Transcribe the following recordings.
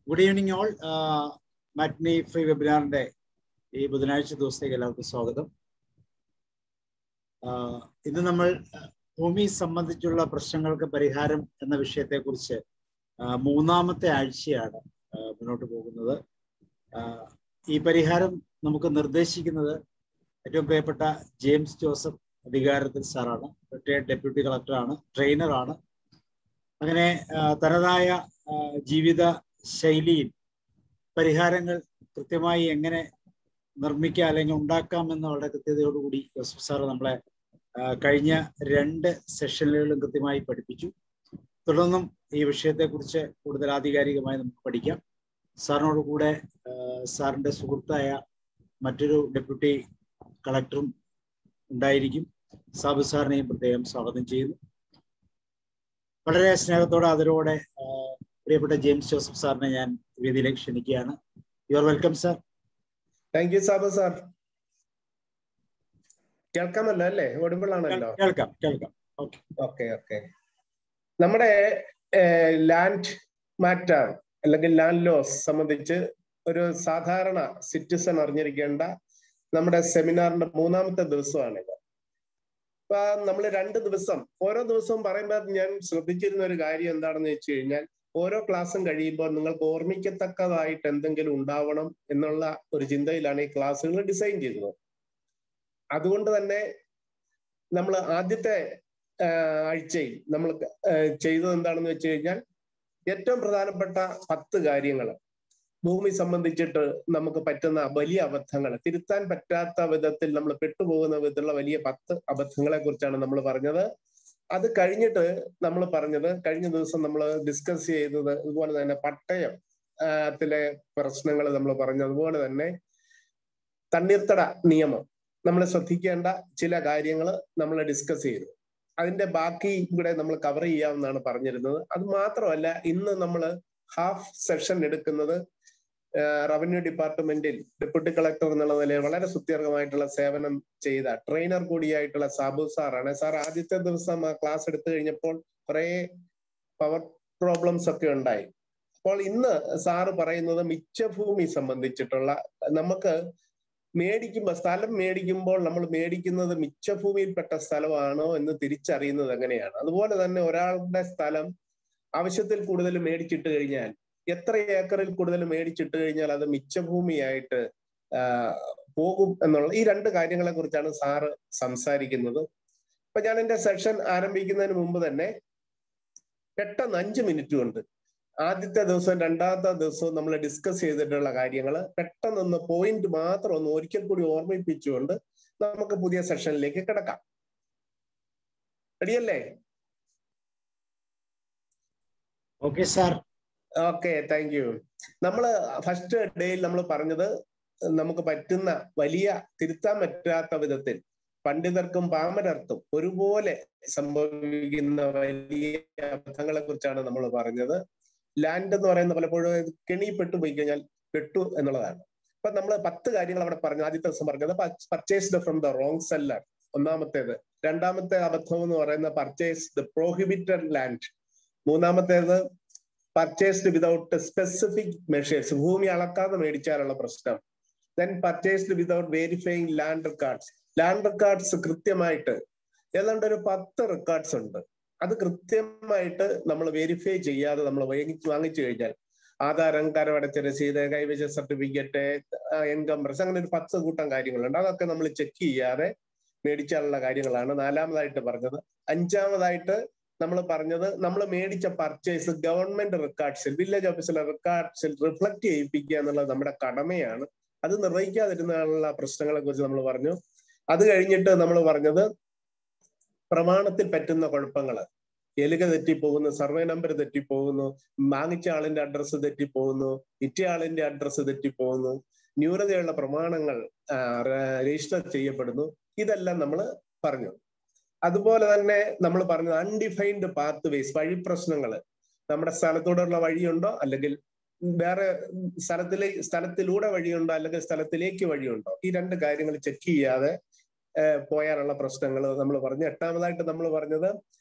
Good evening all മാറ്റ്നി free വെബിനാറിന്റെ ഈ ബുധനാഴ്ച ദിവസത്തേക്ക് എല്ലാവർക്കും സ്വാഗതം ആഹ് ഇന്ന് നമ്മൾ ഭൂമി സംബന്ധിച്ചുള്ള പ്രശ്നങ്ങൾക്ക് പരിഹാരം എന്ന വിഷയത്തെക്കുറിച്ച് ആഹ് മൂന്നാമത്തെ ആഴ്ചയാണ് ആഹ് മുന്നോട്ട് പോകുന്നത് ആഹ് ഈ പരിഹാരം നമുക്ക് നിർദ്ദേശിക്കുന്നത് ഏറ്റവും പ്രിയപ്പെട്ട ജെയിംസ് ജോസഫ് അധികാരത്തിൽ സാറാണ് റിട്ടയർഡ് ഡെപ്യൂട്ടി കളക്ടറാണ് ട്രെയിനറാണ് അങ്ങനെ ആഹ് തനതായ ആഹ് ജീവിത ശൈലിയിൽ പരിഹാരങ്ങൾ കൃത്യമായി എങ്ങനെ നിർമ്മിക്കാം അല്ലെങ്കിൽ ഉണ്ടാക്കാം എന്ന വളരെ കൃത്യതയോടുകൂടി ജോസഫ് സാർ നമ്മളെ ആഹ് കഴിഞ്ഞ രണ്ട് സെഷനുകളിലും കൃത്യമായി പഠിപ്പിച്ചു തുടർന്നും ഈ വിഷയത്തെക്കുറിച്ച് കൂടുതൽ ആധികാരികമായി നമുക്ക് പഠിക്കാം സാറിനോട് കൂടെ ആഹ് സാറിന്റെ സുഹൃത്തായ മറ്റൊരു ഡെപ്യൂട്ടി കളക്ടറും ഉണ്ടായിരിക്കും സാബു സാറിനെയും പ്രത്യേകം സ്വാഗതം ചെയ്യുന്നു വളരെ സ്നേഹത്തോടെ ആദരവോടെ ആഹ് പ്രിയപ്പെട്ട ജെയിംസ് ജോസഫ് സാറിനെ ഞാൻ വേദിയിലേക്ക് ക്ഷണിക്കുകയാണ് you are welcome sir thank you Sabu sir കേൾക്കാമല്ലോ അല്ലേ ഓഡിബിളാണല്ലോ കേൾക്കാം കേൾക്കാം ഓക്കെ ഓക്കെ ഓക്കെ നമ്മുടെ ലാൻഡ് മാറ്റർ അല്ലെങ്കിൽ ലാൻഡ് ലോസ് സംബന്ധിച്ച് ഒരു സാധാരണ സിറ്റിസൺ അറിഞ്ഞിരിക്കേണ്ട നമ്മുടെ സെമിനാറിന്റെ മൂന്നാമത്തെ ദിവസമാണിത് അപ്പൊ നമ്മൾ രണ്ട് ദിവസം ഓരോ ദിവസവും പറയുമ്പോൾ ഞാൻ ശ്രദ്ധിച്ചിരുന്ന ഒരു കാര്യം എന്താണെന്ന് വെച്ച് കഴിഞ്ഞാൽ ഓരോ ക്ലാസ്സും കഴിയുമ്പോൾ നിങ്ങൾക്ക് ഓർമ്മിക്കത്തക്കതായിട്ട് എന്തെങ്കിലും ഉണ്ടാവണം എന്നുള്ള ഒരു ചിന്തയിലാണ് ഈ ക്ലാസ്സുകൾ ഡിസൈൻ ചെയ്തത് അതുകൊണ്ട് തന്നെ നമ്മൾ ആദ്യത്തെ ആഴ്ചയിൽ നമ്മൾ ചെയ്തത് എന്താണെന്ന് വെച്ച് കഴിഞ്ഞാൽ ഏറ്റവും പ്രധാനപ്പെട്ട പത്ത് കാര്യങ്ങൾ ഭൂമി സംബന്ധിച്ചിട്ട് നമുക്ക് പറ്റുന്ന വലിയ അബദ്ധങ്ങൾ തിരുത്താൻ പറ്റാത്ത വിധത്തിൽ നമ്മൾ പെട്ടുപോകുന്ന വിധത്തിലുള്ള വലിയ പത്ത് അബദ്ധങ്ങളെ കുറിച്ചാണ് നമ്മൾ പറഞ്ഞത് അത് കഴിഞ്ഞിട്ട് നമ്മൾ പറഞ്ഞത് കഴിഞ്ഞ ദിവസം നമ്മൾ ഡിസ്കസ് ചെയ്തത് അതുപോലെ തന്നെ പട്ടയം ത്തിലെ പ്രശ്നങ്ങൾ നമ്മൾ പറഞ്ഞു അതുപോലെ തന്നെ തണ്ണീർത്തട നിയമം നമ്മൾ ശ്രദ്ധിക്കേണ്ട ചില കാര്യങ്ങൾ നമ്മൾ ഡിസ്കസ് ചെയ്തു അതിന്റെ ബാക്കി കൂടെ നമ്മൾ കവർ ചെയ്യാമെന്നാണ് പറഞ്ഞിരുന്നത് അത് മാത്രമല്ല ഇന്ന് നമ്മൾ ഹാഫ് സെഷൻ എടുക്കുന്നത് റവന്യൂ ഡിപ്പാർട്ട്മെന്റിൽ ഡെപ്യൂട്ടി കളക്ടർ എന്നുള്ള നിലയിൽ വളരെ സുദീർഘമായിട്ടുള്ള സേവനം ചെയ്ത ട്രെയിനർ കൂടിയായിട്ടുള്ള സാബു സാറാണ് സാർ ആദ്യത്തെ ദിവസം ആ ക്ലാസ് എടുത്തു കഴിഞ്ഞപ്പോൾ കുറെ പവർ പ്രോബ്ലംസ് ഒക്കെ ഉണ്ടായി അപ്പോൾ ഇന്ന് സാറ് പറയുന്നത് മിച്ചഭൂമി സംബന്ധിച്ചിട്ടുള്ള നമുക്ക് മേടിക്കുമ്പോൾ സ്ഥലം മേടിക്കുമ്പോൾ നമ്മൾ മേടിക്കുന്നത് മിച്ചഭൂമിയിൽപ്പെട്ട സ്ഥലമാണോ എന്ന് തിരിച്ചറിയുന്നത് എങ്ങനെയാണ് അതുപോലെ തന്നെ ഒരാളുടെ സ്ഥലം ആവശ്യത്തിൽ കൂടുതൽ മേടിച്ചിട്ട് കഴിഞ്ഞാൽ എത്ര ഏക്കറിൽ കൂടുതൽ മേടിച്ചിട്ട് കഴിഞ്ഞാൽ അത് മിച്ചഭൂമിയായിട്ട് പോകും എന്നുള്ള ഈ രണ്ട് കാര്യങ്ങളെ കുറിച്ചാണ് സാറ് സംസാരിക്കുന്നത് അപ്പൊ ഞാൻ എന്റെ സെഷൻ ആരംഭിക്കുന്നതിന് മുമ്പ് തന്നെ പെട്ടെന്ന് അഞ്ച് മിനിറ്റ് കൊണ്ട് ആദ്യത്തെ ദിവസവും രണ്ടാമത്തെ ദിവസവും നമ്മൾ ഡിസ്കസ് ചെയ്തിട്ടുള്ള കാര്യങ്ങൾ പെട്ടെന്നൊന്ന് പോയിന്റ് മാത്രം ഒന്ന് ഒരിക്കൽ കൂടി ഓർമ്മിപ്പിച്ചുകൊണ്ട് നമുക്ക് പുതിയ സെഷനിലേക്ക് കിടക്കാം റെഡിയല്ലേ okay sir okay thank you നമ്മള് ഫസ്റ്റ് ഡേയിൽ നമ്മൾ പറഞ്ഞത് നമുക്ക് പറ്റുന്ന വലിയ തിരുത്താൻ പറ്റാത്ത വിധത്തിൽ പണ്ഡിതർക്കും പാമരർക്കും ഒരുപോലെ സംഭവിക്കുന്ന വലിയ അബദ്ധങ്ങളെ കുറിച്ചാണ് നമ്മൾ പറഞ്ഞത് ലാൻഡ് എന്ന് പറയുന്ന പലപ്പോഴും കെണി പെട്ടുപോയി കഴിഞ്ഞാൽ പെട്ടു എന്നുള്ളതാണ് അപ്പൊ നമ്മൾ പത്ത് കാര്യങ്ങൾ അവിടെ പറഞ്ഞു ആദ്യത്തെ ദിവസം പറഞ്ഞത് purchased from the wrong seller ഒന്നാമത്തേത് രണ്ടാമത്തെ അബദ്ധം എന്ന് പറയുന്ന പർച്ചേസ്ഡ് പ്രോഹിബിറ്റഡ് ലാൻഡ് മൂന്നാമത്തേത് പർച്ചേസ്ഡ് വിതൗട്ട് സ്പെസിഫിക് മെഷേഴ്സ് ഭൂമി അളക്കാതെ മേടിച്ചാലുള്ള പ്രശ്നം then purchased without verifying land records land records കൃത്യമായിട്ട് ഏതാണ്ട് ഒരു പത്ത് റെക്കോർഡ്സ് ഉണ്ട് അത് കൃത്യമായിട്ട് നമ്മൾ വെരിഫൈ ചെയ്യാതെ നമ്മൾ വാങ്ങിച്ചു വാങ്ങിച്ചു കഴിഞ്ഞാൽ ആധാരം കരമടച്ച രസീത് കൈവശ സർട്ടിഫിക്കറ്റ് ഇൻകം പ്രസ് അങ്ങനെ ഒരു പത്ത് കൂട്ടം കാര്യങ്ങളുണ്ട് അതൊക്കെ നമ്മൾ ചെക്ക് ചെയ്യാതെ മേടിച്ചാലുള്ള കാര്യങ്ങളാണ് നാലാമതായിട്ട് പറഞ്ഞത് അഞ്ചാമതായിട്ട് നമ്മൾ പറഞ്ഞത് നമ്മൾ മേടിച്ച പർച്ചേസ് ഗവൺമെന്റ് റെക്കോർഡ്സിൽ വില്ലേജ് ഓഫീസിലെ റെക്കോർഡ്സിൽ റിഫ്ലക്ട് ചെയ്യിപ്പിക്കുക എന്നുള്ളത് നമ്മുടെ കടമയാണ് അത് നിർവഹിക്കാതിരുന്നുള്ള പ്രശ്നങ്ങളെ കുറിച്ച് നമ്മൾ പറഞ്ഞു അത് കഴിഞ്ഞിട്ട് നമ്മൾ പറഞ്ഞത് പ്രമാണത്തിൽ പറ്റുന്ന കുഴപ്പങ്ങൾ എലുക തെറ്റിപ്പോകുന്നു സർവേ നമ്പർ തെറ്റിപ്പോകുന്നു വാങ്ങിച്ച ആളിന്റെ അഡ്രസ്സ് തെറ്റിപ്പോകുന്നു വിറ്റ ആളിന്റെ അഡ്രസ്സ് തെറ്റിപ്പോകുന്നു ന്യൂനതയുള്ള പ്രമാണങ്ങൾ രജിസ്റ്റർ ചെയ്യപ്പെടുന്നു ഇതെല്ലാം നമ്മൾ പറഞ്ഞു അതുപോലെ തന്നെ നമ്മൾ പറഞ്ഞത് അൺഡിഫൈൻഡ് പാത്ത് വേസ് വഴി പ്രശ്നങ്ങൾ നമ്മുടെ സ്ഥലത്തൂടെയുള്ള വഴിയുണ്ടോ അല്ലെങ്കിൽ വേറെ സ്ഥലത്തിലെ സ്ഥലത്തിലൂടെ വഴിയുണ്ടോ അല്ലെങ്കിൽ സ്ഥലത്തിലേക്ക് വഴിയുണ്ടോ ഈ രണ്ട് കാര്യങ്ങൾ ചെക്ക് ചെയ്യാതെ പോയാലുള്ള പ്രശ്നങ്ങൾ നമ്മൾ പറഞ്ഞു എട്ടാമതായിട്ട് നമ്മൾ പറഞ്ഞത്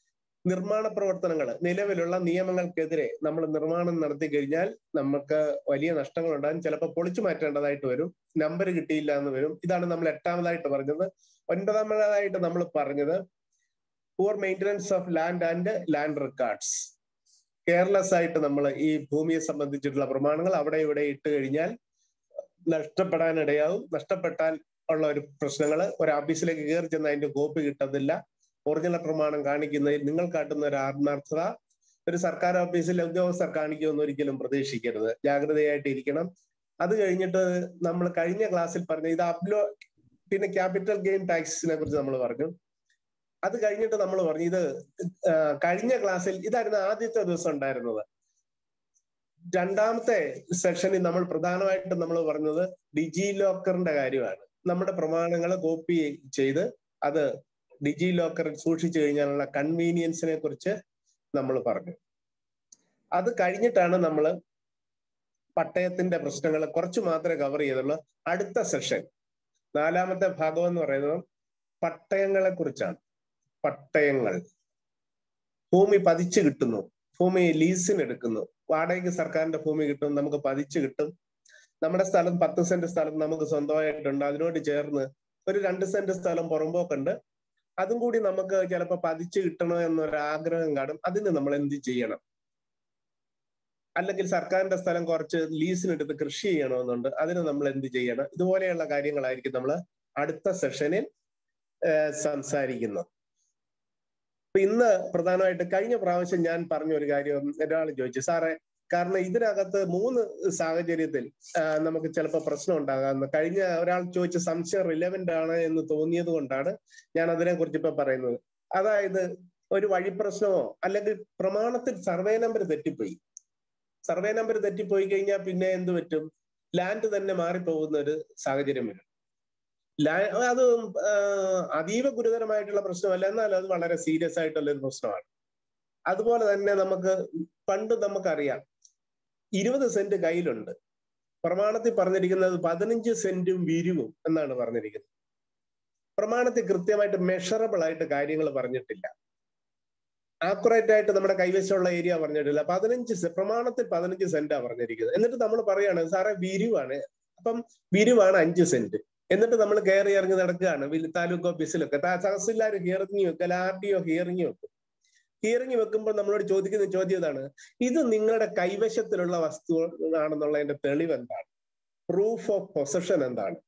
നിർമ്മാണ പ്രവർത്തനങ്ങൾ നിലവിലുള്ള നിയമങ്ങൾക്കെതിരെ നമ്മൾ നിർമ്മാണം നടത്തി കഴിഞ്ഞാൽ നമുക്ക് വലിയ നഷ്ടങ്ങൾ ഉണ്ടാകും ചിലപ്പോൾ പൊളിച്ചു മാറ്റേണ്ടതായിട്ട് വരും നമ്പർ കിട്ടിയില്ല എന്ന് വരും ഇതാണ് നമ്മൾ എട്ടാമതായിട്ട് പറഞ്ഞത് ഒൻപതാമതായിട്ട് നമ്മൾ പറഞ്ഞത് poor maintenance of land and land records careless ആയിട്ട് നമ്മൾ ഈ ഭൂമിയെ സംബന്ധിച്ചിട്ടുള്ള പ്രമാണങ്ങൾ അവിടെ ഇവിടെ ഇട്ട് കഴിഞ്ഞാൽ നഷ്ടപ്പെടാനിടയാവും നഷ്ടപ്പെട്ടാൽ ഉള്ള ഒരു പ്രശ്നങ്ങൾ ഒരു ഓഫീസിലേക്ക് കയറി ചെന്ന് അതിന്റെ കോപ്പി കിട്ടത്തില്ല ഒറിജിനൽ പ്രമാണം കാണിക്കുന്നതിൽ നിങ്ങൾ കാട്ടുന്ന ഒരു ആത്മാർത്ഥത ഒരു സർക്കാർ ഓഫീസിലെ ഉദ്യോഗസ്ഥർ കാണിക്കുമെന്ന് ഒരിക്കലും പ്രതീക്ഷിക്കരുത് ജാഗ്രതയായിട്ട് ഇരിക്കണം അത് കഴിഞ്ഞിട്ട് നമ്മൾ കഴിഞ്ഞ ക്ലാസ്സിൽ പറഞ്ഞ ഇത് അപ്ലോ പിന്നെ ക്യാപിറ്റൽ ഗെയിൻ ടാക്സിനെ കുറിച്ച് നമ്മൾ പറഞ്ഞു അത് കഴിഞ്ഞിട്ട് നമ്മൾ പറഞ്ഞു ഇത് കഴിഞ്ഞ ക്ലാസ്സിൽ ഇതായിരുന്നു ആദ്യത്തെ ദിവസം ഉണ്ടായിരുന്നത് രണ്ടാമത്തെ സെഷനിൽ നമ്മൾ പ്രധാനമായിട്ടും നമ്മൾ പറഞ്ഞത് ഡിജി ലോക്കറിന്റെ കാര്യമാണ് നമ്മുടെ പ്രമാണങ്ങൾ കോപ്പി ചെയ്ത് അത് ഡിജി ലോക്കറിൽ സൂക്ഷിച്ചു കഴിഞ്ഞാലുള്ള കൺവീനിയൻസിനെ കുറിച്ച് നമ്മൾ പറഞ്ഞു അത് കഴിഞ്ഞിട്ടാണ് നമ്മൾ പട്ടയത്തിന്റെ പ്രശ്നങ്ങൾ കുറച്ച് മാത്രമേ കവർ ചെയ്തുള്ളൂ അടുത്ത സെഷൻ നാലാമത്തെ ഭാഗം എന്ന് പറയുന്നത് പട്ടയങ്ങളെ കുറിച്ചാണ് പട്ടയങ്ങൾ ഭൂമി പതിച്ചു കിട്ടുന്നു ഭൂമി ലീസിന് എടുക്കുന്നു വാടകയ്ക്ക് സർക്കാരിന്റെ ഭൂമി കിട്ടും നമുക്ക് പതിച്ചു കിട്ടും നമ്മുടെ സ്ഥലം പത്ത് സെന്റ് സ്ഥലം നമുക്ക് സ്വന്തമായിട്ടുണ്ട് അതിനോട് ചേർന്ന് ഒരു രണ്ട് സെന്റ് സ്ഥലം പുറമ്പോക്കുണ്ട് അതും കൂടി നമുക്ക് ചിലപ്പോൾ പതിച്ചു കിട്ടണോ എന്നൊരു ആഗ്രഹം കാണും അതിന് നമ്മൾ എന്ത് ചെയ്യണം അല്ലെങ്കിൽ സർക്കാരിന്റെ സ്ഥലം കുറച്ച് ലീസിനെടുത്ത് കൃഷി ചെയ്യണമെന്നുണ്ട് അതിന് നമ്മൾ എന്ത് ചെയ്യണം ഇതുപോലെയുള്ള കാര്യങ്ങളായിരിക്കും നമ്മൾ അടുത്ത സെഷനിൽ സംസാരിക്കുന്നത് അപ്പൊ ഇന്ന് പ്രധാനമായിട്ട് കഴിഞ്ഞ പ്രാവശ്യം ഞാൻ പറഞ്ഞ ഒരു കാര്യം ഒരാൾ ചോദിച്ചു സാറേ കാരണം ഇതിനകത്ത് മൂന്ന് സാഹചര്യത്തിൽ നമുക്ക് ചിലപ്പോൾ പ്രശ്നം ഉണ്ടാകാമെന്ന് കഴിഞ്ഞ ഒരാൾ ചോദിച്ച സംശയം റിലവന്റ് ആണ് എന്ന് തോന്നിയത് കൊണ്ടാണ് ഞാൻ അതിനെ കുറിച്ച് ഇപ്പൊ പറയുന്നത് അതായത് ഒരു വഴി പ്രശ്നമോ അല്ലെങ്കിൽ പ്രമാണത്തിൽ സർവേ നമ്പർ തെറ്റിപ്പോയി സർവേ നമ്പർ തെറ്റിപ്പോയി കഴിഞ്ഞാൽ പിന്നെ എന്ത് പറ്റും ലാൻഡ് തന്നെ മാറിപ്പോകുന്ന ഒരു സാഹചര്യം വരും അത് അതീവ ഗുരുതരമായിട്ടുള്ള പ്രശ്നമല്ല എന്നാൽ അത് വളരെ സീരിയസ് ആയിട്ടുള്ള ഒരു പ്രശ്നമാണ് അതുപോലെ തന്നെ നമുക്ക് പണ്ട് നമുക്കറിയാം ഇരുപത് സെന്റ് കയ്യിലുണ്ട് പ്രമാണത്തിൽ പറഞ്ഞിരിക്കുന്നത് പതിനഞ്ച് സെന്റും വിരിവും എന്നാണ് പറഞ്ഞിരിക്കുന്നത് പ്രമാണത്തിൽ കൃത്യമായിട്ട് മെഷറബിൾ ആയിട്ട് കാര്യങ്ങൾ പറഞ്ഞിട്ടില്ല ആക്യുറേറ്റ് ആയിട്ട് നമ്മുടെ കൈവശമുള്ള ഏരിയ പറഞ്ഞിട്ടില്ല പതിനഞ്ച് പ്രമാണത്തിൽ പതിനഞ്ച് സെന്റാ പറഞ്ഞിരിക്കുന്നത് എന്നിട്ട് നമ്മൾ പറയാണ് സാറേ വിരിവാണ് അപ്പം വിരിവാണ് അഞ്ച് സെന്റ് എന്നിട്ട് നമ്മൾ കയറി ഇറങ്ങി നടക്കുകയാണ് താലൂക്ക് ഓഫീസിലൊക്കെ തഹസിൽദാർ ഹിയറിംഗ് വെക്കൽ ആർ ഡി ഒ ഹിയറിംഗ് വെക്കും ഹിയറിംഗ് വെക്കുമ്പോൾ നമ്മളോട് ചോദിക്കുന്ന ചോദ്യം ഇതാണ് ഇത് നിങ്ങളുടെ കൈവശത്തിലുള്ള വസ്തു ആണെന്നുള്ളതിന്റെ തെളിവ് എന്താണ് പ്രൂഫ് ഓഫ് പൊസഷൻ എന്താണ്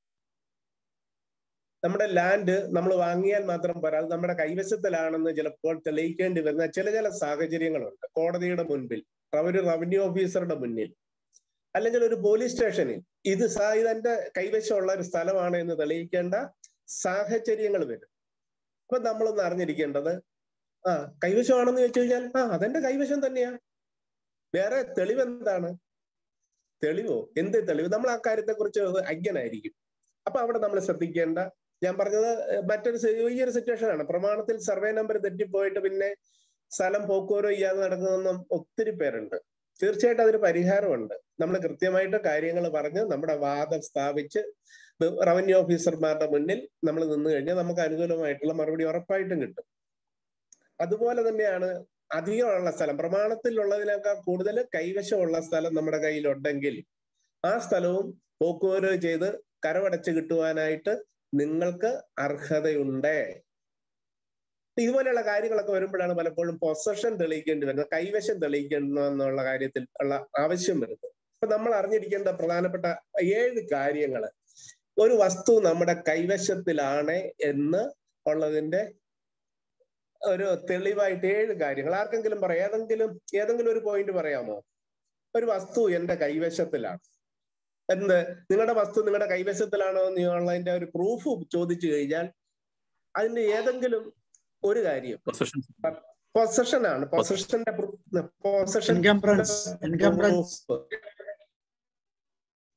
നമ്മുടെ ലാൻഡ് നമ്മൾ വാങ്ങിയാൽ മാത്രം പോരാ അത് നമ്മുടെ കൈവശത്തിലാണെന്ന് ചിലപ്പോൾ തെളിയിക്കേണ്ടി വരുന്ന ചില ചില സാഹചര്യങ്ങളുണ്ട് കോടതിയുടെ മുൻപിൽ ഒരു റവന്യൂ ഓഫീസറുടെ മുന്നിൽ അല്ലെങ്കിൽ ഒരു പോലീസ് സ്റ്റേഷനിൽ ഇത് സാ ഇതെന്റെ കൈവശമുള്ള ഒരു സ്ഥലമാണ് എന്ന് തെളിയിക്കേണ്ട സാഹചര്യങ്ങൾ വരും അപ്പൊ നമ്മളൊന്ന് അറിഞ്ഞിരിക്കേണ്ടത് ആ കൈവശമാണെന്ന് ചോദിച്ചു കഴിഞ്ഞാൽ ആ അതെന്റെ കൈവശം തന്നെയാ വേറെ തെളിവ് എന്താണ് തെളിവോ എന്ത് തെളിവ് നമ്മൾ ആ കാര്യത്തെ കുറിച്ച് അജ്ഞനായിരിക്കും അപ്പൊ അവിടെ നമ്മൾ ശ്രദ്ധിക്കേണ്ട ഞാൻ പറഞ്ഞത് മറ്റൊരു ഈ ഒരു സിറ്റുവേഷൻ ആണ് പ്രമാണത്തിൽ സർവേ നമ്പർ തെറ്റിപ്പോയിട്ട് പിന്നെ സ്ഥലം പോക്കുവരോ ചെയ്യാതെ നടക്കുന്നൊന്നും ഒത്തിരി പേരുണ്ട് തീർച്ചയായിട്ടും അതിന് പരിഹാരമുണ്ട് നമ്മൾ കൃത്യമായിട്ട് കാര്യങ്ങൾ പറഞ്ഞ് നമ്മുടെ വാദം സ്ഥാപിച്ച് റവന്യൂ ഓഫീസർമാരുടെ മുന്നിൽ നമ്മൾ നിന്ന് കഴിഞ്ഞാൽ നമുക്ക് അനുകൂലമായിട്ടുള്ള മറുപടി ഉറപ്പായിട്ടും കിട്ടും അതുപോലെ തന്നെയാണ് അധികമുള്ള സ്ഥലം പ്രമാണത്തിലുള്ളതിനേക്കാൾ കൂടുതൽ കൈവശമുള്ള സ്ഥലം നമ്മുടെ കയ്യിലുണ്ടെങ്കിൽ ആ സ്ഥലവും പോക്കുവരവ് ചെയ്ത് കരവടച്ച് കിട്ടുവാനായിട്ട് നിങ്ങൾക്ക് അർഹതയുണ്ട് ഇതുപോലെയുള്ള കാര്യങ്ങളൊക്കെ വരുമ്പോഴാണ് പലപ്പോഴും പൊസഷൻ തെളിയിക്കേണ്ടി വരുന്നത് കൈവശം തെളിയിക്കണം എന്നുള്ള കാര്യത്തിൽ ഉള്ള ആവശ്യം വരുന്നത് അപ്പൊ നമ്മൾ അറിഞ്ഞിരിക്കേണ്ട പ്രധാനപ്പെട്ട ഏഴ് കാര്യങ്ങൾ ഒരു വസ്തു നമ്മുടെ കൈവശത്തിലാണ് എന്ന് ഉള്ളതിന്റെ ഒരു തെളിവായിട്ട് ഏഴ് കാര്യങ്ങൾ ആർക്കെങ്കിലും പറയാം ഏതെങ്കിലും ഏതെങ്കിലും ഒരു പോയിന്റ് പറയാമോ ഒരു വസ്തു എന്റെ കൈവശത്തിലാണ് എന്ത് നിങ്ങളുടെ വസ്തു നിങ്ങളുടെ കൈവശത്തിലാണോ എന്നുള്ളതിന്റെ ഒരു പ്രൂഫ് ചോദിച്ചു കഴിഞ്ഞാൽ അതിന്റെ ഏതെങ്കിലും ഒരു കാര്യം പൊസഷൻ ആണ് പൊസഷന്റെ പൊസഷൻ എൻകംബ്രൻസ് എൻകംബ്രൻസ്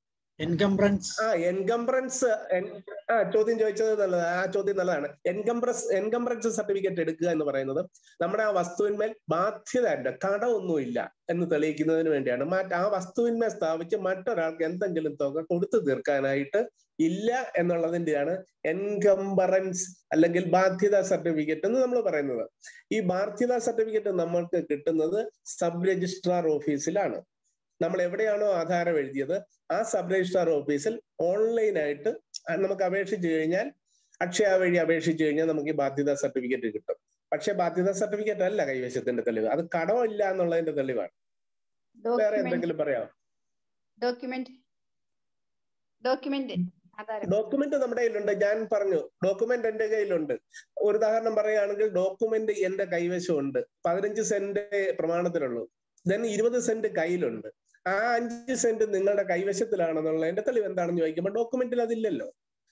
എൻകംബ്രൻസ് ആ എൻകംബ്രൻസ് ആ ചോദ്യം ചോദിച്ചത് നല്ലത് ആ ചോദ്യം നല്ലതാണ് എൻകംബ്രസ് എൻകംബ്രൻസ് സർട്ടിഫിക്കറ്റ് എടുക്കുക എന്ന് പറയുന്നത് നമ്മുടെ ആ വസ്തുവിന്മേൽ ബാധ്യതയുണ്ട് കടമൊന്നുമില്ല എന്ന് തെളിയിക്കുന്നതിന് വേണ്ടിയാണ് മറ്റ് ആ വസ്തുവിന്മേൽ സ്ഥാപിച്ച് മറ്റൊരാൾക്ക് എന്തെങ്കിലും തുക കൊടുത്തു തീർക്കാനായിട്ട് ഇല്ല എന്നുള്ളതിന്റെയാണ് എൻകംബറൻസ് അല്ലെങ്കിൽ ബാധ്യത സർട്ടിഫിക്കറ്റ് എന്ന് നമ്മൾ പറയുന്നത് ഈ ബാധ്യത സർട്ടിഫിക്കറ്റ് നമ്മൾക്ക് കിട്ടുന്നത് സബ് രജിസ്ട്രാർ ഓഫീസിലാണ് നമ്മൾ എവിടെയാണോ ആധാരം എഴുതിയത് ആ സബ് രജിസ്ട്രാർ ഓഫീസിൽ ഓൺലൈനായിട്ട് നമുക്ക് അപേക്ഷിച്ചു കഴിഞ്ഞാൽ അക്ഷയ വഴി അപേക്ഷിച്ചു കഴിഞ്ഞാൽ നമുക്ക് ഈ ബാധ്യതാ സർട്ടിഫിക്കറ്റ് കിട്ടും പക്ഷെ ബാധ്യതാ സർട്ടിഫിക്കറ്റ് അല്ല കൈവശത്തിന്റെ തെളിവ് അത് കടമില്ല എന്നുള്ളതിന്റെ തെളിവാണ് വേറെ എന്തെങ്കിലും പറയാം ഡോക്യുമെന്റ് ഡോക്യുമെന്റ് ആധാരം ഡോക്യുമെന്റ് നമ്മുടെ കയ്യിലുണ്ട് ഞാൻ പറഞ്ഞു ഡോക്യുമെന്റ് എന്റെ കയ്യിലുണ്ട് ഒരു ഉദാഹരണം പറയുകയാണെങ്കിൽ ഡോക്യുമെന്റ് എന്റെ കൈവശമുണ്ട് പതിനഞ്ച് സെന്റ് പ്രമാണത്തിലുള്ളൂ ദെൻ ഇരുപത് സെന്റ് കയ്യിലുണ്ട് ആ അഞ്ച് സെന്റ് നിങ്ങളുടെ കൈവശത്തിലാണെന്നുള്ള എന്റെ തെളിവ് എന്താണെന്ന് ചോദിക്കുമ്പോൾ ഡോക്യുമെന്റിൽ അതില്ലല്ലോ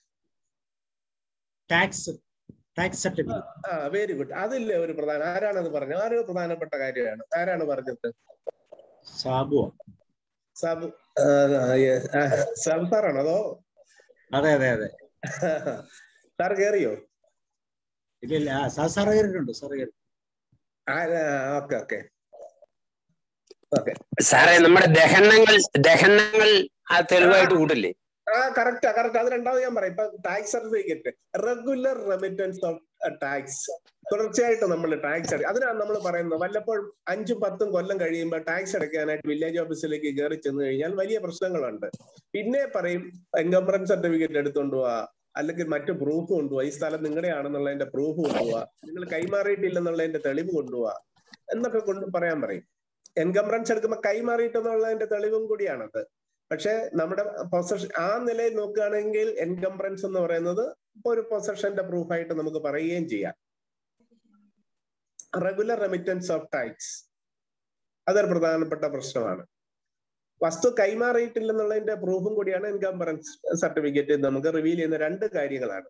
ടാക്സ് ടാക്സ് സർട്ടിഫിക്കറ്റ് ആ വെരി ഗുഡ് അതില്ലേ ഒരു പ്രധാന ആരാണത് പറഞ്ഞത് ആരോ പ്രധാനപ്പെട്ട കാര്യമാണ് ആരാണ് പറഞ്ഞത് സാബുവോ സാബ് ആ, yes. ആ, സാബ് സാറാണോ അതോ അതെ അതെ അതെ സാർ കേറിയോ ഇല്ല ഇല്ല ആ, സാർ സാറ് കയറിയിട്ടുണ്ട് സാറ് കയറി ഓക്കെ ഓക്കെ ഓക്കെ സാറേ നമ്മുടെ ദഹനങ്ങൾ ദഹനങ്ങൾ ആ തെളിവായിട്ട് കൂട്ടില്ലേ ആ കറക്റ്റാ കറക്റ്റ് അത് രണ്ടാമത് ഞാൻ പറയാം ഇപ്പൊ tax certificate regular remittance of tax തുടർച്ചയായിട്ട് നമ്മൾ ടാക്സ് അട അതിനാണ് നമ്മൾ പറയുന്നത് വല്ലപ്പോഴും അഞ്ചും പത്തും കൊല്ലം കഴിയുമ്പോൾ ടാക്സ് അടയ്ക്കാനായിട്ട് വില്ലേജ് ഓഫീസിലേക്ക് കയറി ചെന്ന് കഴിഞ്ഞാൽ വലിയ പ്രശ്നങ്ങളുണ്ട് പിന്നെ പറയും എൻകംബറൻസ് സർട്ടിഫിക്കറ്റ് എടുത്തുകൊണ്ട് പോവാ അല്ലെങ്കിൽ മറ്റു പ്രൂഫ് കൊണ്ടുപോവാ ഈ സ്ഥലം നിങ്ങളുടെ ആണെന്നുള്ളതിന്റെ പ്രൂഫ് കൊണ്ടുപോവാ നിങ്ങൾ കൈമാറിയിട്ടില്ലെന്നുള്ളതിന്റെ തെളിവ് കൊണ്ടുപോവാ എന്നൊക്കെ കൊണ്ട് പറയാൻ പറയും എൻകംബറൻസ് എടുക്കുമ്പോൾ കൈമാറിയിട്ടെന്നുള്ളതിന്റെ തെളിവും കൂടിയാണത് പക്ഷെ നമ്മുടെ പൊസഷൻ ആ നിലയിൽ നോക്കുകയാണെങ്കിൽ എൻകംബറൻസ് എന്ന് പറയുന്നത് ഒരു പൊസഷന്റെ പ്രൂഫായിട്ട് നമുക്ക് പറയുകയും ചെയ്യാം റെഗുലർ റെമിറ്റൻസ് ഓഫ് ടാക്സ് അതൊരു പ്രധാനപ്പെട്ട പ്രശ്നമാണ് വസ്തു കൈമാറിയിട്ടില്ലെന്നുള്ളതിന്റെ പ്രൂഫും കൂടിയാണ് എൻകംബറൻസ് സർട്ടിഫിക്കറ്റ് നമുക്ക് റിവീൽ ചെയ്യുന്ന രണ്ട് കാര്യങ്ങളാണ്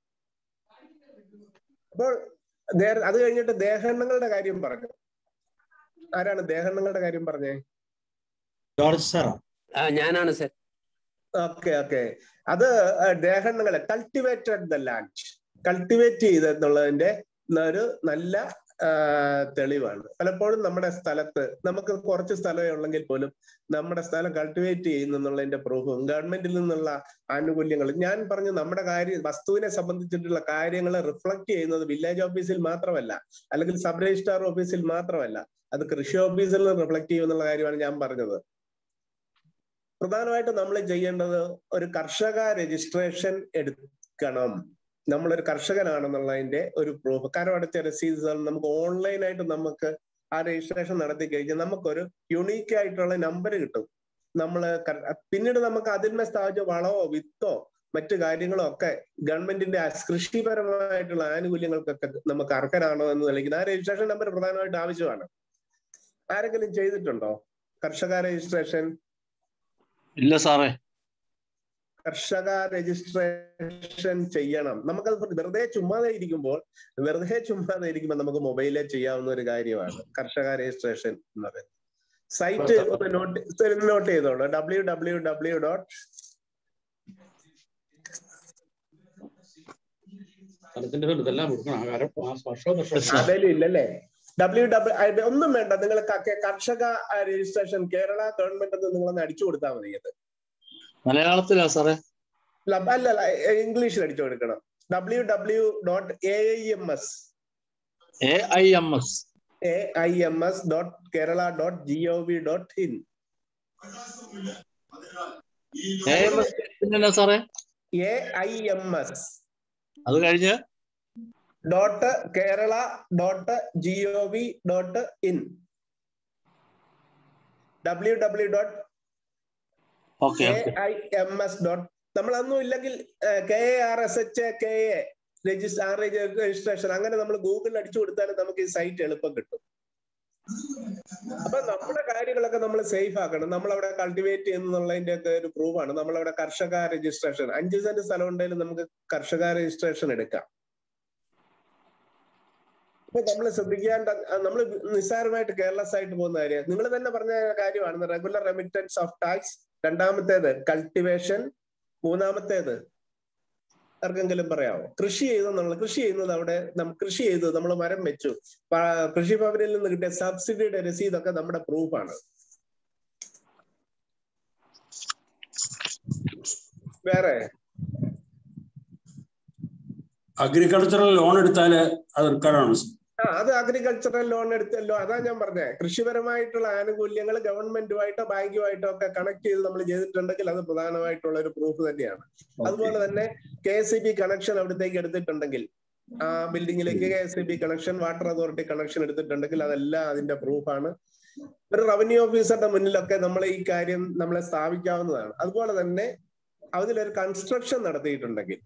അപ്പോൾ ദേ- അത് കഴിഞ്ഞിട്ട് ദേഹണ്ണങ്ങളുടെ കാര്യം പറഞ്ഞു ആരാണ് ദേഹണ്ണങ്ങളുടെ കാര്യം പറഞ്ഞേ ജോർജ് സാറാ ആ ഞാനാണ് സർ ഓക്കെ ഓക്കെ അത് ദേഹണ്ണങ്ങളെ കൾട്ടിവേറ്റഡ് ദ ലാൻഡ് കൾട്ടിവേറ്റ് ചെയ്തെന്നുള്ളതിന്റെ ഒരു നല്ല ആ, തെളിവാണ് പലപ്പോഴും നമ്മുടെ സ്ഥലത്ത് നമുക്ക് കുറച്ച് സ്ഥലമേ ഉള്ളെങ്കിൽ പോലും നമ്മുടെ സ്ഥലം കൾട്ടിവേറ്റ് ചെയ്യുന്നുള്ളതിന്റെ പ്രൂഫും ഗവൺമെന്റിൽ നിന്നുള്ള ആനുകൂല്യങ്ങൾ ഞാൻ പറഞ്ഞു നമ്മുടെ കാര്യം വസ്തുവിനെ സംബന്ധിച്ചിട്ടുള്ള കാര്യങ്ങൾ റിഫ്ലക്ട് ചെയ്യുന്നത് വില്ലേജ് ഓഫീസിൽ മാത്രമല്ല അല്ലെങ്കിൽ സബ് രജിസ്ട്രാർ ഓഫീസിൽ മാത്രമല്ല അത് കൃഷി ഓഫീസിൽ നിന്ന് റിഫ്ലക്ട് ചെയ്യുമെന്നുള്ള കാര്യമാണ് ഞാൻ പറഞ്ഞത് പ്രധാനമായിട്ടും നമ്മൾ ചെയ്യേണ്ടത് ഒരു കർഷക രജിസ്ട്രേഷൻ എടുക്കണം നമ്മളൊരു കർഷകനാണെന്നുള്ളതിന്റെ ഒരു പ്രൂഫ് കരമടച്ച രസീത് നമുക്ക് ഓൺലൈനായിട്ട് നമുക്ക് ആ രജിസ്ട്രേഷൻ നടത്തി കഴിഞ്ഞാൽ നമുക്കൊരു യുണീക്ക് ആയിട്ടുള്ള നമ്പർ കിട്ടും നമ്മൾ പിന്നീട് നമുക്ക് അതിന്മേൽ സ്ഥാപിച്ച വളമോ വിത്തോ മറ്റു കാര്യങ്ങളോ ഒക്കെ ഗവൺമെന്റിന്റെ ആ കൃഷിപരമായിട്ടുള്ള ആനുകൂല്യങ്ങൾക്കൊക്കെ നമുക്ക് അർഹരാണോ എന്ന് തെളിയിക്കുന്ന ആ രജിസ്ട്രേഷൻ നമ്പർ പ്രധാനമായിട്ട് ആവശ്യമാണ് ആരെങ്കിലും ചെയ്തിട്ടുണ്ടോ കർഷക രജിസ്ട്രേഷൻ ഇല്ല സാറേ കർഷക രജിസ്ട്രേഷൻ ചെയ്യണം നമുക്കത് വെറുതെ ചുമ്മാതെ ഇരിക്കുമ്പോൾ വെറുതെ ചുമ്മാതെ ഇരിക്കുമ്പോൾ നമുക്ക് മൊബൈലിൽ ചെയ്യാവുന്ന ഒരു കാര്യമാണ് കർഷക രജിസ്ട്രേഷൻ എന്ന് പറയുന്നത് സൈറ്റ് ഒന്ന് നോട്ട് നോട്ട് ചെയ്തോളൂ ഡബ്ല്യൂ ഡബ്ല്യൂ ഡബ്ല്യൂ ഡോട്ട് സ്ഥലത്തിന്റെ പേര് ഇതെല്ലാം കൊടുക്കണം ആകാരം വർഷവും വർഷവും അതിലും ഇല്ലല്ലേ ഡബ്ല്യൂ ഡബ്ല്യൂ ഒന്നും വേണ്ട നിങ്ങൾ കർഷക രജിസ്ട്രേഷൻ കേരള ഗവൺമെന്റ് എന്ന് നിങ്ങളൊന്ന് അടിച്ചു കൊടുത്താൽ മതി അത് മലയാളത്തിലാ സാറേ ലബ് അല്ല അല്ല ഇംഗ്ലീഷിൽ അടിച്ചു കൊടുക്കണം W W dot A I M S A I M S A I M S dot Kerala dot G O V dot in A M S പിന്നെ സാറേ എ ഐ എം എസ് അത് കഴിഞ്ഞ് dot Kerala dot G O V dot in W W dot okay K okay I M S dot നമ്മളൊന്നും ഇല്ലെങ്കിൽ K A R S H K A register registration അങ്ങനെ നമ്മൾ ഗൂഗിളിൽ അടിച്ചു കൊടുത്താലും നമുക്ക് ഈ സൈറ്റ് എളുപ്പം കിട്ടും അപ്പൊ നമ്മുടെ കാര്യങ്ങളൊക്കെ നമ്മൾ സേഫ് ആക്കണം നമ്മൾ അവിടെ കൾട്ടിവേറ്റ് ചെയ്യുന്നുള്ളതിന്റെ ഒക്കെ ഒരു പ്രൂഫാണ് നമ്മളവിടെ കർഷക രജിസ്ട്രേഷൻ അഞ്ച് സെന്റ് സ്ഥലം ഉണ്ടെങ്കിലും നമുക്ക് കർഷക രജിസ്ട്രേഷൻ എടുക്കാം ഇപ്പൊ നമ്മൾ ശ്രദ്ധിക്കേണ്ട നമ്മൾ നിസ്സാരമായിട്ട് കെയർലെസ് ആയിട്ട് പോകുന്ന കാര്യം നിങ്ങൾ തന്നെ പറഞ്ഞ കാര്യമാണ് റെഗുലർ റെമിറ്റൻസ് ഓഫ് ടാക്സ് രണ്ടാമത്തേത് കൾട്ടിവേഷൻ മൂന്നാമത്തേത് ആർക്കെങ്കിലും പറയാമോ കൃഷി ചെയ്തെന്നുള്ള കൃഷി ചെയ്യുന്നത് അവിടെ നം കൃഷി ചെയ്തു നമ്മൾ മരം വെച്ചു പ- കൃഷി ഭവനിൽ നിന്ന് കിട്ടിയ സബ്സിഡിയുടെ രസീതൊക്കെ നമ്മുടെ പ്രൂഫാണ് വേറെ അഗ്രികൾച്ചറൽ ലോൺ എടുത്താല് അത് റെക്കോർഡാണ് ആ അത് അഗ്രികൾച്ചറൽ ലോൺ എടുത്തല്ലോ അതാ ഞാൻ പറഞ്ഞത് കൃഷിപരമായിട്ടുള്ള ആനുകൂല്യങ്ങൾ ഗവൺമെന്റുമായിട്ടോ ബാങ്കുമായിട്ടോ ഒക്കെ കണക്ട് ചെയ്ത് നമ്മൾ ചെയ്തിട്ടുണ്ടെങ്കിൽ അത് പ്രധാനമായിട്ടുള്ള ഒരു പ്രൂഫ് തന്നെയാണ് അതുപോലെ തന്നെ K S E B connection അവിടത്തേക്ക് എടുത്തിട്ടുണ്ടെങ്കിൽ ആ ബിൽഡിങ്ങിലേക്ക് K S E B connection water authority connection എടുത്തിട്ടുണ്ടെങ്കിൽ അതെല്ലാം അതിന്റെ പ്രൂഫാണ് ഒരു റവന്യൂ ഓഫീസറുടെ മുന്നിലൊക്കെ നമ്മൾ ഈ കാര്യം നമ്മളെ സ്ഥാപിക്കാവുന്നതാണ് അതുപോലെ തന്നെ അതിലൊരു കൺസ്ട്രക്ഷൻ നടത്തിയിട്ടുണ്ടെങ്കിൽ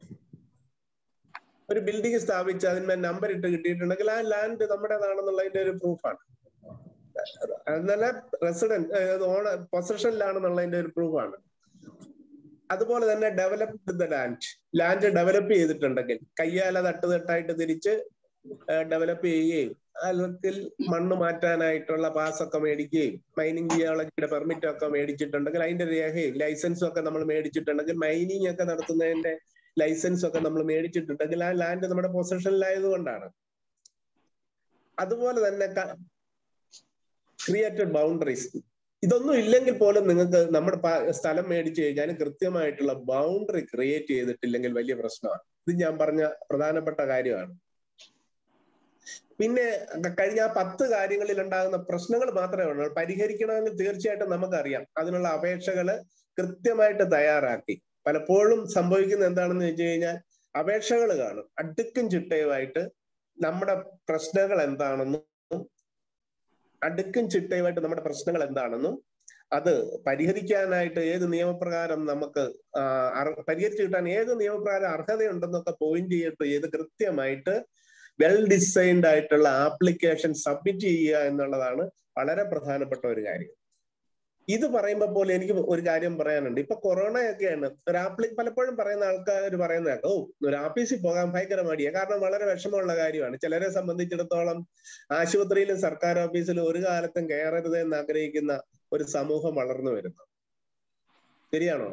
ഒരു ബിൽഡിംഗ് സ്ഥാപിച്ച് അതിന്മേൽ നമ്പർ ഇട്ട് കിട്ടിയിട്ടുണ്ടെങ്കിൽ ആ ലാൻഡ് നമ്മുടേതാണെന്നുള്ളതിന്റെ ഒരു പ്രൂഫാണ് എന്നല്ല റെസിഡന്റ് ഓണ പൊസഷനിലാണെന്നുള്ളതിന്റെ ഒരു പ്രൂഫാണ് അതുപോലെ തന്നെ developed the land land develop ചെയ്തിട്ടുണ്ടെങ്കിൽ കയ്യാല തട്ടുതട്ടായിട്ട് തിരിച്ച് ഡെവലപ്പ് ചെയ്യുകയും അല്ലെങ്കിൽ മണ്ണ് മാറ്റാനായിട്ടുള്ള പാസ്സൊക്കെ മേടിക്കുകയും മൈനിങ് ജിയോളജിയുടെ പെർമിറ്റ് ഒക്കെ മേടിച്ചിട്ടുണ്ടെങ്കിൽ അതിന്റെ രേഖയും ലൈസൻസും ഒക്കെ നമ്മൾ മേടിച്ചിട്ടുണ്ടെങ്കിൽ മൈനിങ് ഒക്കെ നടത്തുന്നതിന്റെ ലൈസൻസ് ഒക്കെ നമ്മൾ മേടിച്ചിട്ടുണ്ടെങ്കിൽ ആ ലാൻഡ് നമ്മുടെ പൊസഷനിലായതുകൊണ്ടാണ് അതുപോലെ തന്നെ ക്രിയേറ്റഡ് ബൗണ്ടറീസ് ഇതൊന്നും ഇല്ലെങ്കിൽ പോലും നിങ്ങൾക്ക് നമ്മുടെ പ- സ്ഥലം മേടിച്ചു കഴിഞ്ഞാൽ കൃത്യമായിട്ടുള്ള ബൗണ്ടറി ക്രിയേറ്റ് ചെയ്തിട്ടില്ലെങ്കിൽ വലിയ പ്രശ്നമാണ് ഇത് ഞാൻ പറഞ്ഞ പ്രധാനപ്പെട്ട കാര്യമാണ് പിന്നെ കഴിഞ്ഞ ആ പത്ത് കാര്യങ്ങളിൽ ഉണ്ടാകുന്ന പ്രശ്നങ്ങൾ മാത്രമേ ഉള്ളൂ പരിഹരിക്കണമെങ്കിൽ തീർച്ചയായിട്ടും നമുക്കറിയാം അതിനുള്ള അപേക്ഷകള് കൃത്യമായിട്ട് തയ്യാറാക്കി പലപ്പോഴും സംഭവിക്കുന്ന എന്താണെന്ന് വെച്ച് കഴിഞ്ഞാൽ അപേക്ഷകൾ കാണും അടുക്കും ചിട്ടയുമായിട്ട് നമ്മുടെ പ്രശ്നങ്ങൾ എന്താണെന്നും അടുക്കും ചിട്ടയുമായിട്ട് നമ്മുടെ പ്രശ്നങ്ങൾ എന്താണെന്നും അത് പരിഹരിക്കാനായിട്ട് ഏത് നിയമപ്രകാരം നമുക്ക് ആ, അർ- പരിഹരിച്ചു കിട്ടാൻ ഏത് നിയമപ്രകാരം അർഹതയുണ്ടെന്നൊക്കെ പോയിന്റ് ചെയ്തിട്ട് ചെയ്ത് കൃത്യമായിട്ട് വെൽ ഡിസൈൻഡ് ആയിട്ടുള്ള ആപ്ലിക്കേഷൻ സബ്മിറ്റ് ചെയ്യുക എന്നുള്ളതാണ് വളരെ പ്രധാനപ്പെട്ട ഒരു കാര്യം ഇത് പറയുമ്പോൾ പോലെ എനിക്ക് ഒരു കാര്യം പറയാനുണ്ട് ഇപ്പൊ കൊറോണയൊക്കെയാണ് ഒരു ആപ്ലി പലപ്പോഴും പറയുന്ന ആൾക്കാർ പറയുന്ന കേട്ടോ, ഓ ഒരു ആഫീസിൽ പോകാൻ ഭയങ്കര മടിയാണ് കാരണം വളരെ വിഷമമുള്ള കാര്യമാണ് ചിലരെ സംബന്ധിച്ചിടത്തോളം ആശുപത്രിയിലും സർക്കാർ ഓഫീസിലും ഒരു കാലത്തും കയറരുത് എന്ന് ആഗ്രഹിക്കുന്ന ഒരു സമൂഹം വളർന്നു വരുന്നു ശരിയാണോ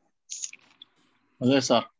അതെ സാർ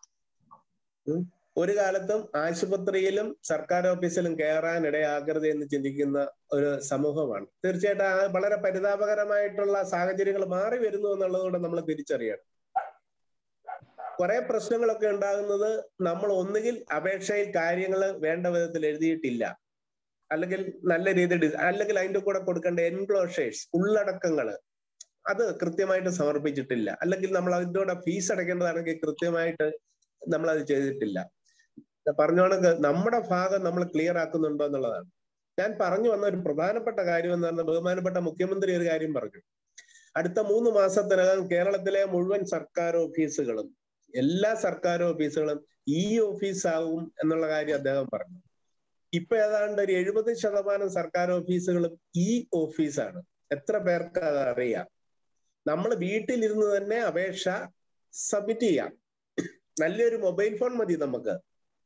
ഒരു കാലത്തും ആശുപത്രിയിലും സർക്കാർ ഓഫീസിലും കയറാൻ ഇടയാകരുത് എന്ന് ചിന്തിക്കുന്ന ഒരു സമൂഹമാണ് തീർച്ചയായിട്ടും ആ വളരെ പരിതാപകരമായിട്ടുള്ള സാഹചര്യങ്ങൾ മാറി വരുന്നു എന്നുള്ളതുകൊണ്ട് നമ്മൾ തിരിച്ചറിയണം കുറെ പ്രശ്നങ്ങളൊക്കെ ഉണ്ടാകുന്നത് നമ്മൾ ഒന്നുകിൽ അപേക്ഷയിൽ കാര്യങ്ങൾ വേണ്ട വിധത്തിൽ എഴുതിയിട്ടില്ല അല്ലെങ്കിൽ നല്ല രീതിയിൽ ഡി- അല്ലെങ്കിൽ അതിന്റെ കൂടെ കൊടുക്കേണ്ട എൻക്ലോഷേഴ്സ് ഉള്ളടക്കങ്ങൾ അത് കൃത്യമായിട്ട് സമർപ്പിച്ചിട്ടില്ല അല്ലെങ്കിൽ നമ്മൾ അതിന്റെ കൂടെ ഫീസ് അടയ്ക്കേണ്ടതാണെങ്കിൽ കൃത്യമായിട്ട് നമ്മൾ അത് ചെയ്തിട്ടില്ല പറഞ്ഞോണക്ക് നമ്മുടെ ഭാഗം നമ്മൾ ക്ലിയർ ആക്കുന്നുണ്ടോ എന്നുള്ളതാണ് ഞാൻ പറഞ്ഞു വന്ന ഒരു പ്രധാനപ്പെട്ട കാര്യം എന്ന് പറഞ്ഞാൽ ബഹുമാനപ്പെട്ട മുഖ്യമന്ത്രി ഒരു കാര്യം പറഞ്ഞു അടുത്ത മൂന്ന് മാസത്തിനകം കേരളത്തിലെ മുഴുവൻ സർക്കാർ ഓഫീസുകളും എല്ലാ സർക്കാർ ഓഫീസുകളും ഈ ഓഫീസ് ആവും എന്നുള്ള കാര്യം അദ്ദേഹം പറഞ്ഞു ഇപ്പൊ ഏതാണ്ട് ഒരു എഴുപത് ശതമാനം സർക്കാർ ഓഫീസുകളും ഈ ഓഫീസാണ് എത്ര പേർക്ക് അത് അറിയാം നമ്മൾ വീട്ടിലിരുന്ന് തന്നെ അപേക്ഷ സബ്മിറ്റ് ചെയ്യാം നല്ലൊരു മൊബൈൽ ഫോൺ മതി നമുക്ക്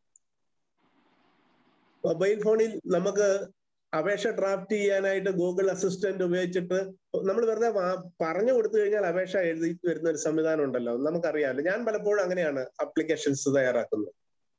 മൊബൈൽ ഫോണിൽ നമുക്ക് അപേക്ഷ ഡ്രാഫ്റ്റ് ചെയ്യാനായിട്ട് ഗൂഗിൾ അസിസ്റ്റന്റ് ഉപയോഗിച്ചിട്ട് നമ്മൾ വെറുതെ വാ- പറഞ്ഞു കൊടുത്തു കഴിഞ്ഞാൽ അപേക്ഷ എഴുതി വരുന്ന ഒരു സംവിധാനം ഉണ്ടല്ലോ നമുക്കറിയാമല്ലോ ഞാൻ പലപ്പോഴും അങ്ങനെയാണ് അപ്ലിക്കേഷൻസ് തയ്യാറാക്കുന്നത്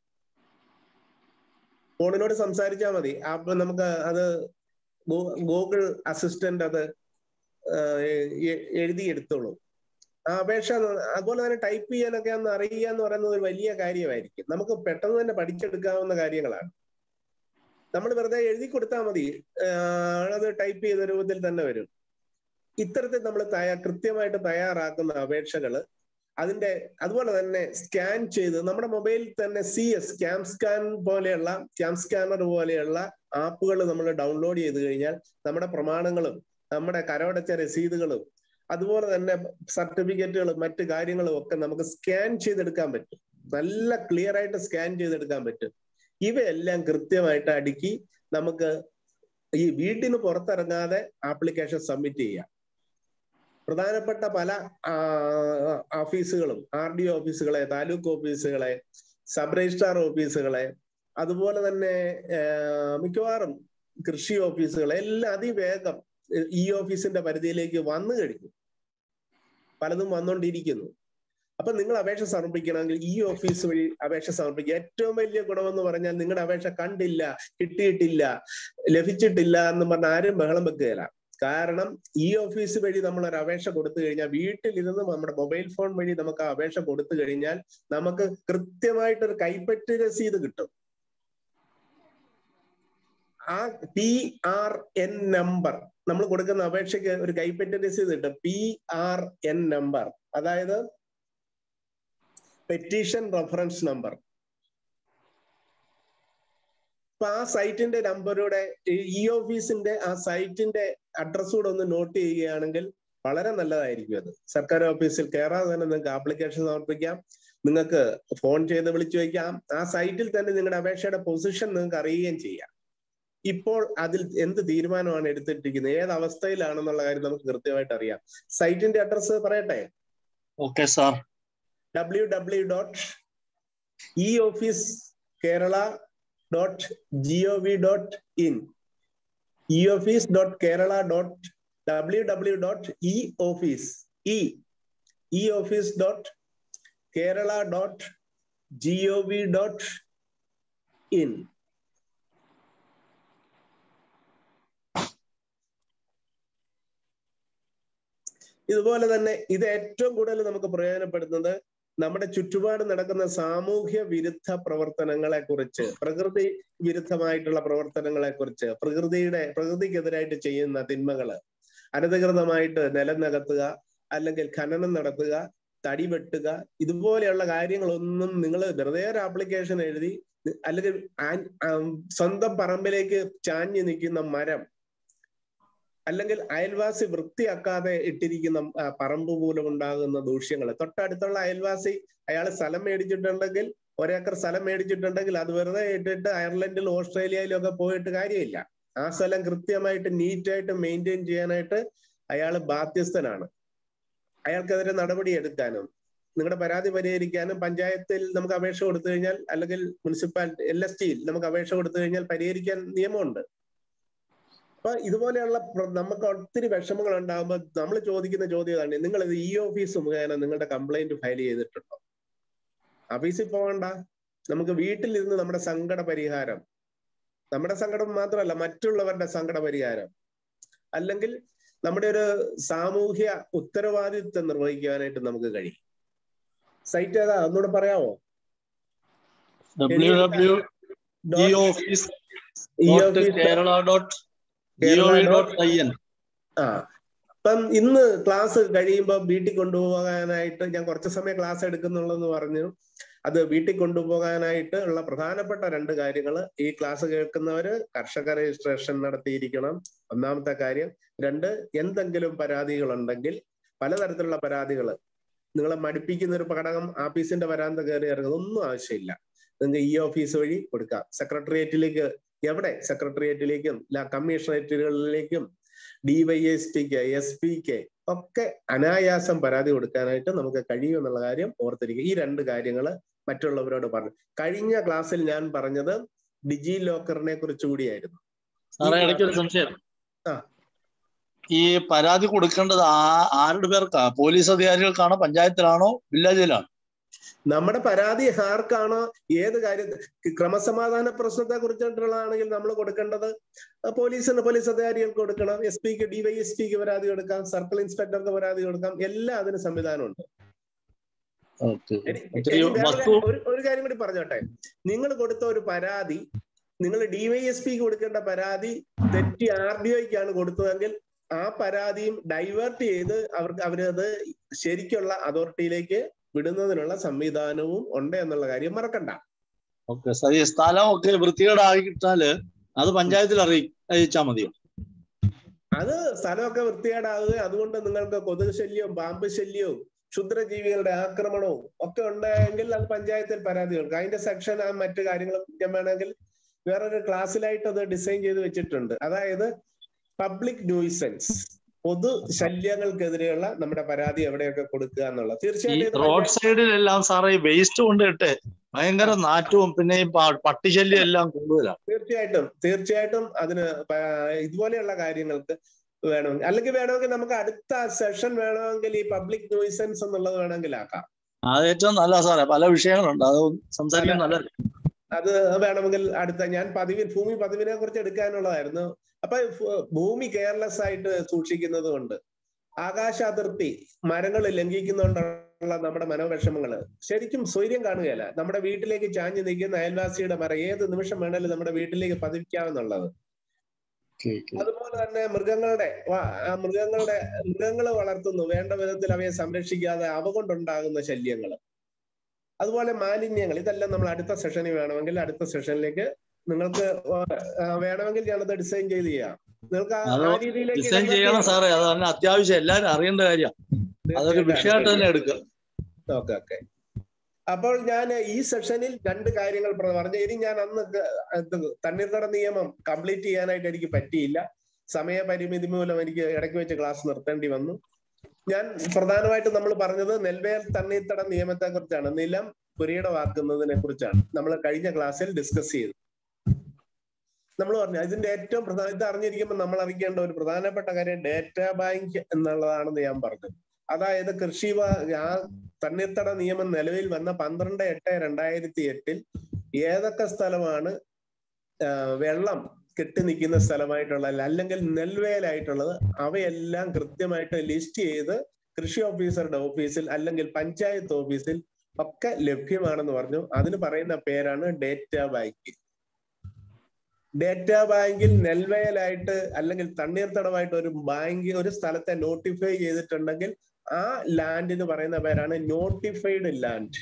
ഫോണിനോട് സംസാരിച്ചാൽ മതി അപ്പൊ നമുക്ക് അത് ഗൂ- ഗൂഗിൾ അസിസ്റ്റന്റ് അത് എ- എ- എഴുതിയെടുത്തോളൂ ആ അപേക്ഷ അതുപോലെ തന്നെ ടൈപ്പ് ചെയ്യാനൊക്കെ ഒന്ന് അറിയുക എന്ന് പറയുന്നത് ഒരു വലിയ കാര്യമായിരിക്കും നമുക്ക് പെട്ടെന്ന് തന്നെ പഠിച്ചെടുക്കാവുന്ന കാര്യങ്ങളാണ് നമ്മൾ വെറുതെ എഴുതി കൊടുത്താൽ മതി ആഹ് അത് ടൈപ്പ് ചെയ്ത രൂപത്തിൽ തന്നെ വരും ഇത്തരത്തിൽ നമ്മൾ തയ്യാ കൃത്യമായിട്ട് തയ്യാറാക്കുന്ന അപേക്ഷകള് അതിന്റെ അതുപോലെ തന്നെ സ്കാൻ ചെയ്ത് നമ്മുടെ മൊബൈലിൽ തന്നെ സി എസ് ക്യാം സ്കാൻ പോലെയുള്ള ക്യാം സ്കാനർ പോലെയുള്ള ആപ്പുകൾ നമ്മൾ ഡൗൺലോഡ് ചെയ്ത് കഴിഞ്ഞാൽ നമ്മുടെ പ്രമാണങ്ങളും നമ്മുടെ കരമടച്ച രസീതുകളും അതുപോലെ തന്നെ സർട്ടിഫിക്കറ്റുകളും മറ്റു കാര്യങ്ങളും ഒക്കെ നമുക്ക് സ്കാൻ ചെയ്തെടുക്കാൻ പറ്റും നല്ല ക്ലിയർ ആയിട്ട് സ്കാൻ ചെയ്തെടുക്കാൻ പറ്റും ഇവയെല്ലാം കൃത്യമായിട്ട് അടുക്കി നമുക്ക് ഈ വീട്ടിന് പുറത്തിറങ്ങാതെ ആപ്ലിക്കേഷൻ സബ്മിറ്റ് ചെയ്യാം പ്രധാനപ്പെട്ട പല ആ, ഓഫീസുകളും ആർ ഡി ഓഫീസുകളെ താലൂക്ക് ഓഫീസുകളെ സബ് രജിസ്ട്രാർ ഓഫീസുകളെ അതുപോലെ തന്നെ ഏർ, മിക്കവാറും കൃഷി ഓഫീസുകൾ എല്ലാം അതിവേഗം ഈ ഓഫീസിന്റെ പരിധിയിലേക്ക് വന്നു കഴിഞ്ഞു പലതും വന്നുകൊണ്ടിരിക്കുന്നു അപ്പൊ നിങ്ങൾ അപേക്ഷ സമർപ്പിക്കണമെങ്കിൽ ഈ ഓഫീസ് വഴി അപേക്ഷ സമർപ്പിക്കുക ഏറ്റവും വലിയ ഗുണമെന്ന് പറഞ്ഞാൽ നിങ്ങളുടെ അപേക്ഷ കണ്ടില്ല കിട്ടിയിട്ടില്ല ലഭിച്ചിട്ടില്ല എന്ന് പറഞ്ഞ ആരും ബഹളം വെക്കുകയില്ല കാരണം ഈ ഓഫീസ് വഴി നമ്മൾ ഒരു അപേക്ഷ കൊടുത്തു കഴിഞ്ഞാൽ വീട്ടിലിരുന്ന് നമ്മുടെ മൊബൈൽ ഫോൺ വഴി നമുക്ക് ആ അപേക്ഷ കൊടുത്തു കഴിഞ്ഞാൽ നമുക്ക് കൃത്യമായിട്ടൊരു കൈപ്പറ്റ് രസീത് കിട്ടും ആ പി ആർ എൻ നമ്പർ നമ്മൾ കൊടുക്കുന്ന അപേക്ഷയ്ക്ക് ഒരു കൈപ്പറ്റ് രസീത് കിട്ടും പി ആർ എൻ നമ്പർ അതായത് പെറ്റീഷൻ റെഫറൻസ് നമ്പർ അപ്പൊ ആ സൈറ്റിന്റെ നമ്പറൂടെ ഈ ഓഫീസിന്റെ ആ സൈറ്റിന്റെ അഡ്രസ് കൂടെ ഒന്ന് നോട്ട് ചെയ്യുകയാണെങ്കിൽ വളരെ നല്ലതായിരിക്കും അത് സർക്കാർ ഓഫീസിൽ കയറാതെ തന്നെ നിങ്ങൾക്ക് ആപ്ലിക്കേഷൻ സമർപ്പിക്കാം നിങ്ങൾക്ക് ഫോൺ ചെയ്ത് വിളിച്ചു വയ്ക്കാം ആ സൈറ്റിൽ തന്നെ നിങ്ങളുടെ അപേക്ഷയുടെ പൊസിഷൻ നിങ്ങൾക്ക് അറിയുകയും ചെയ്യാം ഇപ്പോൾ അതിൽ എന്ത് തീരുമാനമാണ് എടുത്തിട്ടിരിക്കുന്നത് ഏത് അവസ്ഥയിലാണെന്നുള്ള കാര്യം നമുക്ക് കൃത്യമായിട്ട് അറിയാം സൈറ്റിന്റെ അഡ്രസ്സ് പറയട്ടെ okay sir W W dot E office Kerala dot G O V dot in E office dot Kerala dot W W dot E office E E office dot Kerala dot G O V dot in ഇതുപോലെ തന്നെ ഇത് ഏറ്റവും കൂടുതൽ നമുക്ക് പ്രയോജനപ്പെടുന്നത് നമ്മുടെ ചുറ്റുപാട് നടക്കുന്ന സാമൂഹ്യ വിരുദ്ധ പ്രവർത്തനങ്ങളെ കുറിച്ച് പ്രകൃതി വിരുദ്ധമായിട്ടുള്ള പ്രവർത്തനങ്ങളെ കുറിച്ച് പ്രകൃതിയുടെ പ്രകൃതിക്കെതിരായിട്ട് ചെയ്യുന്ന തിന്മകള് അനധികൃതമായിട്ട് നിലം നികത്തുക അല്ലെങ്കിൽ ഖനനം നടത്തുക തടി വെട്ടുക ഇതുപോലെയുള്ള കാര്യങ്ങളൊന്നും നിങ്ങൾ വെറുതെ ഒരു ആപ്ലിക്കേഷൻ എഴുതി അല്ലെങ്കിൽ ആ- ആ സ്വന്തം പറമ്പിലേക്ക് ചാഞ്ഞു നിൽക്കുന്ന മരം അല്ലെങ്കിൽ അയൽവാസി വൃത്തിയാക്കാതെ ഇട്ടിരിക്കുന്ന ആ, പറമ്പ് മൂലം ഉണ്ടാകുന്ന ദൂഷ്യങ്ങൾ തൊട്ടടുത്തുള്ള അയൽവാസി അയാൾ സ്ഥലം മേടിച്ചിട്ടുണ്ടെങ്കിൽ ഒരേക്കർ സ്ഥലം മേടിച്ചിട്ടുണ്ടെങ്കിൽ അത് വെറുതെ ഇട്ടിട്ട് അയർലൻഡിലും ഓസ്ട്രേലിയയിലും ഒക്കെ പോയിട്ട് കാര്യമില്ല ആ സ്ഥലം കൃത്യമായിട്ട് നീറ്റായിട്ട് മെയിൻറ്റെയിൻ ചെയ്യാനായിട്ട് അയാൾ ബാധ്യസ്ഥനാണ് അയാൾക്കെതിരെ നടപടി എടുക്കാനും നിങ്ങളുടെ പരാതി പരിഹരിക്കാനും പഞ്ചായത്തിൽ നമുക്ക് അപേക്ഷ കൊടുത്തു കഴിഞ്ഞാൽ അല്ലെങ്കിൽ മുനിസിപ്പാലിറ്റി എൽ എസ് ടിയിൽ നമുക്ക് അപേക്ഷ കൊടുത്തു കഴിഞ്ഞാൽ പരിഹരിക്കാൻ നിയമമുണ്ട് അപ്പൊ ഇതുപോലെയുള്ള പ്ര- നമുക്ക് ഒത്തിരി വിഷമങ്ങൾ ഉണ്ടാകുമ്പോൾ നമ്മൾ ചോദിക്കുന്ന ചോദ്യം ഇതാണ് നിങ്ങൾ ഇത് ഇ ഓഫീസ് മുഖേന നിങ്ങളുടെ കംപ്ലൈന്റ് ഫയൽ ചെയ്തിട്ടുണ്ടോ ഓഫീസിൽ പോകണ്ട നമുക്ക് വീട്ടിലിരുന്ന് നമ്മുടെ സങ്കട പരിഹാരം നമ്മുടെ സങ്കടം മാത്രമല്ല മറ്റുള്ളവരുടെ സങ്കട പരിഹാരം അല്ലെങ്കിൽ നമ്മുടെ ഒരു സാമൂഹ്യ ഉത്തരവാദിത്വം നിർവഹിക്കാനായിട്ട് നമുക്ക് കഴിയും സൈറ്റ് ഏതാ ഒന്നുകൂടെ പറയാമോ W W E office E dot office Kerala dot G O V dot I N ആ അപ്പം ഇന്ന് ക്ലാസ് കഴിയുമ്പോൾ വീട്ടിൽ കൊണ്ടുപോകാനായിട്ട് ഞാൻ കുറച്ച് സമയം ക്ലാസ് എടുക്കുന്നുള്ളെന്ന് പറഞ്ഞു അത് വീട്ടിൽ കൊണ്ടുപോകാനായിട്ട് ഉള്ള പ്രധാനപ്പെട്ട രണ്ട് കാര്യങ്ങൾ ഈ ക്ലാസ് കേൾക്കുന്നവര് കർഷക രജിസ്ട്രേഷൻ നടത്തിയിരിക്കണം ഒന്നാമത്തെ കാര്യം രണ്ട് എന്തെങ്കിലും പരാതികൾ ഉണ്ടെങ്കിൽ പലതരത്തിലുള്ള പരാതികൾ നിങ്ങളെ മടുപ്പിക്കുന്ന ഒരു പടകം ആഫീസിന്റെ വരാന്ത കയറി ഇറങ്ങുന്നത് ഒന്നും ആവശ്യമില്ല നിങ്ങൾക്ക് ഈ ഓഫീസ് വഴി കൊടുക്കാം സെക്രട്ടേറിയറ്റിലേക്ക് എവിടെ സെക്രട്ടേറിയറ്റിലേക്കും കമ്മീഷണറേറ്റുകളിലേക്കും ഡിവൈഎസ് പിക്ക് എസ് പിക്ക് ഒക്കെ അനായാസം പരാതി കൊടുക്കാനായിട്ട് നമുക്ക് കഴിയും എന്നുള്ള കാര്യം ഓർത്തിരിക്കുക ഈ രണ്ട് കാര്യങ്ങൾ മറ്റുള്ളവരോട് പറഞ്ഞു കഴിഞ്ഞ ക്ലാസ്സിൽ ഞാൻ പറഞ്ഞത് ഡിജി ലോക്കറിനെ കുറിച്ച് കൂടിയായിരുന്നു സാറേ ഇടയ്ക്ക് ഒരു സംശയം ആ. ഈ പരാതി കൊടുക്കേണ്ടത് ആ ആരുടെ പേർക്കാ പോലീസ് അധികാരികൾക്കാണോ പഞ്ചായത്തിലാണോ വില്ലേജിലാണോ നമ്മുടെ പരാതി ആർക്കാണോ ഏത് കാര്യം ക്രമസമാധാന പ്രശ്നത്തെ കുറിച്ചിട്ടുള്ളതാണെങ്കിൽ നമ്മൾ കൊടുക്കേണ്ടത് പോലീസിന് പോലീസ് അധികാരികൾക്ക് കൊടുക്കണം എസ് പിക്ക് ഡിവൈഎസ് പിക്ക് പരാതി കൊടുക്കാം സർക്കിൾ ഇൻസ്പെക്ടർക്ക് പരാതി കൊടുക്കാം എല്ലാം അതിന് സംവിധാനമുണ്ട് ഓക്കെ ഇനി- ഒത്തിരി ഇനി വേറെ വസ്തു ഒരു ഒരു കാര്യം കൂടി പറഞ്ഞോട്ടെ നിങ്ങൾ കൊടുത്ത ഒരു പരാതി നിങ്ങൾ ഡിവൈഎസ്പിക്ക് കൊടുക്കേണ്ട പരാതി തെറ്റി ആർ ഡി ഒക്കാണ് കൊടുത്തതെങ്കിൽ ആ പരാതിയും ഡൈവേർട്ട് ചെയ്ത് അവർക്ക് അവരത് ശരിക്കുള്ള അതോറിറ്റിയിലേക്ക് വിടുന്നതിനുള്ള സംവിധാനവും ഉണ്ട് എന്നുള്ള കാര്യം മറക്കണ്ട ഓക്കെ സാർ ഈ സ്ഥലമൊക്കെ വൃത്തികേടാക്കിട്ടാല് അത് പഞ്ചായത്തിൽ അറിയി അറിയിച്ചാൽ മതിയോ അത് സ്ഥലമൊക്കെ വൃത്തികേടാവുക അതുകൊണ്ട് നിങ്ങൾക്ക് കൊതുക് ശല്യവും പാമ്പ് ശല്യവും ക്ഷുദ്രജീവികളുടെ ആക്രമണവും ഒക്കെ ഉണ്ടായെങ്കിൽ അത് പഞ്ചായത്തിൽ പരാതി കൊടുക്കാം അതിന്റെ സെക്ഷൻ ആ മറ്റു കാര്യങ്ങളും ഞാൻ വേണമെങ്കിൽ വേറൊരു ക്ലാസ്സിലായിട്ട് അത് ഡിസൈൻ ചെയ്ത് വെച്ചിട്ടുണ്ട് അതായത് പബ്ലിക് ന്യൂസൻസ് പൊതു ശല്യങ്ങൾക്കെതിരെയുള്ള നമ്മുടെ പരാതി എവിടെയൊക്കെ കൊടുക്കുക എന്നുള്ളത് ഈ തീർച്ചയായിട്ടും ഇത് റോഡ് സൈഡിലെല്ലാം സാറേ ഈ വേസ്റ്റ് കൊണ്ടിട്ട് ഭയങ്കര നാറ്റവും പിന്നെ ഈ പ- പട്ടിശല്യം എല്ലാം കൂടുതലാണ് തീർച്ചയായിട്ടും തീർച്ചയായിട്ടും അതിന് പ- ഇതുപോലെയുള്ള കാര്യങ്ങൾക്ക് വേണമെങ്കിൽ അല്ലെങ്കിൽ വേണമെങ്കിൽ നമുക്ക് അടുത്ത സെഷൻ വേണമെങ്കിൽ ഈ പബ്ലിക് നോയിസൻസ് എന്നുള്ളത് വേണമെങ്കിൽ ആക്കാം അത് ഏറ്റവും നല്ല സാറേ പല വിഷയങ്ങളുണ്ട് അത് സംസാരിക്കാൻ നല്ല അത് വേണമെങ്കിൽ അടുത്ത ഞാൻ പതിവിൽ ഭൂമി പതിവിനെ കുറിച്ച് എടുക്കാനുള്ളതായിരുന്നു അപ്പൊ ഭൂ- ഭൂമി കെയർലെസ് ആയിട്ട് സൂക്ഷിക്കുന്നത് കൊണ്ട് ആകാശ അതിർത്തി മരങ്ങൾ ലംഘിക്കുന്നതുകൊണ്ടുള്ള നമ്മുടെ മനോവിഷമങ്ങള് ശരിക്കും സ്വൈര്യം കാണുകയല്ല നമ്മുടെ വീട്ടിലേക്ക് ചാഞ്ഞു നിൽക്കുന്ന അയൽവാസിയുടെ മരം ഏത് നിമിഷം വേണേലും നമ്മുടെ വീട്ടിലേക്ക് പതിക്കാമെന്നുള്ളത് അതുപോലെ തന്നെ മൃഗങ്ങളുടെ വ- ആ മൃഗങ്ങളുടെ മൃഗങ്ങളെ വളർത്തുന്നു വേണ്ട വിധത്തിൽ അവയെ സംരക്ഷിക്കാതെ അവ കൊണ്ടുണ്ടാകുന്ന ശല്യങ്ങൾ അതുപോലെ മാലിന്യങ്ങൾ ഇതെല്ലാം നമ്മൾ അടുത്ത സെഷനിൽ വേണമെങ്കിൽ അടുത്ത സെഷനിലേക്ക് നിങ്ങൾക്ക് ആ, വേണമെങ്കിൽ ഞാനത് ഡിസൈൻ ചെയ്ത് ചെയ്യാം നിങ്ങൾക്ക് ആ- അത് ആ രീതിയിലേക്ക് ഡിസൈൻ convert ചെയ്യണം ചെയ്യാം. സാറേ അത് തന്നെ അത്യാവശ്യം എല്ലാവരും അറിയേണ്ട കാര്യം അതൊരു വിഷയമായിട്ട് തന്നെ എടുക്കുക ഓക്കെ ഓക്കെ അപ്പോൾ ഞാൻ ഈ സെഷനിൽ രണ്ട് കാര്യങ്ങൾ പ്ര- പറഞ്ഞു ഇനി ഞാൻ അന്ന് ക- ഇത് തണ്ണീർത്തട നിയമം കംപ്ലീറ്റ് ചെയ്യാനായിട്ട് എനിക്ക് പറ്റിയില്ല സമയപരിമിതി മൂലം എനിക്ക് ഇടയ്ക്ക് വെച്ച് ക്ലാസ് നിർത്തേണ്ടി വന്നു ഞാൻ പ്രധാനമായിട്ടും നമ്മൾ പറഞ്ഞത് നെൽവേൽ തണ്ണീർത്തട നിയമത്തെ കുറിച്ചാണ് നിലം പുരയിടമാക്കുന്നതിനെ കുറിച്ചാണ് നമ്മൾ കഴിഞ്ഞ ക്ലാസ്സിൽ ഡിസ്കസ് ചെയ്തു നമ്മൾ പറഞ്ഞു ഇതിന്റെ ഏറ്റവും പ്രധാന ഇത് അറിഞ്ഞിരിക്കുമ്പോൾ നമ്മൾ അറിയിക്കേണ്ട ഒരു പ്രധാനപ്പെട്ട കാര്യം ഡേറ്റാ ബാങ്ക് എന്നുള്ളതാണെന്ന് ഞാൻ പറഞ്ഞു അതായത് കൃഷി വ- ആ തണ്ണീർത്തട നിയമം നിലവിൽ വന്ന പന്ത്രണ്ട് എട്ട് രണ്ടായിരത്തി എട്ടിൽ ഏതൊക്കെ സ്ഥലമാണ് ആ, വെള്ളം കെട്ടി നിൽക്കുന്ന സ്ഥലമായിട്ടുള്ളത് അല്ലെങ്കിൽ നെൽവേലായിട്ടുള്ളത് അവയെല്ലാം കൃത്യമായിട്ട് ലിസ്റ്റ് ചെയ്ത് കൃഷി ഓഫീസറുടെ ഓഫീസിൽ അല്ലെങ്കിൽ പഞ്ചായത്ത് ഓഫീസിൽ ഒക്കെ ലഭ്യമാണെന്ന് പറഞ്ഞു അതിന് പറയുന്ന പേരാണ് ഡേറ്റാ ബാങ്ക് ഡേറ്റാ ബാങ്കിൽ നെൽവയലായിട്ട് അല്ലെങ്കിൽ തണ്ണീർത്തടമായിട്ട് ഒരു ബാങ്ക് ഒരു സ്ഥലത്തെ നോട്ടിഫൈ ചെയ്തിട്ടുണ്ടെങ്കിൽ ആ ലാൻഡിന് പറയുന്ന പേരാണ് നോട്ടിഫൈഡ് ലാൻഡ്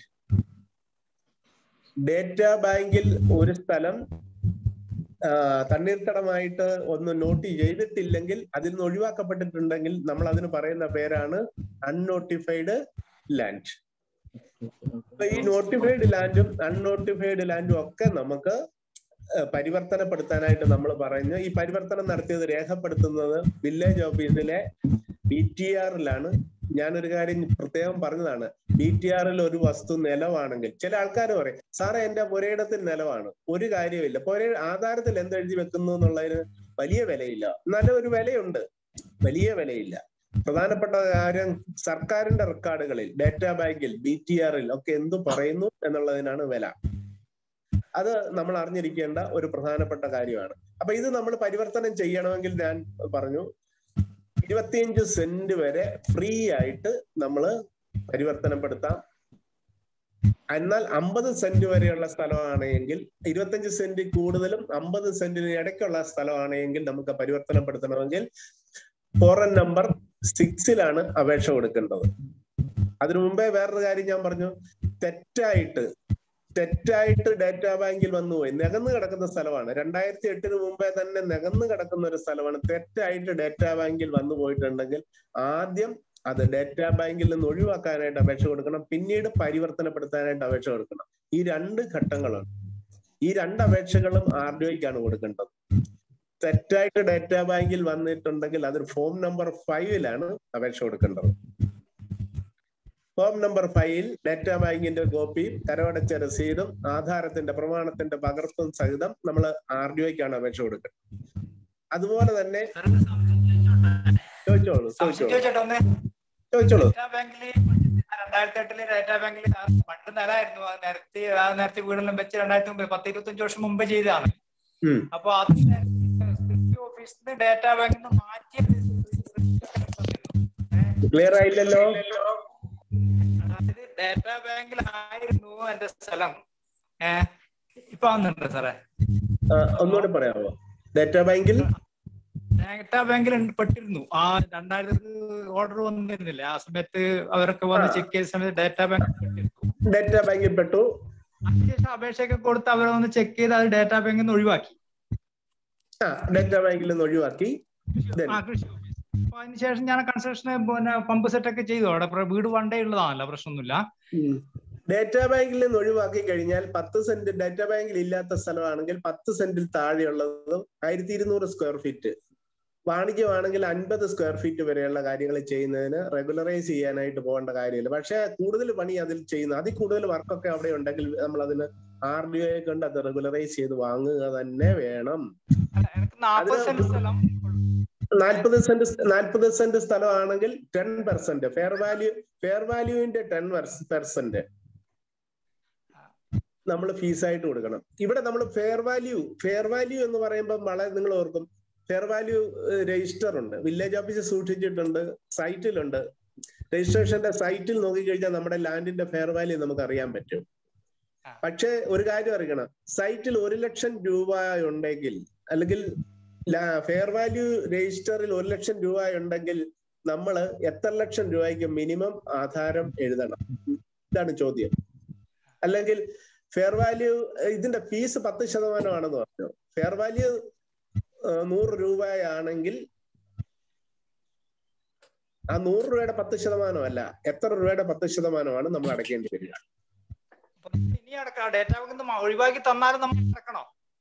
ഡേറ്റാ ബാങ്കിൽ ഒരു സ്ഥലം ആ, തണ്ണീർത്തടമായിട്ട് ഒന്ന് നോട്ട് ചെയ്തിട്ടില്ലെങ്കിൽ അതിൽ നിന്ന് ഒഴിവാക്കപ്പെട്ടിട്ടുണ്ടെങ്കിൽ നമ്മൾ അതിന് പറയുന്ന പേരാണ് അൺനോട്ടിഫൈഡ് ലാൻഡ് അപ്പൊ ഈ നോട്ടിഫൈഡ് ലാൻഡും അൺനോട്ടിഫൈഡ് ലാൻഡും ഒക്കെ നമുക്ക് ഏഹ് പരിവർത്തനപ്പെടുത്താനായിട്ട് നമ്മൾ പറഞ്ഞു ഈ പരിവർത്തനം നടത്തിയത് രേഖപ്പെടുത്തുന്നത് വില്ലേജ് ഓഫീസിലെ ബി ടി ആറിലാണ് ഞാനൊരു കാര്യം പ്രത്യേകം പറഞ്ഞതാണ് ബി ടി ആറിൽ ഒരു വസ്തു നിലവാണെങ്കിൽ ചില ആൾക്കാർ പറയും സാറേ എന്റെ പുരയിടത്തിൽ നിലവാണ് ഒരു കാര്യമില്ല പുര ആധാരത്തിൽ എന്തെഴുതി വെക്കുന്നു എന്നുള്ളതിന് വലിയ വിലയില്ല എന്നാലും ഒരു വിലയുണ്ട് വലിയ വിലയില്ല പ്രധാനപ്പെട്ട കാര്യം സർക്കാരിന്റെ റെക്കോർഡുകളിൽ ഡേറ്റാ ബാങ്കിൽ ബി ടി ആറിൽ ഒക്കെ എന്തു പറയുന്നു എന്നുള്ളതിനാണ് വില അത് നമ്മൾ അറിഞ്ഞിരിക്കേണ്ട ഒരു പ്രധാനപ്പെട്ട കാര്യമാണ് അപ്പൊ ഇത് നമ്മൾ പരിവർത്തനം ചെയ്യണമെങ്കിൽ ഞാൻ പറഞ്ഞു ഇരുപത്തിയഞ്ച് സെന്റ് വരെ ഫ്രീ ആയിട്ട് നമ്മൾ പരിവർത്തനപ്പെടുത്താം എന്നാൽ അമ്പത് സെന്റ് വരെയുള്ള സ്ഥലമാണെങ്കിൽ ഇരുപത്തഞ്ച് സെന്റ് കൂടുതലും അമ്പത് സെന്റിന് ഇടയ്ക്കുള്ള സ്ഥലമാണെങ്കിൽ നമുക്ക് പരിവർത്തനപ്പെടുത്തണമെങ്കിൽ ഫോറൻ നമ്പർ സിക്സിലാണ് അപേക്ഷ കൊടുക്കേണ്ടത് അതിനു മുമ്പേ വേറൊരു കാര്യം ഞാൻ പറഞ്ഞു തെറ്റായിട്ട് തെറ്റായിട്ട് ഡാറ്റാ ബാങ്കിൽ വന്നുപോയി നികന്നു കിടക്കുന്ന സ്ഥലമാണ് രണ്ടായിരത്തി എട്ടിന് മുമ്പേ തന്നെ നികന്നു കിടക്കുന്ന ഒരു സ്ഥലമാണ് തെറ്റായിട്ട് ഡാറ്റാ ബാങ്കിൽ വന്നു പോയിട്ടുണ്ടെങ്കിൽ ആദ്യം അത് ഡാറ്റാ ബാങ്കിൽ നിന്ന് ഒഴിവാക്കാനായിട്ട് അപേക്ഷ കൊടുക്കണം പിന്നീട് പരിവർത്തനപ്പെടുത്താനായിട്ട് അപേക്ഷ കൊടുക്കണം ഈ രണ്ട് ഘട്ടങ്ങളാണ് ഈ രണ്ട് അപേക്ഷകളും ആർ ഡി ഒക്കാണ് കൊടുക്കേണ്ടത് തെറ്റായിട്ട് ഡാറ്റാ ബാങ്കിൽ വന്നിട്ടുണ്ടെങ്കിൽ അതൊരു ഫോം നമ്പർ ഫൈവിലാണ് അപേക്ഷ കൊടുക്കേണ്ടത് ഫോം നമ്പർ ഫൈവിൽ ഡാറ്റാ ബാങ്കിന്റെ കോപ്പിയും കരമടച്ച രസീതും ആധാരത്തിന്റെ പ്രമാണത്തിന്റെ പകർപ്പും സഹിതം നമ്മൾ ആർ ഡി ഒക്കാണ് അപേക്ഷ കൊടുക്കുന്നത് അതുപോലെ തന്നെ ചോദിച്ചോളൂ ചോദിച്ചോളൂ ചോദിച്ചോട്ടെ ഒന്ന് ചോദിച്ചോളൂ ഡേറ്റാ ബാങ്കില് രണ്ടായിരത്തി എട്ടില് ഡേറ്റാ ബാങ്കില് പണ്ട് നിലമായിരുന്നു അത് നിരത്തി ആ നേരത്തെ വീടെല്ലാം വെച്ച് രണ്ടായിരത്തി മുമ്പ് പത്ത് ഇരുപത്തഞ്ച് വർഷം മുമ്പ് ചെയ്തതാണ് ഉം. അപ്പൊ അത് ഓഫീസിൽ നിന്ന് ഡേറ്റാ ബാങ്കിൽ നിന്ന് മാറ്റി ക്ലിയർ ആയില്ലല്ലോ അതായത് ഡേറ്റാ ബാങ്കിലായിരുന്നു എന്റെ സ്ഥലം ഏഹ് ഇപ്പൊ വന്നിട്ടുണ്ട് സാറേ ആ, ഒന്നുകൂടി പറയാമോ ഡാറ്റാ ബാങ്കിൽ ഡേറ്റാ ബാങ്കിൽ പെട്ടിരുന്നു ആ രണ്ടായിരത്തി ഓർഡർ വന്നിരുന്നില്ല ആ സമയത്ത് അവരൊക്കെ വന്ന് ആ. ചെക്ക് ചെയ്ത സമയത്ത് ഡേറ്റാ ബാങ്ക് പെട്ടിരുന്നു ഡാറ്റാ ബാങ്കിൽ പെട്ടു അതിനുശേഷം അപേക്ഷയൊക്കെ കൊടുത്ത് അവർ ഒന്ന് ചെക്ക് ചെയ്ത് അത് ഡേറ്റാ ബാങ്കിൽ നിന്ന് ഒഴിവാക്കി ആ ഡാറ്റാ ബാങ്കിൽ നിന്ന് ഒഴിവാക്കി Then. ആ കൃഷി ഓഫീസ് അപ്പൊ അതിനുശേഷം ഞാൻ കൺസ്ട്രക്ഷൻ പിന്നെ പമ്പ് സെറ്റ് ഒക്കെ ചെയ്തു അവിടെ പ്ര- വീട് വണ്ടേ ഉള്ളതാണല്ലോ പ്രശ്നമൊന്നുമില്ല ഡാറ്റാ ബാങ്കിൽ നിന്ന് ഒഴിവാക്കി കഴിഞ്ഞാൽ പത്ത് സെന്റ് ഡാറ്റാ ബാങ്കിൽ ഇല്ലാത്ത സ്ഥലമാണെങ്കിൽ പത്ത് സെന്റിൽ താഴെയുള്ളതും ആയിരത്തി ഇരുന്നൂറ് സ്ക്വയർ ഫീറ്റ് വാണിജ്യമാണെങ്കിൽ അൻപത് സ്ക്വയർ ഫീറ്റ് വരെയുള്ള കാര്യങ്ങൾ ചെയ്യുന്നതിന് റെഗുലറൈസ് ചെയ്യാനായിട്ട് പോകേണ്ട കാര്യമില്ല പക്ഷെ കൂടുതൽ പണി അതിൽ ചെയ്യുന്ന അതിൽ കൂടുതൽ വർക്കൊക്കെ അവിടെ ഉണ്ടെങ്കിൽ നമ്മൾ അതിന് ആർ ഡി ഒയെ കൊണ്ട് അത് റെഗുലറൈസ് ചെയ്ത് വാങ്ങുക തന്നെ വേണം അല്ല, എനിക്ക് നാപ്പത് സെന്റ് സ്ഥലം നാൽപ്പത് സെന്റ് നാൽപ്പത് സെന്റ് സ്ഥലമാണെങ്കിൽ ten percent fair value fair വാല്യൂവിന്റെ ടെൻ പെർസെന്റ് നമ്മൾ ഫീസായിട്ട് കൊടുക്കണം ഇവിടെ നമ്മൾ ഫെയർ വാല്യൂ ഫെയർ വാല്യൂ എന്ന് പറയുമ്പോൾ വളരെ നിങ്ങൾ ഓർക്കും ഫെയർ വാല്യൂ രജിസ്റ്റർ ഉണ്ട് വില്ലേജ് ഓഫീസിൽ സൂക്ഷിച്ചിട്ടുണ്ട് സൈറ്റിലുണ്ട് രജിസ്ട്രേഷന്റെ സൈറ്റിൽ നോക്കിക്കഴിഞ്ഞാൽ നമ്മുടെ ലാൻഡിന്റെ ഫെയർ വാല്യൂ നമുക്ക് അറിയാൻ പറ്റും പക്ഷേ ഒരു കാര്യം അറിയണം സൈറ്റിൽ ഒരു ലക്ഷം രൂപ ഉണ്ടെങ്കിൽ അല്ലെങ്കിൽ ഫെയർ വാല്യൂ രജിസ്റ്ററിൽ ഒരു ലക്ഷം രൂപ ഉണ്ടെങ്കിൽ നമ്മൾ എത്ര ലക്ഷം രൂപയ്ക്ക് മിനിമം ആധാരം എഴുതണം ഇതാണ് ചോദ്യം അല്ലെങ്കിൽ ഫെയർ വാല്യൂ ഇതിന്റെ ഫീസ് പത്ത് ശതമാനമാണെന്ന് പറഞ്ഞു ഫെയർ വാല്യൂ നൂറ് രൂപയാണെങ്കിൽ ആ നൂറ് രൂപയുടെ പത്ത് ശതമാനമല്ല എത്ര രൂപയുടെ പത്ത് ശതമാനമാണ് നമ്മൾ അടയ്ക്കേണ്ടി വരിക അപ്പൊ നമ്മൾ ഇനി അടക്കാം ഡേറ്റ ഒഴിവാക്കി തന്നാലും നമ്മൾ അടക്കണോ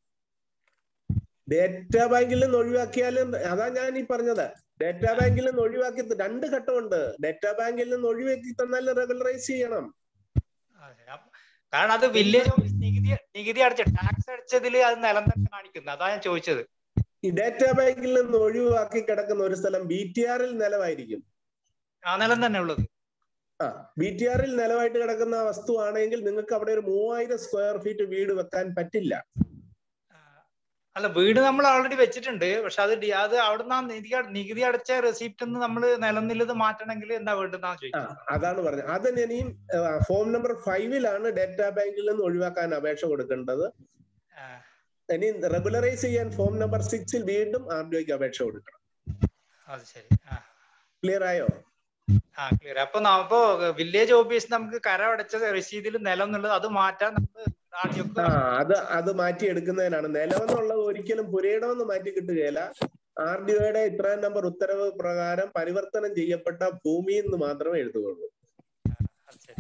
ഡേറ്റ ബാങ്കിൽ നിന്ന് ഒഴിവാക്കിയാലും അതാ ഞാൻ ഈ പറഞ്ഞത് ഡേറ്റ ബാങ്കിൽ നിന്ന് ഒഴിവാക്കി രണ്ട് ഘട്ടമുണ്ട് ഡേറ്റ ബാങ്കിൽ നിന്ന് ഒഴിവാക്കി തന്നാൽ റെഗുലറൈസ് ചെയ്യണം അതെ, അപ്പൊ- കാരണം അത് വില്ലേജ് ഓഫീസ് നികുതി നികുതി അടച്ച ടാക്സ് അടിച്ചതിൽ അത് നിലം തന്നെ കാണിക്കുന്നത് അതാ ഞാൻ ചോദിച്ചത് ഈ ഡേറ്റ ബാങ്കിൽ നിന്ന് ഒഴിവാക്കി കിടക്കുന്ന ഒരു സ്ഥലം ബി ടി ആറിൽ നിലവായിരിക്കും ആ നിലം തന്നെ ഉള്ളത് ആ ബി ടി ആറിൽ നിലവായിട്ട് കിടക്കുന്ന വസ്തു ആണെങ്കിൽ നിങ്ങൾക്ക് അവിടെ ഒരു മൂവായിരം സ്ക്വയർ ഫീറ്റ് വീട് വെക്കാൻ പറ്റില്ല ആ, അല്ല വീട് നമ്മൾ ഓൾറെഡി വെച്ചിട്ടുണ്ട് പക്ഷെ അത് ഡി- അത് അവിടുന്ന് ആ നികുതി അട- നികുതി അടച്ച റെസിപ്റ്റ് നമ്മൾ നിലനില്ലത് മാറ്റണമെങ്കിൽ എന്താ വേണ്ടതെന്നാണ് ആ ചോദിച്ചത് അതാണ് പറഞ്ഞത് അത് ഇനിയും ഫോം നമ്പർ ഫൈവിലാണ് ഡേറ്റ ബാങ്കിൽ നിന്ന് ഒഴിവാക്കാൻ അപേക്ഷ കൊടുക്കേണ്ടത് ആ, ഇനി റെഗുലറൈസ് ചെയ്യാൻ ഫോം നമ്പർ സിക്സിൽ വീണ്ടും ആർ ഡി ഒക്ക് അപേക്ഷ കൊടുക്കണം അത് ശരി ആ ക്ലിയർ ആയോ ആ ക്ലിയർ അപ്പൊ ന- അപ്പൊ വില്ലേജ് ഓഫീസ് നമുക്ക് കരം അടച്ച രസീതിൽ നിലം എന്നുള്ളത് അത് മാറ്റാൻ നമ്മൾ ആദ്യമൊക്കെ ആ അത് അത് മാറ്റി എടുക്കുന്നതിനാണ് നിലവെന്നുള്ളത് ഒരിക്കലും പുരയിടമെന്ന് മാറ്റി കിട്ടുകയില്ല ആർ ഡി ഒയുടെ ഇത്രയും നമ്പർ ഉത്തരവ് പ്രകാരം പരിവർത്തനം ചെയ്യപ്പെട്ട ഭൂമിയിൽ നിന്ന് മാത്രമേ എഴുതുകയുള്ളൂ അത് ശരി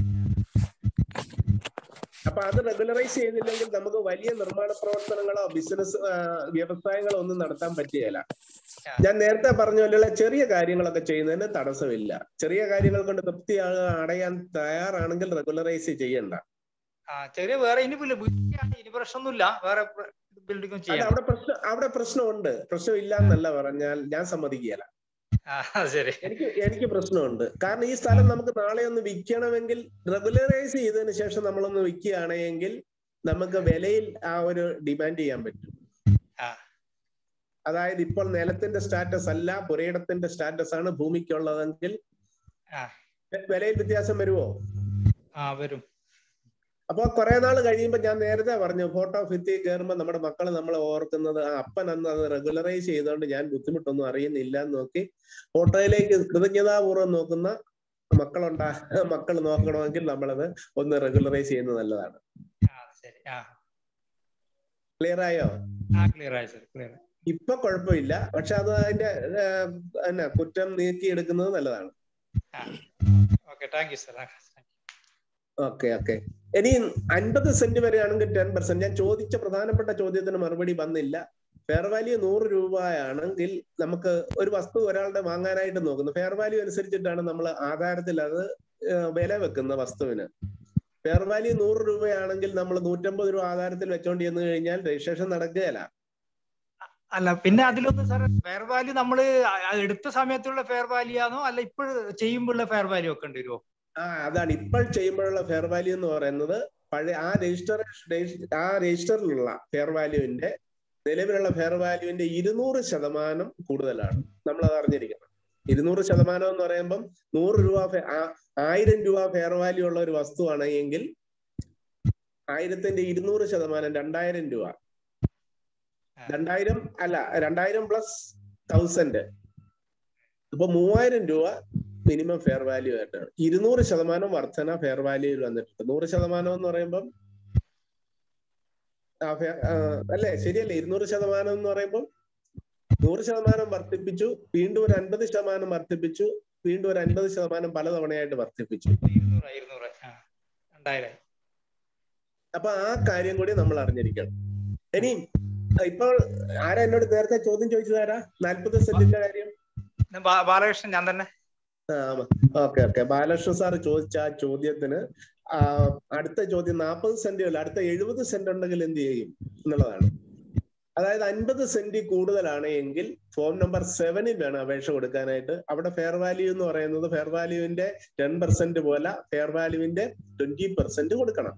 അപ്പൊ അത് റെഗുലറൈസ് ചെയ്തില്ലെങ്കിൽ നമുക്ക് വലിയ നിർമ്മാണ പ്രവർത്തനങ്ങളോ ബിസിനസ് വ്യവസായങ്ങളോ ഒന്നും നടത്താൻ പറ്റുകയില്ല ഞാൻ നേരത്തെ പറഞ്ഞ പോലെയുള്ള ചെറിയ കാര്യങ്ങളൊക്കെ ചെയ്യുന്നതിന് തടസ്സമില്ല ചെറിയ കാര്യങ്ങൾ കൊണ്ട് തൃപ്തി ആ- അടയാൻ തയ്യാറാണെങ്കിൽ റെഗുലറൈസ് ചെയ്യണ്ട ആ ചെറിയ വേറെ ഇനി പുല്ല് വീട്ടിലാണ് ഇനി പ്രശ്നമൊന്നുമില്ല വേറെ ബിൽഡിങ്ങും അത് ചെയ്യാം അവിടെ പ്രശ്നം അവിടെ പ്രശ്നമുണ്ട് പ്രശ്നമില്ല എന്നല്ല പറഞ്ഞാൽ ഞാൻ സമ്മതിക്കുകയില്ല ആ ശരി എനിക്ക് എനിക്ക് പ്രശ്നമുണ്ട് കാരണം ഈ സ്ഥലം നമുക്ക് നാളെ ഒന്ന് വിൽക്കണമെങ്കിൽ റെഗുലറൈസ് ചെയ്തതിന് ശേഷം നമ്മളൊന്ന് വിൽക്കുകയാണെങ്കിൽ നമുക്ക് വിലയിൽ ആ ഒരു ഡിമാൻഡ് ചെയ്യാൻ പറ്റും ആ അതായത് ഇപ്പോൾ നിലത്തിന്റെ സ്റ്റാറ്റസ് അല്ല പുരയിടത്തിന്റെ സ്റ്റാറ്റസ് ആണ് ഭൂമിക്കുള്ളതെങ്കിൽ ആ വിലയിൽ വ്യത്യാസം വരുമോ ആ വരും അപ്പൊ കുറെ നാൾ കഴിയുമ്പോൾ ഞാൻ നേരത്തെ പറഞ്ഞു ഫോട്ടോ ഭിത്തി കയറുമ്പോൾ നമ്മുടെ മക്കൾ നമ്മളെ ഓർക്കുന്നത് ആ അപ്പൻ അന്ന് അത് റെഗുലറൈസ് ചെയ്തുകൊണ്ട് ഞാൻ ബുദ്ധിമുട്ടൊന്നും അറിയുന്നില്ല എന്ന് നോക്കി ഫോട്ടോയിലേക്ക് കൃതജ്ഞതാപൂർവ്വം നോക്കുന്ന മക്കളുണ്ടാ മക്കൾ നോക്കണമെങ്കിൽ നമ്മളത് ഒന്ന് റെഗുലറൈസ് ചെയ്യുന്നത് നല്ലതാണ് ആ ശരി ആ ക്ലിയർ ആയോ ആ ക്ലിയർ ആയി സർ ക്ലിയർ ഇപ്പൊ കുഴപ്പമില്ല പക്ഷെ അത് അതിന്റെ ഏർ, എന്നാ കുറ്റം നീക്കി എടുക്കുന്നത് നല്ലതാണ് ആ okay thank you sir okay okay ഇനി അൻപത് സെന്റ് വരെയാണെങ്കിൽ ടെൻ പെർസെന്റ് ഞാൻ ചോദിച്ച പ്രധാനപ്പെട്ട ചോദ്യത്തിന് മറുപടി വന്നില്ല ഫെയർ വാല്യൂ നൂറ് രൂപയാണെങ്കിൽ നമുക്ക് ഒരു വസ്തു ഒരാളുടെ വാങ്ങാനായിട്ട് നോക്കുന്നു ഫെയർ വാല്യൂ അനുസരിച്ചിട്ടാണ് നമ്മൾ ആധാരത്തിൽ അത് ഏർ, വില വെക്കുന്ന വസ്തുവിന് ഫെയർ വാല്യൂ നൂറ് രൂപയാണെങ്കിൽ നമ്മൾ നൂറ്റമ്പത് രൂപ ആധാരത്തിൽ വെച്ചോണ്ട് ചെന്ന് കഴിഞ്ഞാൽ രജിസ്ട്രേഷൻ നടക്കുകയല്ല അല്ല പിന്നെ അതിലൊന്ന് സാർ ഫെയർ വാല്യൂ നമ്മൾ എടുത്ത സമയത്തുള്ള ഫെയർ വാല്യൂ ആണോ അല്ല ഇപ്പോൾ ചെയ്യുമ്പോഴുള്ള ഫെയർ വാല്യൂ ഒക്കെ ഉണ്ട് വരുമോ ആ അതാണ് ഇപ്പോൾ ചെയ്യുമ്പോഴുള്ള ഫെയർ വാല്യൂ എന്ന് പറയുന്നത് പഴയ ആ രജിസ്റ്റർ ആ രജിസ്റ്ററിലുള്ള ഫെയർ വാല്യൂവിന്റെ നിലവിലുള്ള ഫെയർ വാല്യൂവിന്റെ ഇരുന്നൂറ് ശതമാനം കൂടുതലാണ് നമ്മൾ അത് അറിഞ്ഞിരിക്കണം ഇരുന്നൂറ് ശതമാനം എന്ന് പറയുമ്പം നൂറ് രൂപ ഫെ- ആ- ആയിരം രൂപ ഫെയർ വാല്യൂ ഉള്ള ഒരു വസ്തുവാണ് എങ്കിൽ ആയിരത്തിന്റെ ഇരുന്നൂറ് ശതമാനം രണ്ടായിരം രൂപ രണ്ടായിരം അല്ല രണ്ടായിരം പ്ലസ് തൗസൻഡ് അപ്പൊ മൂവായിരം രൂപ മിനിമം ഫെയർ വാല്യൂ ആയിട്ടാണ് ഇരുന്നൂറ് ശതമാനം വർധന ഫെയർ വാല്യൂയിൽ വന്നിട്ടുണ്ട് നൂറ് ശതമാനം എന്ന് പറയുമ്പം ആ, ഫെ- ആ, അല്ലേ ശരിയല്ലേ ഇരുന്നൂറ് ശതമാനം എന്ന് പറയുമ്പോൾ നൂറ് ശതമാനം വർദ്ധിപ്പിച്ചു വീണ്ടും ഒരു അൻപത് ശതമാനം വർദ്ധിപ്പിച്ചു വീണ്ടും ഒരു അൻപത് ശതമാനം പലതവണയായിട്ട് വർദ്ധിപ്പിച്ചു ഇരുന്നൂറ് ഇരുന്നൂറ് ആ രണ്ടായിരം അപ്പൊ ആ കാര്യം കൂടി നമ്മൾ അറിഞ്ഞിരിക്കണം ഇനി ഇപ്പോൾ ആരാ എന്നോട് നേരത്തെ ചോദ്യം ചോദിച്ചതാരാ നാൽപ്പത് സെന്റിന്റെ കാര്യം ബാ- ബാലകൃഷ്ണൻ ഞാൻ തന്നെ ഓക്കെ ഓക്കെ ബാലകൃഷ്ണ സാർ ചോദിച്ച ആ ചോദ്യത്തിന് ആ, അടുത്ത ചോദ്യം നാൽപ്പത് സെന്റ് അല്ല അടുത്ത എഴുപത് സെന്റ് ഉണ്ടെങ്കിൽ എന്ത് ചെയ്യും എന്നുള്ളതാണ് അതായത് അൻപത് സെന്റ് കൂടുതലാണ് എങ്കിൽ ഫോം നമ്പർ സെവനിൽ വേണം അപേക്ഷ കൊടുക്കാനായിട്ട് അവിടെ ഫെയർ വാല്യൂ എന്ന് പറയുന്നത് ഫെയർ വാല്യൂവിന്റെ ടെൻ പെർസെന്റ് പോലെ ഫെയർ വാല്യൂവിന്റെ ട്വന്റി പെർസെന്റ് കൊടുക്കണം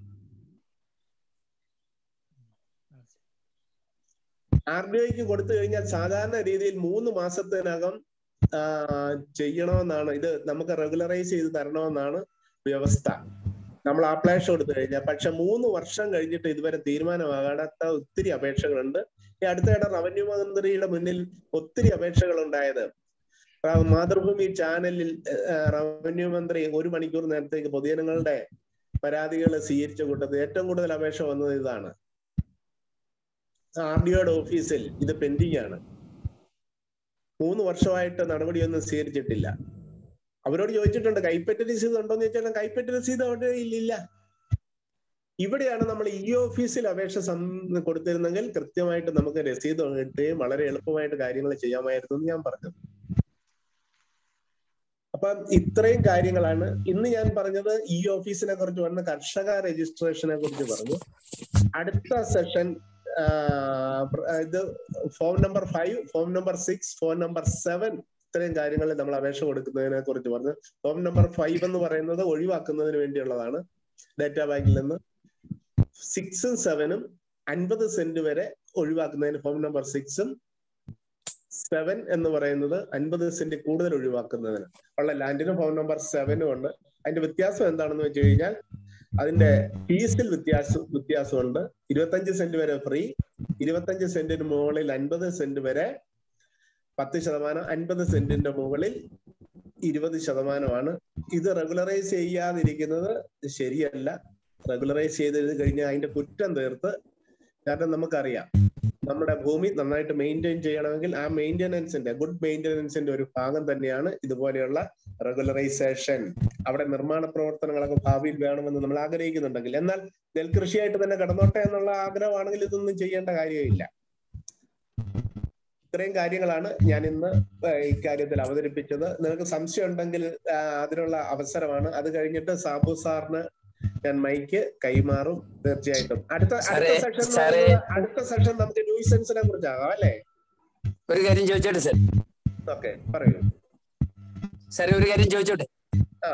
ആർ ഡി ഐക്ക് കൊടുത്തു കഴിഞ്ഞാൽ സാധാരണ രീതിയിൽ മൂന്ന് മാസത്തിനകം ആ, ചെയ്യണമെന്നാണ് ഇത് നമുക്ക് റെഗുലറൈസ് ചെയ്ത് തരണമെന്നാണ് വ്യവസ്ഥ നമ്മൾ ആപ്ലേഷൻ കൊടുത്തു കഴിഞ്ഞാൽ പക്ഷെ മൂന്ന് വർഷം കഴിഞ്ഞിട്ട് ഇതുവരെ തീരുമാനമാകാത്ത ഒത്തിരി അപേക്ഷകളുണ്ട് ഈ അടുത്തിടെ റവന്യൂ മന്ത്രിയുടെ മുന്നിൽ ഒത്തിരി അപേക്ഷകൾ ഉണ്ടായത് ആ, മാതൃഭൂമി ചാനലിൽ ആ, റവന്യൂ മന്ത്രി ഒരു മണിക്കൂർ നേരത്തേക്ക് പൊതുജനങ്ങളുടെ പരാതികൾ സ്വീകരിച്ച കൂട്ടത്തിൽ ഏറ്റവും കൂടുതൽ അപേക്ഷ വന്നത് ഇതാണ് ആർ ഡി ഒയുടെ ഓഫീസിൽ ഇത് പെൻഡിങ് ആണ് മൂന്ന് വർഷമായിട്ട് നടപടിയൊന്നും സ്വീകരിച്ചിട്ടില്ല അവരോട് ചോദിച്ചിട്ടുണ്ട് കൈപ്പറ്റ രസീത് ഉണ്ടോ എന്ന് ചോദിച്ചാൽ കൈപ്പറ്റ രസീത് അവിടെ ഇല്ലില്ല ഇവിടെയാണ് നമ്മൾ ഈ ഓഫീസിൽ അപേക്ഷ സം- കൊടുത്തിരുന്നെങ്കിൽ കൃത്യമായിട്ട് നമുക്ക് രസീത് കിട്ടുകയും വളരെ എളുപ്പമായിട്ട് കാര്യങ്ങൾ ചെയ്യാമായിരുന്നു എന്ന് ഞാൻ പറഞ്ഞത് അപ്പൊ ഇത്രയും കാര്യങ്ങളാണ് ഇന്ന് ഞാൻ പറഞ്ഞത് ഈ ഓഫീസിനെ കുറിച്ച് പറഞ്ഞ കർഷക രജിസ്ട്രേഷനെ കുറിച്ച് പറഞ്ഞു അടുത്ത സെഷൻ ഇത് form number five form number six form number seven ഇത്രയും കാര്യങ്ങളിൽ നമ്മൾ അപേക്ഷ കൊടുക്കുന്നതിനെ കുറിച്ച് പറഞ്ഞു ഫോം നമ്പർ ഫൈവ് എന്ന് പറയുന്നത് ഒഴിവാക്കുന്നതിന് വേണ്ടിയുള്ളതാണ് ഡാറ്റാ ബാങ്കിൽ നിന്ന് സിക്സും സെവനും അൻപത് സെന്റ് വരെ ഒഴിവാക്കുന്നതിന് ഫോം നമ്പർ സിക്സും സെവൻ എന്ന് പറയുന്നത് അൻപത് സെന്റ് കൂടുതൽ ഒഴിവാക്കുന്നതിന് ഉള്ള ലാൻഡിന് ഫോം നമ്പർ സെവനും ഉണ്ട് അതിന്റെ വ്യത്യാസം എന്താണെന്ന് വെച്ച് കഴിഞ്ഞാൽ അതിന്റെ ഫീസിൽ വ്യത്യാസം വ്യത്യാസമുണ്ട് ഇരുപത്തഞ്ച് സെന്റ് വരെ ഫ്രീ ഇരുപത്തഞ്ച് സെന്റിന് മുകളിൽ അൻപത് സെന്റ് വരെ പത്ത് ശതമാനം അൻപത് സെന്റിന്റെ മുകളിൽ ഇരുപത് ശതമാനമാണ് ഇത് റെഗുലറൈസ് ചെയ്യാതിരിക്കുന്നത് ശരിയല്ല റെഗുലറൈസ് ചെയ്ത് കഴിഞ്ഞാൽ അതിന്റെ കുറ്റം തീർത്ത് കാരണം നമുക്കറിയാം നമ്മുടെ ഭൂമി നന്നായിട്ട് മെയിൻറ്റെയിൻ ചെയ്യണമെങ്കിൽ ആ മെയിൻ്റെനൻസിന്റെ ഗുഡ് മെയിൻ്റെനൻസിന്റെ ഒരു ഭാഗം തന്നെയാണ് ഇതുപോലെയുള്ള റെഗുലറൈസേഷൻ അവിടെ നിർമ്മാണ പ്രവർത്തനങ്ങളൊക്കെ ഭാവിയിൽ വേണമെന്ന് നമ്മൾ ആഗ്രഹിക്കുന്നുണ്ടെങ്കിൽ എന്നാൽ നെൽകൃഷിയായിട്ട് തന്നെ കിടന്നോട്ടെ എന്നുള്ള ആഗ്രഹമാണെങ്കിൽ ഇതൊന്നും ചെയ്യേണ്ട കാര്യമില്ല ഇത്രയും കാര്യങ്ങളാണ് ഞാൻ ഇന്ന് ഏഹ് ഇക്കാര്യത്തിൽ അവതരിപ്പിച്ചത് നിങ്ങൾക്ക് സംശയം ഉണ്ടെങ്കിൽ ആ, അതിനുള്ള അവസരമാണ് അത് കഴിഞ്ഞിട്ട് സാബു സാറിന് ഞാൻ മൈക്ക് കൈമാറും തീർച്ചയായിട്ടും അടുത്ത അടുത്ത സാറേ, സെഷൻ സാറേ. അടുത്ത സെഷൻ നമുക്ക് ന്യൂസൻസിനെ കുറിച്ചാകാം അല്ലേ ഒരു കാര്യം ചോദിച്ചോട്ടെ സാർ ഓക്കെ പറയൂ സാറേ ഒരു കാര്യം ചോദിച്ചോട്ടെ ആ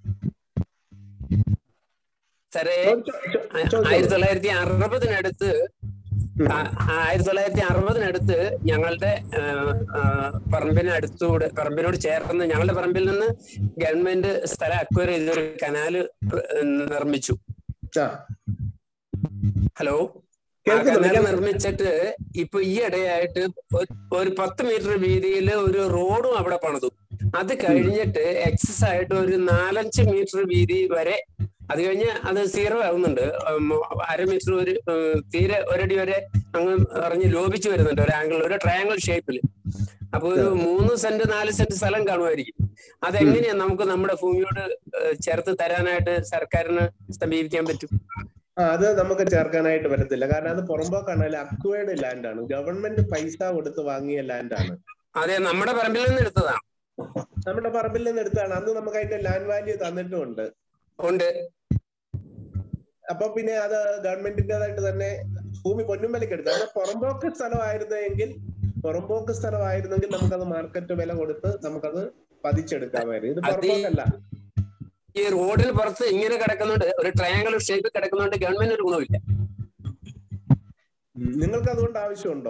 സാറേ ചോദിച്ചോ, ചോ- ചോദിച്ചോളൂ. ആയിരത്തി തൊള്ളായിരത്തി അറുപതിനടുത്ത് ആ- ആയിരത്തി തൊള്ളായിരത്തി അറുപതിനടുത്ത് ഞങ്ങളുടെ ആ, ആ, പറമ്പിനടുത്തൂടെ പറമ്പിനോട് ചേർന്ന് ഞങ്ങളുടെ പറമ്പിൽ നിന്ന് ഗവൺമെന്റ് സ്ഥലം അക്വയർ ചെയ്ത് ഒരു കനാല് നിർമ്മിച്ചു ആ ഹലോ ആ കേൾക്കുന്നുണ്ട്, കനാൽ നിർമ്മിച്ചിട്ട് ഇപ്പൊ ഈ ഇടയായിട്ട് ഒരു- ഒരു പത്ത് മീറ്റർ വീതിയിൽ ഒരു റോഡും അവിടെ പണിതു അത് കഴിഞ്ഞിട്ട് എക്സസ് ആയിട്ട് ഒരു നാലഞ്ച് മീറ്റർ വീതി വരെ അത് കഴിഞ്ഞ് അത് സീറോ ആവുന്നുണ്ട് ഉം, അര മീറ്റർ ഒരു ഉം, തീരെ ഒരടി വരെ അങ്ങ് അറിഞ്ഞ് ലോപിച്ചു വരുന്നുണ്ട് ഒരു ആംഗിൾ ഒരു ട്രയാങ്കിൾ ഷേപ്പിൽ അപ്പൊ ഒരു മൂന്ന് സെന്റ് നാല് സെന്റ് സ്ഥലം കാണുമായിരിക്കും അതെങ്ങനെയാ നമുക്ക് നമ്മുടെ ഭൂമിയോട് ഏഹ്, ചേർത്ത് തരാനായിട്ട് സർക്കാരിന് സമീപിക്കാൻ പറ്റും ആ, അത് നമുക്ക് ചേർക്കാനായിട്ട് പറ്റത്തില്ല കാരണം അത് പുറമ്പോക്കാണ് അല്ല അക്വയർഡ് ലാൻഡ് ആണ് ഗവൺമെന്റ് പൈസ കൊടുത്ത് വാങ്ങിയ ലാൻഡ് ആണ് അതെ നമ്മുടെ പറമ്പിൽ നിന്ന് എടുത്തതാണ് നമ്മുടെ പറമ്പിൽ നിന്ന് എടുത്താണ് അന്ന് നമുക്ക് അതിന്റെ ലാൻഡ് വാല്യൂ തന്നിട്ടുമുണ്ട് ഉണ്ട് അപ്പൊ പിന്നെ അത് ഗവൺമെന്റിന്റേതായിട്ട് തന്നെ ഭൂമി പൊന്നുമ്പലക്ക് എടുത്തു അത് പുറമ്പോക്ക് സ്ഥലമായിരുന്നെങ്കിൽ പുറമ്പോക്ക് സ്ഥലമായിരുന്നെങ്കിൽ നമുക്കത് മാർക്കറ്റ് വില കൊടുത്ത് നമുക്കത് പതിച്ചെടുക്കാമായിരുന്നു ഇത് അത് ഈ- പുറമ്പോക്കല്ല ഈ റോഡിന് പുറത്ത് ഇങ്ങനെ കിടക്കുന്നുണ്ട് ഒരു ട്രയാങ്കിൾ ഷേപ്പ് കിടക്കുന്നുണ്ട് ഗവൺമെന്റ് ഒരു ഗുണമില്ല നിങ്ങൾക്ക് അതുകൊണ്ട് ആവശ്യമുണ്ടോ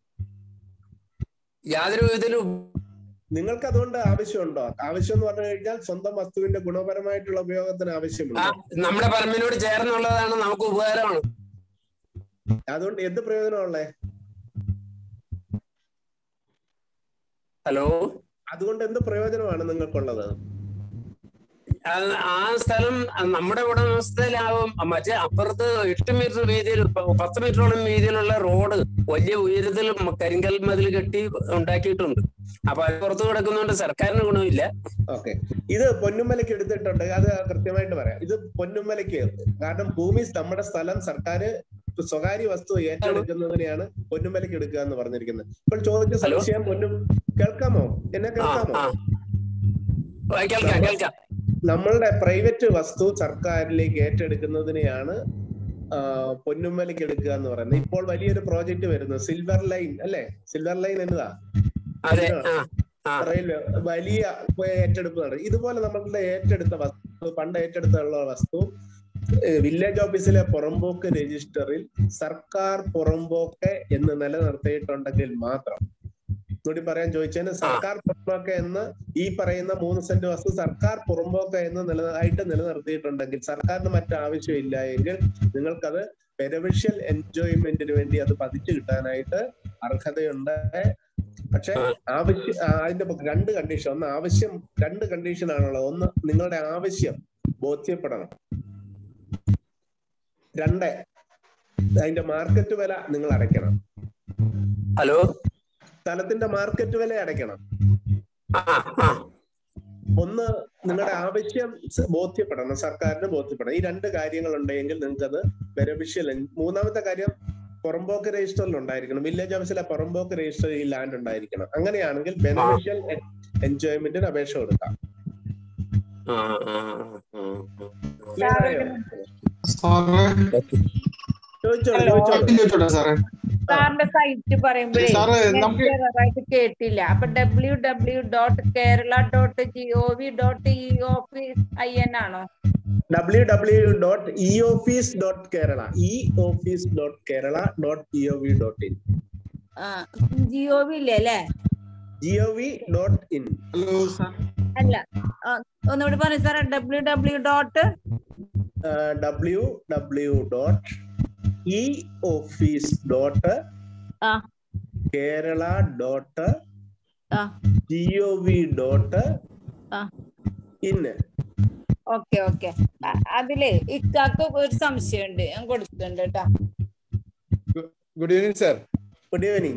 യാതൊരു വിധത്തിലും നിങ്ങൾക്ക് അതുകൊണ്ട് ആവശ്യമുണ്ടോ ആവശ്യം എന്ന് പറഞ്ഞു കഴിഞ്ഞാൽ സ്വന്തം വസ്തുവിന്റെ ഗുണപരമായിട്ടുള്ള ഉപയോഗത്തിന് ആ, ആവശ്യമുണ്ടോ നമ്മുടെ പറമ്പിനോട് ചേർന്നുള്ളതാണ് നമുക്ക് ഉപകാരമാണ് അതുകൊണ്ട് എന്ത് പ്രയോജനമുള്ളേ ഹലോ അതുകൊണ്ട് എന്ത് പ്രയോജനമാണ് നിങ്ങൾക്കുള്ളത് അത് ആ സ്ഥലം നമ്മുടെ ഉടമസ്ഥയിലാവും മറ്റേ അപ്പുറത്ത് എട്ട് മീറ്റർ വീതിയിൽ പ- പത്ത് മീറ്ററോളം വീതിയിലുള്ള റോഡ് വലിയ ഉയരത്തിൽ മ- കരിങ്കൽ മതിൽ കെട്ടി ഉണ്ടാക്കിയിട്ടുണ്ട് അപ്പൊ അത് പുറത്ത് കിടക്കുന്നതുകൊണ്ട് സർക്കാരിന് ഗുണമില്ല ഓക്കെ ഇത് പൊന്നുമലയ്ക്ക് എടുത്തിട്ടുണ്ട് അത് കൃത്യമായിട്ട് പറയാം ഇത് പൊന്നുമലയ്ക്ക് കാരണം ഭൂമി നമ്മുടെ സ്ഥലം സർക്കാർ ഇപ്പൊ സ്വകാര്യ വസ്തു ഏറ്റെടുക്കുന്നതിനെയാണ് പൊന്നുമലയ്ക്ക് എടുക്കുക എന്ന് പറഞ്ഞിരിക്കുന്നത് ഇപ്പോൾ ചോദിച്ച ഹലോ? സംശയം പൊന്നും കേൾക്കാമോ എന്നെ ആ കേൾക്കാമോ ആ ആ, കേൾക്കാം കേൾക്കാം നമ്മളുടെ പ്രൈവറ്റ് വസ്തു സർക്കാരിലേക്ക് ഏറ്റെടുക്കുന്നതിനെയാണ് ആ, പൊന്നുമലയ്ക്ക് എടുക്കുക എന്ന് പറയുന്നത് ഇപ്പോൾ വലിയൊരു പ്രോജക്റ്റ് വരുന്നു സിൽവർ ലൈൻ അല്ലെ സിൽവർ ലൈൻ എന്നതാ അതെ ആ ആ റെയിൽവേ വലിയ ഏറ്റെടുപ്പ് നടക്കും ഇതുപോലെ നമ്മളുടെ ഏറ്റെടുത്ത വസ്തു പണ്ട് ഏറ്റെടുത്തുള്ള വസ്തു ഏഹ് വില്ലേജ് ഓഫീസിലെ പുറമ്പോക്ക് രജിസ്റ്ററിൽ സർക്കാർ പുറമ്പോക്ക് എന്ന് നിലനിർത്തിയിട്ടുണ്ടെങ്കിൽ മാത്രം കൂടി പറയാൻ ചോദിച്ചതിന് സർക്കാർ പുറമ്പോക്ക് എന്ന് ഈ പറയുന്ന മൂന്ന് സെന്റ് വസ്തു സർക്കാർ പുറമ്പോക്ക് എന്ന് നില ആയിട്ട് നിലനിർത്തിയിട്ടുണ്ടെങ്കിൽ സർക്കാരിന് മറ്റു ആവശ്യമില്ല എങ്കിൽ നിങ്ങൾക്കത് പെരവിഷ്യൽ എൻജോയ്മെന്റിന് വേണ്ടി അത് പതിച്ചു കിട്ടാനായിട്ട് അർഹതയുണ്ട് പക്ഷെ ആവശ്യം ആ, അതിന്റെ പൊ- രണ്ട് കണ്ടീഷൻ ഒന്ന് ആവശ്യം രണ്ട് കണ്ടീഷൻ ആണുള്ളത് ഒന്ന് നിങ്ങളുടെ ആവശ്യം ബോധ്യപ്പെടണം രണ്ട് അതിന്റെ മാർക്കറ്റ് വില നിങ്ങൾ അടയ്ക്കണം ഹലോ സ്ഥലത്തിന്റെ മാർക്കറ്റ് വില അടയ്ക്കണം ആ ആ ഒന്ന് നിങ്ങളുടെ ആവശ്യം സ- ബോധ്യപ്പെടണം സർക്കാരിന് ബോധ്യപ്പെടണം ഈ രണ്ട് കാര്യങ്ങൾ ഉണ്ടെങ്കിൽ നിങ്ങൾക്ക് അത് ബെനഫിഷ്യൽ മൂന്നാമത്തെ കാര്യം പുറമ്പോക്ക് രജിസ്റ്ററിൽ ഉണ്ടായിരിക്കണം വില്ലേജ് ഓഫീസിലെ പുറമ്പോക്ക് രജിസ്റ്ററിൽ ഈ ലാൻഡ് ഉണ്ടായിരിക്കണം അങ്ങനെയാണെങ്കിൽ ബെനഫിഷ്യൽ എൻജോയ്മെന്റിന് അപേക്ഷ കൊടുക്കാം ആ ആ ആ Clear ആയോ? സാറേ ചോദിച്ചോളൂ ഹലോ. ചോദിച്ചോളൂ ചോദിച്ചോട്ടെ സാറേ സാറിന്റെ സൈറ്റ് പറയുമ്പോഴേ സാറേ നമുക്ക് ആയിട്ട് കേട്ടില്ല അപ്പൊ W W dot Kerala dot G O V dot E office I N ആണോ W W dot E office dot Kerala E office dot Kerala dot E O V dot in G O V ഇല്ലേ അല്ലേ G O V dot in hello sir അല്ല ആ, ഒന്നുകൂടി പറഞ്ഞു സാറേ W W dot W W dot E office dot ആ. Kerala dot ആ. G O V dot ആ. ഇൻ ഓക്കെ ഓക്കെ അതിലേ ഇക്കാക്ക് ഒരു സംശയമുണ്ട് ഞാൻ കൊടുക്കുന്നുണ്ട് കേട്ടാ good evening sir good evening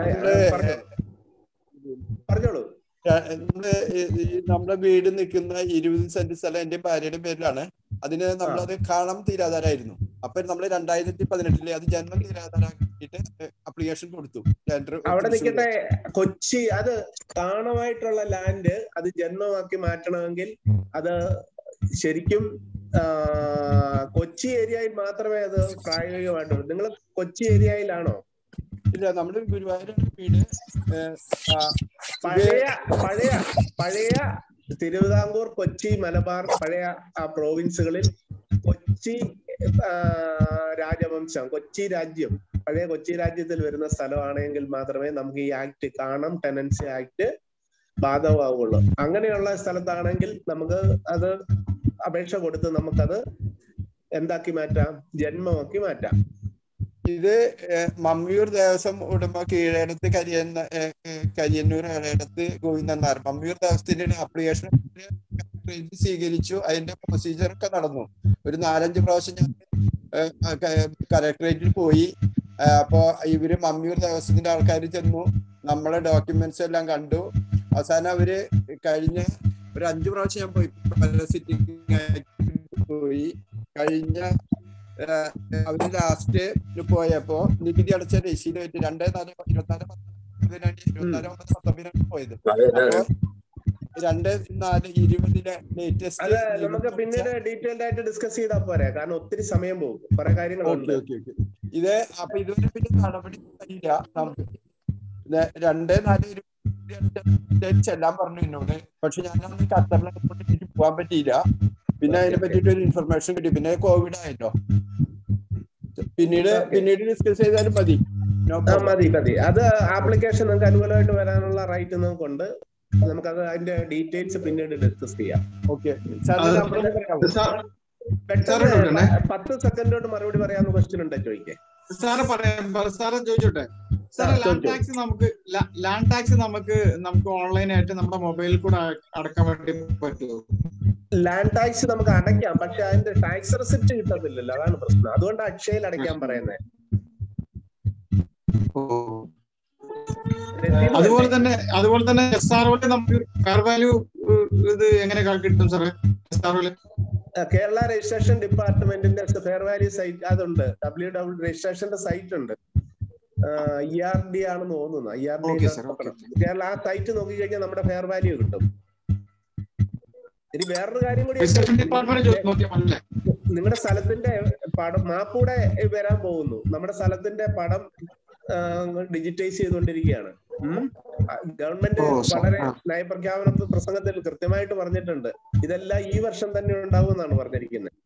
പറഞ്ഞോളൂ നമ്മള് ഈ- ഈ നമ്മുടെ വീട് നിൽക്കുന്ന ഇരുപത് സെന്റ് സ്ഥലം എന്റെ ഭാര്യയുടെ പേരിലാണ് അതിന് നമ്മളത് കാണാൻ തീരാധാരായിരുന്നു അപ്പൊ നമ്മൾ രണ്ടായിരത്തി പതിനെട്ടില് അത് ജന്മം തീരാധാരാക്കിയിട്ട് അപ്ലിക്കേഷൻ കൊടുത്തു ടെൻഡർ അവിടെ നിൽക്കട്ടെ കൊച്ചി അത് കാണമായിട്ടുള്ള ലാൻഡ് അത് ജന്മമാക്കി മാറ്റണമെങ്കിൽ അത് ശരിക്കും ആ, കൊച്ചി ഏരിയയിൽ മാത്രമേ അത് പ്രായോഗികമായിട്ടുള്ളൂ നിങ്ങൾ കൊച്ചി ഏരിയയിലാണോ ഇല്ല നമ്മുടെ ഗുരുവായൂരാണ് വീട് ഏഹ്, ആ, പഴയ പഴയ പഴയ തിരുവിതാംകൂർ കൊച്ചി മലബാർ പഴയ ആ പ്രോവിൻസുകളിൽ കൊച്ചി ആ, രാജവംശം കൊച്ചി രാജ്യം പഴയ കൊച്ചി രാജ്യത്തിൽ വരുന്ന സ്ഥലമാണെങ്കിൽ മാത്രമേ നമുക്ക് ഈ ആക്ട് കാണം ടെനൻസി ആക്ട് ബാധകമാവുള്ളൂ അങ്ങനെയുള്ള സ്ഥലത്താണെങ്കിൽ നമുക്ക് അത് അപേക്ഷ കൊടുത്ത് നമുക്കത് എന്താക്കി മാറ്റാം ജന്മമാക്കി മാറ്റാം ഇത് ഏഹ്, മമ്മിയൂർ ദേവസ്വം ഉടമ കീഴടത്ത് കരിയന്ന ഏഹ്, ഏഹ്, കരിയന്നൂർ ഏഴടത്ത് ഗോവിന്ദൻ നായർ മമ്മിയൂർ ദേവസ്ഥത്തിന്റെ ആപ്ലിക്കേഷൻ സ്വീകരിച്ചു അതിന്റെ പ്രൊസീജിയർ ഒക്കെ നടന്നു ഒരു നാലഞ്ച് പ്രാവശ്യം ഞാൻ കലക്ടറേറ്റിൽ പോയി ഏഹ്, അപ്പോ ഇവര് മമ്മിയൂർ ദേവസ്വത്തിന്റെ ആൾക്കാർ ചെന്നു നമ്മളെ ഡോക്യുമെന്റ്സ് എല്ലാം കണ്ടു അവസാനം അവര് കഴിഞ്ഞ ഒരു അഞ്ചു പ്രാവശ്യം ഞാൻ പോയി പല സിറ്റിംഗ് പോയി കഴിഞ്ഞ ഏഹ്, അവര് ലാസ്റ്റ് പോയപ്പോ നികുതി അടച്ച രസീത് വെച്ച് രണ്ടേ നാല് ഇരുപത്തിനാല് പത്തൊമ്പതിനാണ് ഇരുപത്തിനാല് ഒമ്പത് പത്തൊമ്പതിനാണ് പോയത് അപ്പോ രണ്ട് നാല് ഇരുപതിലെ അത് ലേറ്റസ്റ്റ് നമുക്ക് പിന്നീട് ഡീറ്റെയിൽഡ് ആയിട്ട് ഡിസ്കസ് ചെയ്താൽ പോരെ കാരണം ഒത്തിരി സമയം പോകും കുറെ കാര്യങ്ങളുണ്ട് ഓക്കെ ഓക്കെ ഓക്കെ ഇത് അപ്പൊ ഇതുവരെ പിന്നെ നടപടി ഇല്ല നമുക്ക് ഇത് രണ്ട് നാല് ഇരുപത്തി ചെല്ലാൻ പറഞ്ഞു എന്നോട് പക്ഷെ ഞാൻ അന്ന് ഖത്തറിലൊക്കെ പോയിട്ട് പോകാൻ പറ്റിയില്ല പിന്നെ അതിനെ പറ്റിയിട്ട് ഒരു ഇൻഫർമേഷൻ കിട്ടി പിന്നെ കോവിഡ് ആയല്ലോ പിന്നീട് Okay. പിന്നീട് ഡിസ്കസ് ചെയ്താലും മതി No ആ, problem. മതി മതി അത് ആപ്ലിക്കേഷൻ നിങ്ങൾക്ക് അനുകൂലമായിട്ട് വരാനുള്ള റൈറ്റ് നിങ്ങൾക്കുണ്ട് നമുക്കത് അതിന്റെ ഡീറ്റെയിൽസ് പിന്നീട് ഡിസ്കസ് ചെയ്യാം ഓക്കെ സാറിന്റെ അത് നമ്പർ ഒന്ന് പറയാമോ സാർ പെട്ടെന്ന് സാറ് വിടണേ. പ- പത്ത് സെക്കൻഡോട്ട് മറുപടി പറയാവുന്ന ക്വസ്റ്റ്യൻ ഉണ്ടോ ചോദിക്കേ സാറ് പറയാം സാറ് ചോദിച്ചോട്ടെ സാറ് ആ, ലാൻഡ് ചോദിച്ചോ. ടാക്സ് നമുക്ക് ലാൻഡ് ടാക്സ് നമുക്ക് നമുക്ക് ഓൺലൈനായിട്ട് നമ്മുടെ മൊബൈലിൽ കൂടെ അ- അടക്കാൻ വേണ്ടി പറ്റുമോ ലാൻഡ് ടാക്സ് നമുക്ക് അടയ്ക്കാം പക്ഷെ അതിന്റെ ടാക്സ് റെസിപ്റ്റ് കിട്ടത്തില്ലല്ലോ അതാണ് പ്രശ്നം അതുകൊണ്ട് അക്ഷയയിൽ അടയ്ക്കാൻ പറയുന്നത് അതുപോലെ തന്നെ അതുപോലെ തന്നെ എസ് ആർ നമുക്ക് ഫെയർ വാല്യൂ ഇത് എങ്ങനെ കിട്ടും സാറേ എസ് ആർ കേരള രജിസ്ട്രേഷൻ ഡിപ്പാർട്ട്മെന്റിന്റെ ഫെയർ വാല്യൂ സൈറ്റ് അതുണ്ട് ഡബ്ല്യൂ ഡബ്ല്യൂ രജിസ്ട്രേഷന്റെ സൈറ്റ് ഉണ്ട് ഇ ആർ ഡി ആണെന്ന് തോന്നുന്നു I R Okay, sir. Okay. D Kerala ആ സൈറ്റ് നോക്കിക്കഴിഞ്ഞാൽ നമ്മുടെ ഫെയർ വാല്യൂ കിട്ടും ഇനി വേറൊരു കാര്യം കൂടി രജിസ്ട്രേഷൻ ഡിപ്പാർട്ട്മെന്റ് നോക്കിയാൽ മതി നിങ്ങളുടെ സ്ഥലത്തിന്റെ പടം മാപ്പൂടെ വരാൻ പോകുന്നു നമ്മുടെ സ്ഥലത്തിന്റെ പടം ഡിജിറ്റൈസ് ചെയ്തുകൊണ്ടിരിക്കുകയാണ് ഗവൺമെന്റ് ഓ, സ- വളരെ ആ. നയപ്രഖ്യാപന പ്രസംഗത്തിൽ കൃത്യമായിട്ട് പറഞ്ഞിട്ടുണ്ട് ഇതെല്ലാം ഈ വർഷം തന്നെ ഉണ്ടാവും എന്നാണ് പറഞ്ഞിരിക്കുന്നത്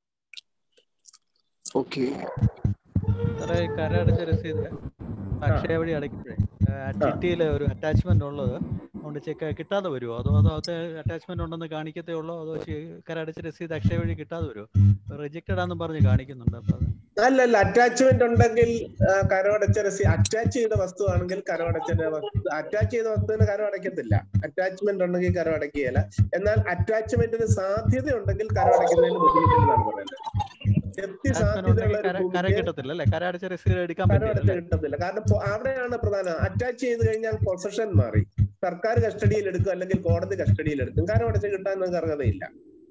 ഓക്കെ സാറേ കരടച്ച രസീത് അക്ഷയ വഴി അടയ്ക്കുമ്പോഴേ ചിട്ടിയിൽ ഒരു അറ്റാച്ച്മെന്റ് ഉള്ളത് അതുകൊണ്ട് ചെക്ക് കിട്ടാതെ വരുമോ അതോ അതോ അത് അറ്റാച്ച്മെന്റ് ഉണ്ടെന്ന് കാണിക്കത്തേ ഉള്ളോ അതോ ചെ- കരടച്ച രസീത് അക്ഷയ വഴി കിട്ടാതെ വരുമോ റിജക്റ്റഡ് ആണെന്ന് പറഞ്ഞ് കാണിക്കുന്നുണ്ട് അപ്പൊ അത് അല്ല അല്ല അറ്റാച്ച്മെന്റ് ഉണ്ടെങ്കിൽ ആ, കരമടച്ച രസീ അറ്റാച്ച് ചെയ്ത വസ്തു ആണെങ്കിൽ കരമടച്ച അറ്റാച്ച് ചെയ്ത വസ്തുവിന് കരം അടയ്ക്കത്തില്ല അറ്റാച്ച്മെന്റ് ഉണ്ടെങ്കിൽ കരം അടയ്ക്കുകയില്ല എന്നാൽ അറ്റാച്ച്മെന്റിന് സാധ്യത ഉണ്ടെങ്കിൽ കരം അടയ്ക്കുന്നതിന് ബുദ്ധിമുട്ടില്ലെന്നാണ് പറയുന്നത് ജപ്തി അറ്റാച്ച്മെന്റ് സാധ്യതയുള്ള ഉണ്ടെങ്കിൽ ഒരു കര കര ഭൂമിക്ക് കിട്ടത്തില്ല അല്ലേ കരടച്ച രസീത് എടുക്കാൻ കരം പറ്റില്ല അടച്ച് അല്ലേ കിട്ടത്തില്ല കാരണം പൊ- അവിടെയാണ് പ്രധാനം അറ്റാച്ച് ചെയ്ത് കഴിഞ്ഞാൽ പൊസഷൻ മാറി സർക്കാർ കസ്റ്റഡിയിൽ എടുക്കും അല്ലെങ്കിൽ കോടതി കസ്റ്റഡിയിൽ എടുക്കും കരം അടച്ച് കിട്ടാൻ നിങ്ങൾക്ക് അർഹതയില്ല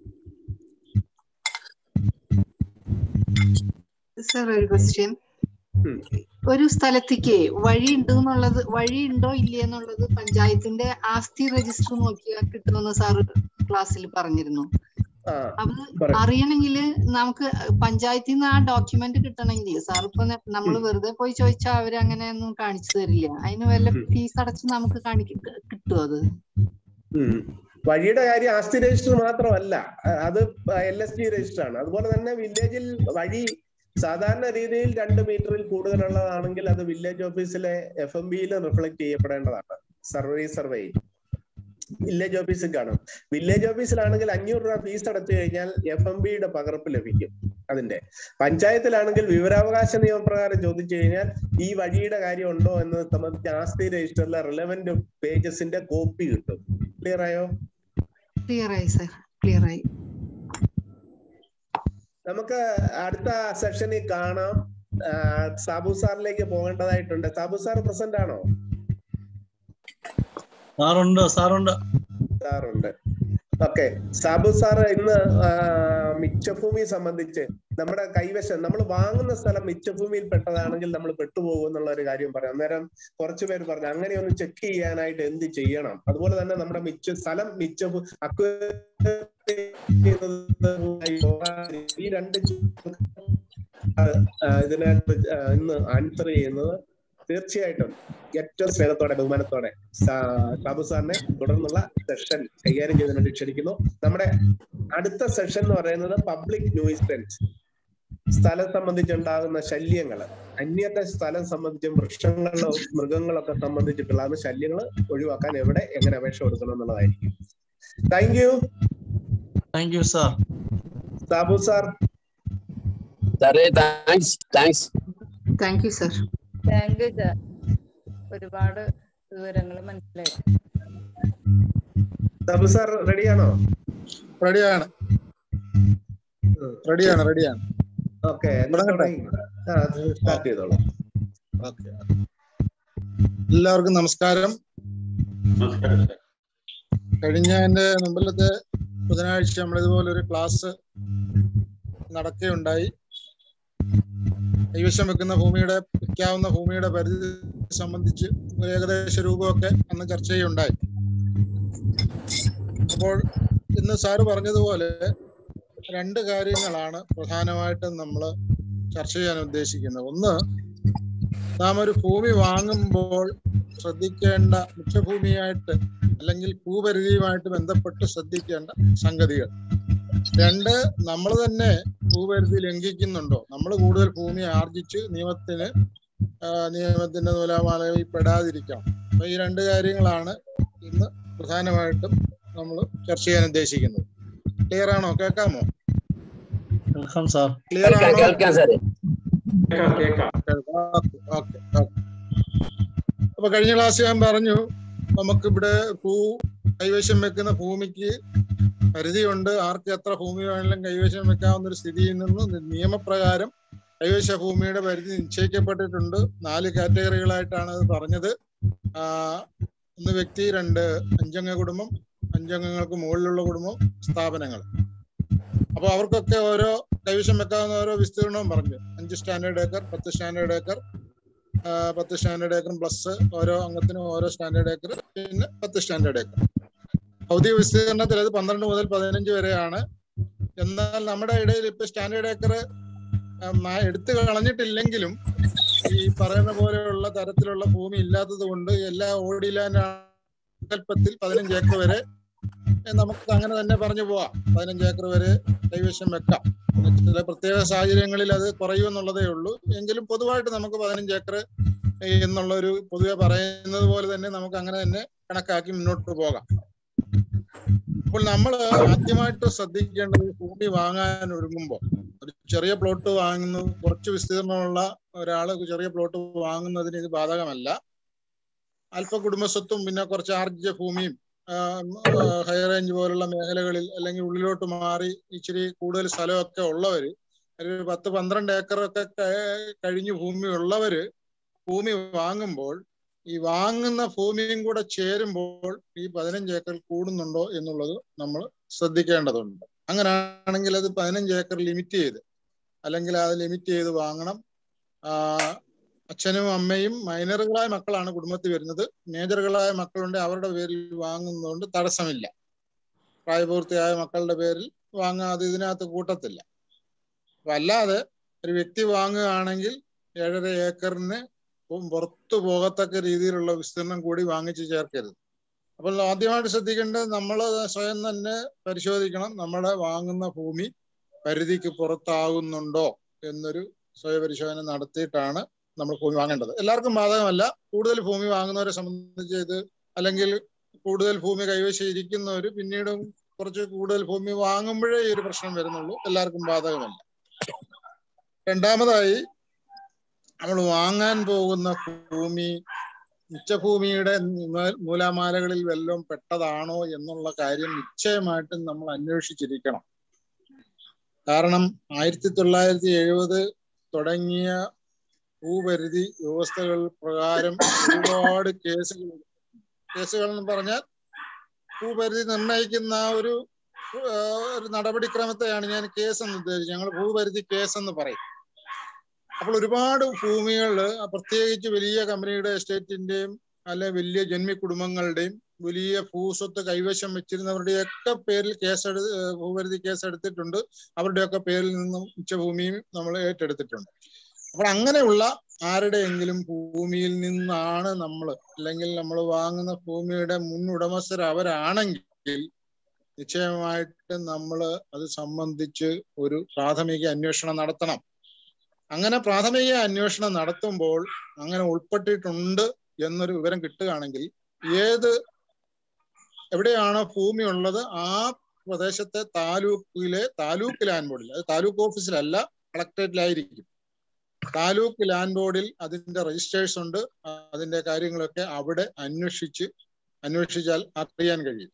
സർ ഒരു ക്വസ്റ്റ്യൻ ഉം. ഒരു സ്ഥലത്തേക്ക് വഴി ഉണ്ട് എന്നുള്ളത് വഴി ഉണ്ടോ ഇല്ലേ എന്നുള്ളത് പഞ്ചായത്തിന്റെ ആസ്തി രജിസ്റ്റർ നോക്കിയാൽ കിട്ടുമെന്ന് സാറ് ക്ലാസ്സിൽ പറഞ്ഞിരുന്നു ആ അത് പറയൂ. അറിയണമെങ്കിൽ നമുക്ക് പഞ്ചായത്തിൽ നിന്ന് ആ ഡോക്യുമെന്റ് കിട്ടണമെങ്കിൽ സാർ ഇപ്പൊ നമ്മൾ വെറുതെ പോയി ചോദിച്ചാൽ അവര് അങ്ങനെയൊന്നും കാണിച്ചു തരില്ല അതിന് വല്ല ഉം. ഫീസ് അടച്ച് നമുക്ക് കാണിക്ക കിട്ടുമോ അത് ഉം. വഴിയുടെ കാര്യം ആസ്തി രജിസ്റ്റർ മാത്രമല്ല അ- അത് എൽ എസ് ഡി രജിസ്റ്റർ ആണ് അതുപോലെ തന്നെ വില്ലേജിൽ വഴി സാധാരണ രീതിയിൽ രണ്ട് മീറ്ററിൽ കൂടുതലുള്ളതാണെങ്കിൽ അത് വില്ലേജ് ഓഫീസിലെ എഫ് എം ബിയിൽ റിഫ്ലക്ട് ചെയ്യപ്പെടേണ്ടതാണ് സർവേ സർവേ വില്ലേജ് ഓഫീസിൽ കാണും വില്ലേജ് ഓഫീസിലാണെങ്കിൽ അഞ്ഞൂറ് രൂപ ഫീസ് അടച്ചു കഴിഞ്ഞാൽ എഫ് എം ബിയുടെ പകർപ്പ് ലഭിക്കും അതിന്റെ പഞ്ചായത്തിലാണെങ്കിൽ വിവരാവകാശ നിയമപ്രകാരം ചോദിച്ചു കഴിഞ്ഞാൽ ഈ വഴിയുടെ കാര്യം ഉണ്ടോ എന്ന് സംബന്ധിച്ച് ആസ്തി രജിസ്റ്ററിലെ റിലവന്റ് പേജസിന്റെ കോപ്പി കിട്ടും ക്ലിയർ ആയോ ക്ലിയർ ആയി സർ ക്ലിയർ ആയി നമുക്ക് അടുത്ത സെഷനിൽ കാണാം ആ, സാബു സാറിലേക്ക് പോകേണ്ടതായിട്ടുണ്ട് സാബു സാർ പ്രസന്റ് ആണോ സാറുണ്ട് സാറുണ്ട് സാറുണ്ട് ഓക്കെ സാബു സാർ ഇന്ന് ആ, മിച്ചഭൂമി സംബന്ധിച്ച് നമ്മുടെ കൈവശം നമ്മൾ വാങ്ങുന്ന സ്ഥലം മിച്ചഭൂമിയിൽ പെട്ടതാണെങ്കിൽ നമ്മൾ പെട്ടുപോകും എന്നുള്ള ഒരു കാര്യം പറയാം അന്നേരം കുറച്ചു പേര് പറഞ്ഞു അങ്ങനെ ഒന്ന് ചെക്ക് ചെയ്യാനായിട്ട് എന്ത് ചെയ്യണം അതുപോലെ തന്നെ നമ്മുടെ മിച്ച സ്ഥലം മിച്ചഭൂ acquire ചെയ്യുന്നത് ഈ രണ്ട് ആ, ഇതിനായിട്ട് ആ, ഇന്ന് ആൻസർ ചെയ്യുന്നത് തീർച്ചയായിട്ടും ഏറ്റവും സ്നേഹത്തോടെ ബഹുമാനത്തോടെ സാ- സാബു സാറിനെ തുടർന്നുള്ള സെഷൻ കൈകാര്യം ചെയ്തതിന് വേണ്ടി ക്ഷണിക്കുന്നു നമ്മുടെ അടുത്ത സെഷൻ എന്ന് പറയുന്നത് പബ്ലിക് ന്യൂയിസൻസ് സ്ഥലം സംബന്ധിച്ചുണ്ടാകുന്ന ശല്യങ്ങൾ അന്യത്തെ സ്ഥലം സംബന്ധിച്ചും വൃക്ഷങ്ങളോ മൃഗങ്ങളൊക്കെ സംബന്ധിച്ചിട്ടുള്ള ആ ശല്യങ്ങൾ ഒഴിവാക്കാൻ എവിടെ എങ്ങനെ അപേക്ഷ കൊടുക്കണം എന്നുള്ളതായിരിക്കും thank you thank you sir Sabu sir സാറേ thanks thanks thank you sir thank you sir ഒരുപാട് വിവരങ്ങൾ മനസ്സിലായി സാബു സാർ റെഡിയാണോ റെഡിയാണ് റെഡിയാണ് റെഡിയാണ് ഓക്കെ തുടങ്ങട്ടെ? സ്റ്റാർട്ട് ചെയ്തോളൂ ഓക്കെ എല്ലാവർക്കും നമസ്കാരം കഴിഞ്ഞ എന്റെ മുമ്പിലത്തെ ബുധനാഴ്ച നമ്മളിതുപോലെ ഒരു ക്ലാസ് നടക്കുകയുണ്ടായി കൈവശം വെക്കുന്ന ഭൂമിയുടെ വിൽക്കാവുന്ന ഭൂമിയുടെ പരിധി സംബന്ധിച്ച് ഒരു ഏകദേശ രൂപമൊക്കെ അന്ന് ചർച്ച ചെയ്യുണ്ടായി അപ്പോൾ ഇന്ന് സാറ് പറഞ്ഞതുപോലെ രണ്ട് കാര്യങ്ങളാണ് പ്രധാനമായിട്ടും നമ്മൾ ചർച്ച ചെയ്യാൻ ഉദ്ദേശിക്കുന്നത് ഒന്ന് നാം ഒരു ഭൂമി വാങ്ങുമ്പോൾ ശ്രദ്ധിക്കേണ്ട മിച്ചഭൂമിയായിട്ട് അല്ലെങ്കിൽ ഭൂപരിധിയുമായിട്ട് ബന്ധപ്പെട്ട് ശ്രദ്ധിക്കേണ്ട സംഗതികൾ രണ്ട് നമ്മൾ തന്നെ ഭൂപരിധി ലംഘിക്കുന്നുണ്ടോ നമ്മൾ കൂടുതൽ ഭൂമി ആർജിച്ച് നിയമത്തിന് ആ, നിയമത്തിന്റെ നൂലാമാലയിൽ പെടാതിരിക്കണം അപ്പൊ ഈ രണ്ട് കാര്യങ്ങളാണ് ഇന്ന് പ്രധാനമായിട്ടും നമ്മൾ ചർച്ച ചെയ്യാൻ ഉദ്ദേശിക്കുന്നത് ക്ലിയർ ആണോ കേൾക്കാമോ വെൽക്കം സാർ ക്ലിയർ കേൾക്കാം ആണോ കേൾക്കാം സാറേ ഓക്കെ ഓക്കെ ഓക്കെ അപ്പൊ കഴിഞ്ഞ ക്ലാസ് ഞാൻ പറഞ്ഞു നമുക്കിവിടെ ഭൂ കൈവശം വെക്കുന്ന ഭൂമിക്ക് പരിധിയുണ്ട് ആർക്ക് എത്ര ഭൂമി വേണമെങ്കിലും കൈവശം വെക്കാവുന്ന ഒരു സ്ഥിതിയിൽ നിന്ന് നിയമപ്രകാരം കൈവശ ഭൂമിയുടെ പരിധി നിശ്ചയിക്കപ്പെട്ടിട്ടുണ്ട് നാല് കാറ്റഗറികളായിട്ടാണ് അത് പറഞ്ഞത് ആ, ഒന്ന് വ്യക്തി രണ്ട് അഞ്ചംഗ കുടുംബം അഞ്ചംഗങ്ങൾക്ക് മുകളിലുള്ള കുടുംബം സ്ഥാപനങ്ങൾ അപ്പൊ അവർക്കൊക്കെ ഓരോ കൈവശം വെക്കാവുന്ന ഓരോ വിസ്തീർണവും പറഞ്ഞു അഞ്ച് സ്റ്റാൻഡേർഡ് ഏക്കർ പത്ത് സ്റ്റാൻഡേർഡ് ഏക്കർ ആ, പത്ത് സ്റ്റാൻഡേർഡ് ഏക്കറും പ്ലസ് ഓരോ അംഗത്തിനും ഓരോ സ്റ്റാൻഡേർഡ് ഏക്കർ പിന്നെ പത്ത് സ്റ്റാൻഡേർഡ് ഏക്കർ ഭൗതിക വിസ്തീർണത്തിൽ അത് പന്ത്രണ്ട് മുതൽ പതിനഞ്ച് വരെയാണ് എന്നാൽ നമ്മുടെ ഇടയിൽ ഇപ്പൊ സ്റ്റാൻഡേർഡ് ഏക്കർ എടുത്തു കളഞ്ഞിട്ടില്ലെങ്കിലും ഈ പറയുന്ന പോലെയുള്ള തരത്തിലുള്ള ഭൂമി ഇല്ലാത്തത് കൊണ്ട് എല്ലാ ഓടിലാൻഡ് കൽപ്പത്തിൽ പതിനഞ്ച് ഏക്കർ വരെ ഏ, നമുക്ക് അങ്ങനെ തന്നെ പറഞ്ഞു പോവാം പതിനഞ്ച് ഏക്കർ വരെ കൈവശം വെക്കാം ചില പ്രത്യേക സാഹചര്യങ്ങളിൽ അത് കുറയുമെന്നുള്ളതേ ഉള്ളൂ എങ്കിലും പൊതുവായിട്ട് നമുക്ക് പതിനഞ്ച് ഏക്കർ എന്നുള്ള ഒരു പൊതുവെ പറയുന്നത് പോലെ തന്നെ നമുക്ക് അങ്ങനെ തന്നെ കണക്കാക്കി മുന്നോട്ട് പോകാം അപ്പോൾ നമ്മൾ ആദ്യമായിട്ട് ശ്രദ്ധിക്കേണ്ടത് ഭൂമി വാങ്ങാൻ ഒരുങ്ങുമ്പോൾ ഒരു ചെറിയ പ്ലോട്ട് വാങ്ങുന്നു കുറച്ച് വിസ്തീർണമുള്ള ഒരാള് ചെറിയ പ്ലോട്ട് വാങ്ങുന്നതിന് ഇത് ബാധകമല്ല അല്പ കുടുംബസ്വത്തും പിന്നെ കുറച്ച് ആർജിച്ച ഭൂമിയും ഹൈ റേഞ്ച് പോലുള്ള മേഖലകളിൽ അല്ലെങ്കിൽ ഉള്ളിലോട്ട് മാറി ഇച്ചിരി കൂടുതൽ സ്ഥലമൊക്കെ ഉള്ളവര് ഒരു പത്ത് പന്ത്രണ്ട് ഏക്കറൊക്കെ ക- കഴിഞ്ഞ് ഭൂമി ഉള്ളവര് ഭൂമി വാങ്ങുമ്പോൾ ഈ വാങ്ങുന്ന ഭൂമിയും കൂടെ ചേരുമ്പോൾ ഈ പതിനഞ്ച് ഏക്കർ കൂടുന്നുണ്ടോ എന്നുള്ളത് നമ്മൾ ശ്രദ്ധിക്കേണ്ടതുണ്ട് അങ്ങനെയാണെങ്കിൽ അത് പതിനഞ്ച് ഏക്കർ ലിമിറ്റ് ചെയ്ത് അല്ലെങ്കിൽ അത് ലിമിറ്റ് ചെയ്ത് വാങ്ങണം ആ, അച്ഛനും അമ്മയും മൈനറുകളായ മക്കളാണ് കുടുംബത്തിൽ വരുന്നത് മേജറുകളായ മക്കളുണ്ട് അവരുടെ പേരിൽ വാങ്ങുന്നതുകൊണ്ട് തടസ്സമില്ല പ്രായപൂർത്തിയായ മക്കളുടെ പേരിൽ വാങ്ങാതെ ഇതിനകത്ത് കൂട്ടത്തില്ല അപ്പൊ അല്ലാതെ ഒരു വ്യക്തി വാങ്ങുകയാണെങ്കിൽ ഏഴര ഏക്കറിന് പു- പുറത്തു പോകത്തക്ക രീതിയിലുള്ള വിസ്തീർണം കൂടി വാങ്ങിച്ചു ചേർക്കരുത് അപ്പോൾ ആദ്യമായിട്ട് ശ്രദ്ധിക്കേണ്ടത് നമ്മൾ സ്വയം തന്നെ പരിശോധിക്കണം നമ്മുടെ വാങ്ങുന്ന ഭൂമി പരിധിക്ക് പുറത്താകുന്നുണ്ടോ എന്നൊരു സ്വയപരിശോധന നടത്തിയിട്ടാണ് നമ്മൾ ഭൂമി വാങ്ങേണ്ടത് എല്ലാവർക്കും ബാധകമല്ല കൂടുതൽ ഭൂമി വാങ്ങുന്നവരെ സംബന്ധിച്ച് ഇത് അല്ലെങ്കിൽ കൂടുതൽ ഭൂമി കൈവശം ഇരിക്കുന്നവർ പിന്നീടും കുറച്ച് കൂടുതൽ ഭൂമി വാങ്ങുമ്പോഴേ ഈ ഒരു പ്രശ്നം വരുന്നുള്ളൂ എല്ലാവർക്കും ബാധകമല്ല രണ്ടാമതായി നമ്മൾ വാങ്ങാൻ പോകുന്ന ഭൂമി മിച്ചഭൂമിയുടെ മൂ- മൂലാമാലകളിൽ വല്ലതും പെട്ടതാണോ എന്നുള്ള കാര്യം നിശ്ചയമായിട്ടും നമ്മൾ അന്വേഷിച്ചിരിക്കണം കാരണം ആയിരത്തി തൊള്ളായിരത്തി എഴുപത് തുടങ്ങിയ ഭൂപരിധി വ്യവസ്ഥകൾ പ്രകാരം ഒരുപാട് കേസുകൾ കേസുകൾ എന്ന് പറഞ്ഞാൽ ഭൂപരിധി നിർണ്ണയിക്കുന്ന ആ ഒരു ആ, ഒരു നടപടിക്രമത്തെയാണ് ഞാൻ കേസ് എന്ന് ഉദ്ദേശിച്ചത് ഞങ്ങൾ ഭൂപരിധി കേസ് എന്ന് പറയും അപ്പോൾ ഒരുപാട് ഭൂമികൾ പ്രത്യേകിച്ച് വലിയ കമ്പനിയുടെ എസ്റ്റേറ്റിന്റെയും അല്ലെ വലിയ ജന്മി കുടുംബങ്ങളുടെയും വലിയ ഭൂസ്വത്ത് കൈവശം വെച്ചിരുന്നവരുടെയൊക്കെ പേരിൽ കേസെടു ഏഹ് ഭൂപരിധി കേസ് എടുത്തിട്ടുണ്ട് അവരുടെയൊക്കെ പേരിൽ നിന്നും ഉച്ചഭൂമിയും നമ്മൾ ഏറ്റെടുത്തിട്ടുണ്ട് അപ്പോൾ അങ്ങനെയുള്ള ആരുടെയെങ്കിലും ഭൂമിയിൽ നിന്നാണ് നമ്മൾ അല്ലെങ്കിൽ നമ്മൾ വാങ്ങുന്ന ഭൂമിയുടെ മുൻ ഉടമസ്ഥർ അവരാണെങ്കിൽ നിശ്ചയമായിട്ട് നമ്മൾ അത് സംബന്ധിച്ച് ഒരു പ്രാഥമിക അന്വേഷണം നടത്തണം അങ്ങനെ പ്രാഥമിക അന്വേഷണം നടത്തുമ്പോൾ അങ്ങനെ ഉൾപ്പെട്ടിട്ടുണ്ട് എന്നൊരു വിവരം കിട്ടുകയാണെങ്കിൽ ഏത് എവിടെയാണോ ഭൂമി ഉള്ളത് ആ പ്രദേശത്തെ താലൂക്കിലെ താലൂക്ക് ലാൻഡ് ബോർഡിൽ അത് താലൂക്ക് ഓഫീസിലല്ല കളക്ടറേറ്റിലായിരിക്കും താലൂക്ക് ലാൻഡ് ബോർഡിൽ അതിന്റെ രജിസ്റ്റേഴ്സ് ഉണ്ട് അതിന്റെ കാര്യങ്ങളൊക്കെ അവിടെ അന്വേഷിച്ച് അന്വേഷിച്ചാൽ അറിയാൻ കഴിയും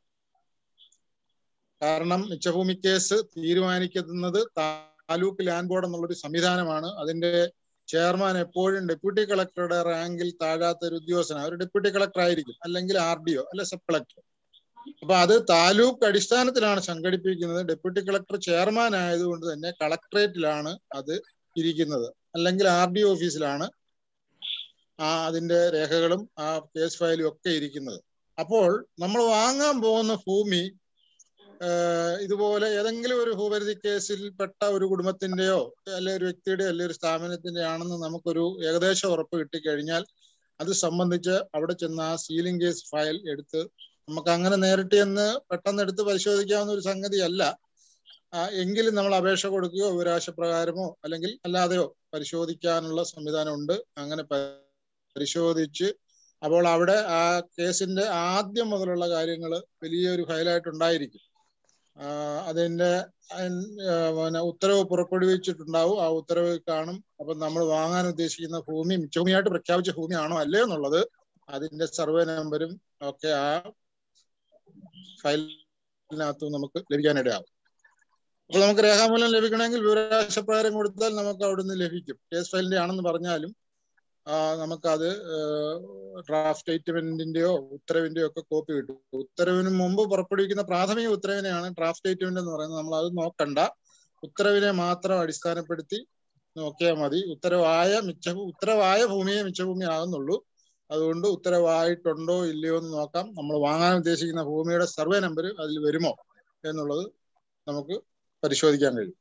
കാരണം മിച്ചഭൂമി കേസ് തീരുമാനിക്കുന്നത് താലൂക്ക് ലാൻഡ് ബോർഡ് എന്നുള്ളൊരു സംവിധാനമാണ് അതിന്റെ ചെയർമാൻ എപ്പോഴും ഡെപ്യൂട്ടി കളക്ടറുടെ റാങ്കിൽ താഴാത്ത ഒരു ഉദ്യോഗസ്ഥനാണ് ഒരു ഡെപ്യൂട്ടി കളക്ടർ ആയിരിക്കും അല്ലെങ്കിൽ ആർ ഡി ഒ അല്ലെ സബ് കളക്ടർ അപ്പൊ അത് താലൂക്ക് അടിസ്ഥാനത്തിലാണ് സംഘടിപ്പിക്കുന്നത് ഡെപ്യൂട്ടി കളക്ടർ ചെയർമാൻ ആയതുകൊണ്ട് തന്നെ കളക്ടറേറ്റിലാണ് അത് ഇരിക്കുന്നത് അല്ലെങ്കിൽ ആർ ഡി ഓഫീസിലാണ് ആ അതിന്റെ രേഖകളും ആ കേസ് ഫയലും ഒക്കെ ഇരിക്കുന്നത് അപ്പോൾ നമ്മൾ വാങ്ങാൻ പോകുന്ന ഭൂമി ഏഹ് ഇതുപോലെ ഏതെങ്കിലും ഒരു ഭൂപരിധി കേസിൽ പെട്ട ഒരു കുടുംബത്തിന്റെയോ അല്ലെ ഒരു വ്യക്തിയുടെ അല്ലെ ഒരു സ്ഥാപനത്തിന്റെ ആണെന്ന് നമുക്കൊരു ഏകദേശം ഉറപ്പ് കിട്ടിക്കഴിഞ്ഞാൽ അത് സംബന്ധിച്ച് അവിടെ ചെന്ന് ആ സീലിംഗ് കേസ് ഫയൽ എടുത്ത് നമുക്ക് അങ്ങനെ നേരിട്ട് ചെന്ന് പെട്ടെന്ന് എടുത്ത് പരിശോധിക്കാവുന്ന ഒരു സംഗതിയല്ല ആ, എങ്കിലും നമ്മൾ അപേക്ഷ കൊടുക്കുകയോ വിവരാശപ്രകാരമോ അല്ലെങ്കിൽ അല്ലാതെയോ പരിശോധിക്കാനുള്ള സംവിധാനമുണ്ട് അങ്ങനെ പ- പരിശോധിച്ച് അപ്പോൾ അവിടെ ആ കേസിന്റെ ആദ്യം മുതലുള്ള കാര്യങ്ങൾ വലിയൊരു ഫയലായിട്ടുണ്ടായിരിക്കും ആ, അതിന്റെ അൻ- ആ, പിന്നെ ഉത്തരവ് പുറപ്പെടുവിച്ചിട്ടുണ്ടാവും ആ ഉത്തരവ് കാണും അപ്പൊ നമ്മൾ വാങ്ങാൻ ഉദ്ദേശിക്കുന്ന ഭൂമി മിച്ചഭൂമിയായിട്ട് പ്രഖ്യാപിച്ച ഭൂമിയാണോ അല്ലയോ എന്നുള്ളത് അതിന്റെ സർവേ നമ്പരും ഒക്കെ ആ ഫയലിനകത്ത് നമുക്ക് ലഭിക്കാനിടയാവും അപ്പോൾ നമുക്ക് രേഖാമൂലം ലഭിക്കണമെങ്കിൽ വിവരാശപ്രകാരം കൊടുത്താൽ നമുക്ക് അവിടുന്ന് ലഭിക്കും കേസ് ഫയലിന്റെ ആണെന്ന് പറഞ്ഞാലും ആ, നമുക്കത് ഡ്രാഫ്റ്റ് സ്റ്റേറ്റ്മെന്റിന്റെയോ ഉത്തരവിന്റെയോ ഒക്കെ കോപ്പി കിട്ടും ഉത്തരവിന് മുമ്പ് പുറപ്പെടുവിക്കുന്ന പ്രാഥമിക ഉത്തരവിനെയാണ് ഡ്രാഫ്റ്റ് സ്റ്റേറ്റ്മെന്റ് എന്ന് പറയുന്നത് നമ്മൾ അത് നോക്കണ്ട ഉത്തരവിനെ മാത്രം അടിസ്ഥാനപ്പെടുത്തി നോക്കിയാൽ മതി ഉത്തരവായ മിച്ച ഉത്തരവായ ഭൂമിയെ മിച്ചഭൂമി ആകുന്നുള്ളൂ അതുകൊണ്ട് ഉത്തരവായിട്ടുണ്ടോ ഇല്ലയോ എന്ന് നോക്കാം നമ്മൾ വാങ്ങാൻ ഉദ്ദേശിക്കുന്ന ഭൂമിയുടെ സർവേ നമ്പർ അതിൽ വരുമോ എന്നുള്ളത് നമുക്ക് പരിശോധിക്കാൻ കഴിയും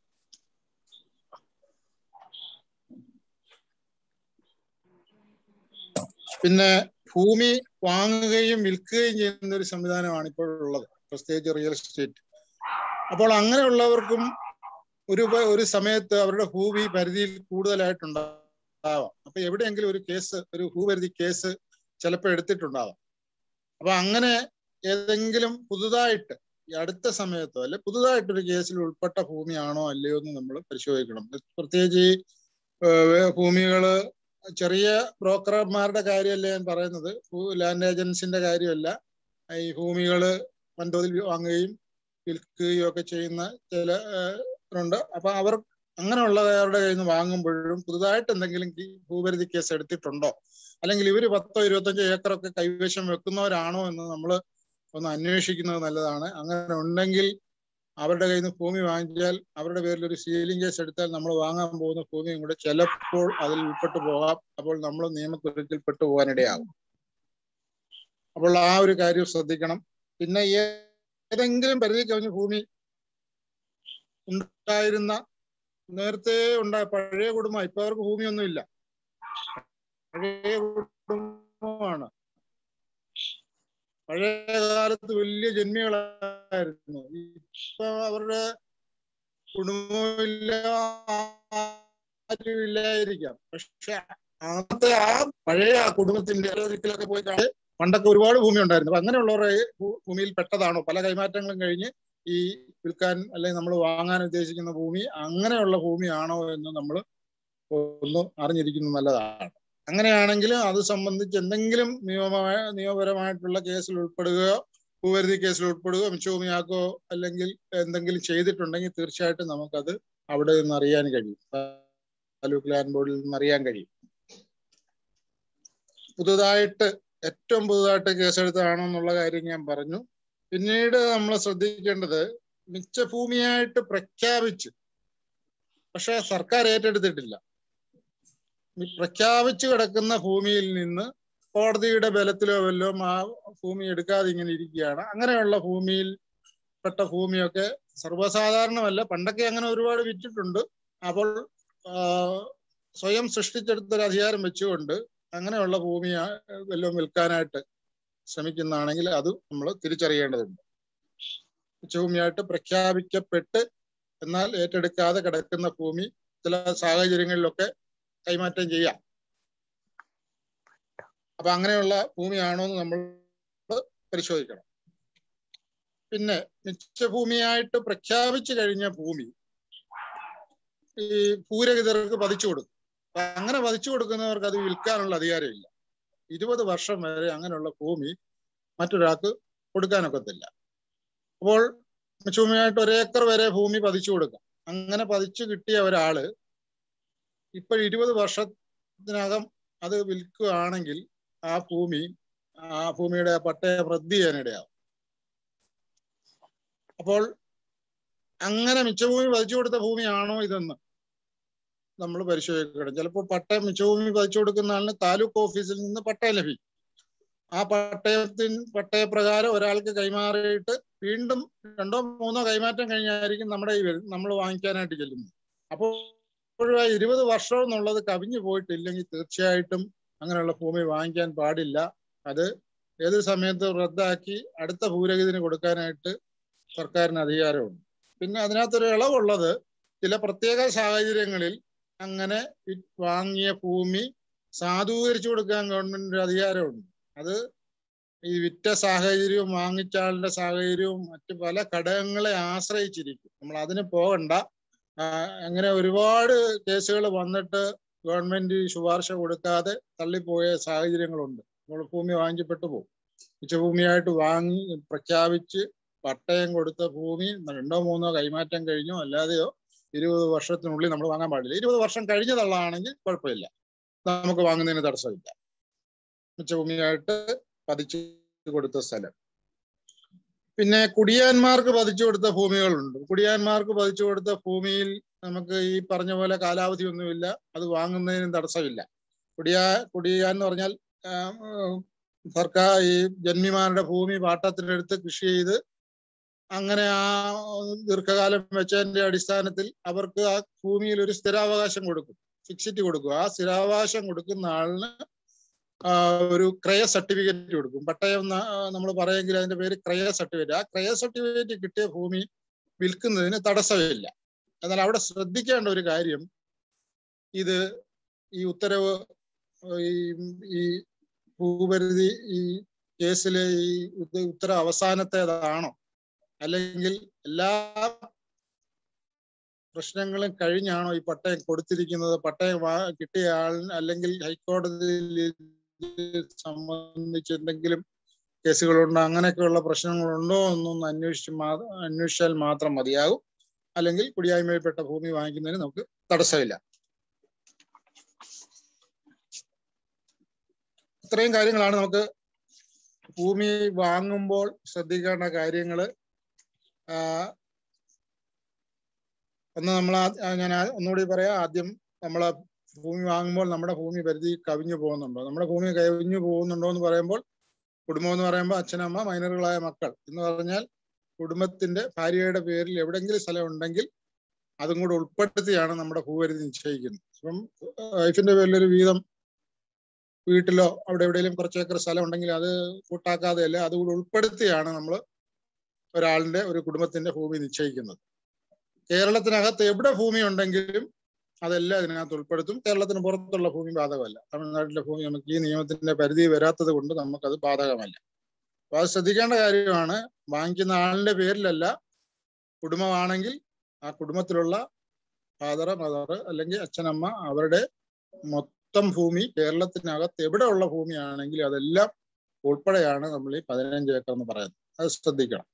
പിന്നെ ഭൂമി വാങ്ങുകയും വിൽക്കുകയും ചെയ്യുന്ന ഒരു സംവിധാനമാണ് ഇപ്പോൾ ഉള്ളത് പ്രത്യേകിച്ച് റിയൽ എസ്റ്റേറ്റ് അപ്പോൾ അങ്ങനെയുള്ളവർക്കും ഒരു പ- ഒരു സമയത്ത് അവരുടെ ഭൂമി പരിധിയിൽ കൂടുതലായിട്ടുണ്ടാവാം അപ്പൊ എവിടെയെങ്കിലും ഒരു കേസ് ഒരു ഭൂപരിധി കേസ് ചിലപ്പോൾ എടുത്തിട്ടുണ്ടാവാം അപ്പൊ അങ്ങനെ ഏതെങ്കിലും പുതുതായിട്ട് ഈ അടുത്ത സമയത്തോ അല്ലെ പുതുതായിട്ടൊരു കേസിൽ ഉൾപ്പെട്ട ഭൂമിയാണോ അല്ലയോ എന്ന് നമ്മൾ പരിശോധിക്കണം പ്രത്യേകിച്ച് ഈ ഏഹ്, ഭൂമികള് ചെറിയ ബ്രോക്കർമാരുടെ കാര്യമല്ല ഞാൻ പറയുന്നത് ഭൂ- ലാൻഡ് ഏജൻസിന്റെ കാര്യമല്ല ഈ ഭൂമികള് വൻതോതിൽ വാങ്ങുകയും വിൽക്കുകയും ഒക്കെ ചെയ്യുന്ന ചില ഏഹ്, ഉണ്ട് അപ്പൊ അവർ അങ്ങനെയുള്ളവരുടെ കയ്യിൽ നിന്ന് വാങ്ങുമ്പോഴും പുതുതായിട്ട് എന്തെങ്കിലും ഈ ഭൂപരിധി കേസ് എടുത്തിട്ടുണ്ടോ അല്ലെങ്കിൽ ഇവര് പത്തോ ഇരുപത്തഞ്ചോ ഏക്കറൊക്കെ കൈവശം വെക്കുന്നവരാണോ എന്ന് നമ്മൾ ഒന്ന് അന്വേഷിക്കുന്നത് നല്ലതാണ് അങ്ങനെ ഉണ്ടെങ്കിൽ അവരുടെ കയ്യിൽ നിന്ന് ഭൂമി വാങ്ങിച്ചാൽ അവരുടെ പേരിൽ ഒരു സീലിംഗ് കേസ് എടുത്താൽ നമ്മൾ വാങ്ങാൻ പോകുന്ന ഭൂമിയും കൂടെ ചിലപ്പോൾ അതിൽ ഉൾപ്പെട്ടു പോകാം അപ്പോൾ നമ്മൾ നിയമക്കുരുക്കിൽ പെട്ടു പോകാനിടയാകും അപ്പോൾ ആ ഒരു കാര്യം ശ്രദ്ധിക്കണം പിന്നെ ഏതെങ്കിലും പരിധി കവിഞ്ഞ ഭൂമി ഉണ്ടായിരുന്ന നേരത്തെ ഉണ്ടായ പഴയ കുടുംബം ഇപ്പൊ അവർക്ക് ഭൂമിയൊന്നുമില്ല പഴയ കുടുംബമാണ് പഴയ കാലത്ത് വലിയ ജന്മികളായിരുന്നു ഇപ്പൊ അവരുടെ കുടുംബമില്ല ആരുമില്ലായിരിക്കാം പക്ഷെ അന്നത്തെ ആ പഴയ ആ കുടുംബത്തിന്റെ ഒരിക്കലൊക്കെ പോയി കാണാൻ പണ്ടൊക്കെ ഒരുപാട് ഭൂമി ഉണ്ടായിരുന്നു അപ്പൊ അങ്ങനെയുള്ളവരുടെ ഭൂ- ഭൂമിയിൽ പെട്ടതാണോ പല കൈമാറ്റങ്ങളും കഴിഞ്ഞ് ഈ വിൽക്കാൻ അല്ലെങ്കിൽ നമ്മൾ വാങ്ങാൻ ഉദ്ദേശിക്കുന്ന ഭൂമി അങ്ങനെയുള്ള ഭൂമിയാണോ എന്ന് നമ്മൾ ഒന്ന് അറിഞ്ഞിരിക്കുന്നത് നല്ലതാണ് അങ്ങനെയാണെങ്കിൽ അത് സംബന്ധിച്ച് എന്തെങ്കിലും നിയമമായ നിയമപരമായിട്ടുള്ള കേസിൽ ഉൾപ്പെടുകയോ ഭൂപരിധി കേസിൽ ഉൾപ്പെടുകയോ മിച്ചഭൂമിയാക്കോ അല്ലെങ്കിൽ എന്തെങ്കിലും ചെയ്തിട്ടുണ്ടെങ്കിൽ തീർച്ചയായിട്ടും നമുക്കത് അവിടെ നിന്ന് അറിയാൻ കഴിയും താലൂക്ക് ലാൻഡ് ബോർഡിൽ നിന്ന് അറിയാൻ കഴിയും പുതുതായിട്ട് ഏറ്റവും പുതുതായിട്ട് കേസെടുത്തതാണോ എന്നുള്ള കാര്യം ഞാൻ പറഞ്ഞു പിന്നീട് നമ്മൾ ശ്രദ്ധിക്കേണ്ടത് മിച്ചഭൂമിയായിട്ട് പ്രഖ്യാപിച്ച് പക്ഷെ സർക്കാർ ഏറ്റെടുത്തിട്ടില്ല ഈ പ്രഖ്യാപിച്ചു കിടക്കുന്ന ഭൂമിയിൽ നിന്ന് കോടതിയുടെ ബലത്തിലോ വല്ലതും ആ ഭൂമി എടുക്കാതെ ഇങ്ങനെ ഇരിക്കുകയാണ് അങ്ങനെയുള്ള ഭൂമിയിൽ പെട്ട ഭൂമിയൊക്കെ സർവ്വസാധാരണമല്ല പണ്ടൊക്കെ അങ്ങനെ ഒരുപാട് വിറ്റിട്ടുണ്ട് അപ്പോൾ ആ, സ്വയം സൃഷ്ടിച്ചെടുത്ത ഒരു അധികാരം വെച്ചുകൊണ്ട് അങ്ങനെയുള്ള ഭൂമി വല്ലതും വിൽക്കാനായിട്ട് ശ്രമിക്കുന്നതാണെങ്കിൽ അത് നമ്മൾ തിരിച്ചറിയേണ്ടതുണ്ട് ഉച്ചഭൂമിയായിട്ട് പ്രഖ്യാപിക്കപ്പെട്ട് എന്നാൽ ഏറ്റെടുക്കാതെ കിടക്കുന്ന ഭൂമി ചില സാഹചര്യങ്ങളിലൊക്കെ കൈമാറ്റം ചെയ്യാം അപ്പൊ അങ്ങനെയുള്ള ഭൂമിയാണോ എന്ന് നമ്മൾ പരിശോധിക്കണം പിന്നെ മിച്ചഭൂമിയായിട്ട് പ്രഖ്യാപിച്ചു കഴിഞ്ഞ ഭൂമി ഈ ഭൂരഹിതർക്ക് പതിച്ചു കൊടുക്കും അപ്പൊ അങ്ങനെ പതിച്ചു കൊടുക്കുന്നവർക്ക് അത് വിൽക്കാനുള്ള അധികാരമില്ല ഇരുപത് വർഷം വരെ അങ്ങനെയുള്ള ഭൂമി മറ്റൊരാൾക്ക് കൊടുക്കാനൊക്കത്തില്ല അപ്പോൾ മിച്ചഭൂമിയായിട്ട് ഒരേക്കർ വരെ ഭൂമി പതിച്ചു കൊടുക്കാം അങ്ങനെ പതിച്ചു കിട്ടിയ ഒരാള് ഇപ്പോൾ ഇരുപത് വർഷത്തിനകം അത് വിൽക്കുകയാണെങ്കിൽ ആ ഭൂമി ആ ഭൂമിയുടെ പട്ടയ റദ്ദ് ചെയ്യാനിടയാവും അപ്പോൾ അങ്ങനെ മിച്ചഭൂമി പതിച്ചു കൊടുത്ത ഭൂമിയാണോ ഇതെന്ന് നമ്മൾ പരിശോധിക്കണം ചിലപ്പോൾ പട്ടയം മിച്ചഭൂമി പതിച്ചു കൊടുക്കുന്ന ആളിന് താലൂക്ക് ഓഫീസിൽ നിന്ന് പട്ടയം ലഭിക്കും ആ പട്ടയത്തിന് പട്ടയപ്രകാരം ഒരാൾക്ക് കൈമാറിയിട്ട് വീണ്ടും രണ്ടോ മൂന്നോ കൈമാറ്റം കഴിഞ്ഞായിരിക്കും നമ്മുടെ ഈ നമ്മൾ വാങ്ങിക്കാനായിട്ട് ചെല്ലുന്നത് അപ്പോൾ ആ ഇരുപത് വർഷം എന്നുള്ളത് കവിഞ്ഞു പോയിട്ടില്ലെങ്കിൽ തീർച്ചയായിട്ടും അങ്ങനെയുള്ള ഭൂമി വാങ്ങിക്കാൻ പാടില്ല അത് ഏത് സമയത്ത് റദ്ദാക്കി അടുത്ത ഭൂരഹിതന് കൊടുക്കാനായിട്ട് സർക്കാരിന് അധികാരമുണ്ട് പിന്നെ അതിനകത്തൊരു ഇളവുള്ളത് ചില പ്രത്യേക സാഹചര്യങ്ങളിൽ അങ്ങനെ വി- വാങ്ങിയ ഭൂമി സാധൂകരിച്ചു കൊടുക്കാൻ ഗവൺമെന്റിന് അധികാരമുണ്ട് അത് ഈ വിറ്റ സാഹചര്യവും വാങ്ങിച്ച ആളുടെ സാഹചര്യവും മറ്റു പല ഘടകങ്ങളെ ആശ്രയിച്ചിരിക്കും നമ്മൾ അതിന് പോകണ്ട ആ, അങ്ങനെ ഒരുപാട് കേസുകൾ വന്നിട്ട് ഗവൺമെന്റ് ശുപാർശ കൊടുക്കാതെ തള്ളിപ്പോയ സാഹചര്യങ്ങളുണ്ട് നമ്മൾ ഭൂമി വാങ്ങിക്കപ്പെട്ടു പോകും ഉച്ചഭൂമിയായിട്ട് വാങ്ങി പ്രഖ്യാപിച്ച് പട്ടയം കൊടുത്ത ഭൂമി രണ്ടോ മൂന്നോ കൈമാറ്റം കഴിഞ്ഞോ അല്ലാതെയോ ഇരുപത് വർഷത്തിനുള്ളിൽ നമ്മൾ വാങ്ങാൻ പാടില്ല ഇരുപത് വർഷം കഴിഞ്ഞതുള്ളതാണെങ്കിൽ കുഴപ്പമില്ല നമുക്ക് വാങ്ങുന്നതിന് തടസ്സമില്ല മിച്ചഭൂമിയായിട്ട് പതിച്ചു കൊടുത്ത സ്ഥലം പിന്നെ കുടിയാന്മാർക്ക് പതിച്ചു കൊടുത്ത ഭൂമികളുണ്ട് കുടിയാന്മാർക്ക് പതിച്ചു കൊടുത്ത ഭൂമിയിൽ നമുക്ക് ഈ പറഞ്ഞ പോലെ കാലാവധി ഒന്നുമില്ല അത് വാങ്ങുന്നതിനും തടസ്സമില്ല കുടിയാ കുടിയാൻ എന്ന് പറഞ്ഞാൽ ആ, ഉം, സർക്കാർ ഈ ജന്മിമാരുടെ ഭൂമി പാട്ടത്തിനെടുത്ത് കൃഷി ചെയ്ത് അങ്ങനെ ആ ദീർഘകാലം വെച്ചതിന്റെ അടിസ്ഥാനത്തിൽ അവർക്ക് ആ ഭൂമിയിൽ ഒരു സ്ഥിരാവകാശം കൊടുക്കും ഫിക്സിറ്റ് കൊടുക്കും ആ സ്ഥിരാവകാശം കൊടുക്കുന്ന ആളിന് ആ, ഒരു ക്രയ സർട്ടിഫിക്കറ്റ് കൊടുക്കും പട്ടയം നമ്മൾ പറയുമെങ്കിൽ അതിന്റെ പേര് ക്രയ സർട്ടിഫിക്കറ്റ് ആ ക്രയ സർട്ടിഫിക്കറ്റ് കിട്ടിയ ഭൂമി വിൽക്കുന്നതിന് തടസ്സമില്ല എന്നാൽ അവിടെ ശ്രദ്ധിക്കേണ്ട ഒരു കാര്യം ഇത് ഈ ഉത്തരവ് ഈ ഈ ഭൂപരിധി ഈ കേസിലെ ഈ ഉത്ത- ഉത്തരവ് അവസാനത്തേതാണോ അല്ലെങ്കിൽ എല്ലാ പ്രശ്നങ്ങളും കഴിഞ്ഞാണോ ഈ പട്ടയം കൊടുത്തിരിക്കുന്നത് പട്ടയം വാ- കിട്ടിയ ആളിന് അല്ലെങ്കിൽ ഹൈക്കോടതിയിൽ ഇത് സംബന്ധിച്ച് എന്തെങ്കിലും കേസുകളുണ്ടോ അങ്ങനെയൊക്കെയുള്ള പ്രശ്നങ്ങളുണ്ടോ എന്നൊന്ന് അന്വേഷിച്ച് മാ അന്വേഷിച്ചാൽ മാത്രം മതിയാകും അല്ലെങ്കിൽ കുടിയായ്മയിൽപ്പെട്ട ഭൂമി വാങ്ങിക്കുന്നതിന് നമുക്ക് തടസ്സമില്ല ഇത്രയും കാര്യങ്ങളാണ് നമുക്ക് ഭൂമി വാങ്ങുമ്പോൾ ശ്രദ്ധിക്കേണ്ട കാര്യങ്ങള് ആ, ഒന്ന് നമ്മൾ ഞാൻ ആ- ഒന്നുകൂടി പറയാം ആദ്യം നമ്മളെ ഭൂമി വാങ്ങുമ്പോൾ നമ്മുടെ ഭൂമി പരിധി കവിഞ്ഞു പോകുന്നുണ്ടോ നമ്മുടെ ഭൂമി കവിഞ്ഞു പോകുന്നുണ്ടോ എന്ന് പറയുമ്പോൾ കുടുംബം എന്ന് പറയുമ്പോൾ അച്ഛനമ്മ മൈനറുകളായ മക്കൾ എന്ന് പറഞ്ഞാൽ കുടുംബത്തിന്റെ ഭാര്യയുടെ പേരിൽ എവിടെങ്കിലും സ്ഥലം ഉണ്ടെങ്കിൽ അതും കൂടെ ഉൾപ്പെടുത്തിയാണ് നമ്മുടെ ഭൂപരിധി നിശ്ചയിക്കുന്നത് അപ്പം വൈഫിന്റെ പേരിൽ ഒരു വീതം വീട്ടിലോ അവിടെ എവിടെയെങ്കിലും കുറച്ച് ഏക്കർ സ്ഥലം ഉണ്ടെങ്കിൽ അത് കൂട്ടാക്കാതെ അല്ല അതുകൂടെ ഉൾപ്പെടുത്തിയാണ് നമ്മൾ ഒരാളിന്റെ ഒരു കുടുംബത്തിന്റെ ഭൂമി നിശ്ചയിക്കുന്നത് കേരളത്തിനകത്ത് എവിടെ ഭൂമി ഉണ്ടെങ്കിലും അതെല്ലാം ഇതിനകത്ത് ഉൾപ്പെടുത്തും കേരളത്തിന് പുറത്തുള്ള ഭൂമി ബാധകമല്ല തമിഴ്നാട്ടിലെ ഭൂമി നമുക്ക് ഈ നിയമത്തിന്റെ പരിധി വരാത്തത് കൊണ്ട് നമുക്കത് ബാധകമല്ല അപ്പൊ അത് ശ്രദ്ധിക്കേണ്ട കാര്യമാണ് വാങ്ങിക്കുന്ന ആളിന്റെ പേരിലല്ല കുടുംബമാണെങ്കിൽ ആ കുടുംബത്തിലുള്ള ഫാദർ മദർ അല്ലെങ്കിൽ അച്ഛനമ്മ അവരുടെ മൊത്തം ഭൂമി കേരളത്തിനകത്ത് എവിടെ ഉള്ള ഭൂമിയാണെങ്കിൽ അതെല്ലാം ഉൾപ്പെടെയാണ് നമ്മൾ ഈ പതിനഞ്ച് ഏക്കർ എന്ന് പറയുന്നത് അത് ശ്രദ്ധിക്കണം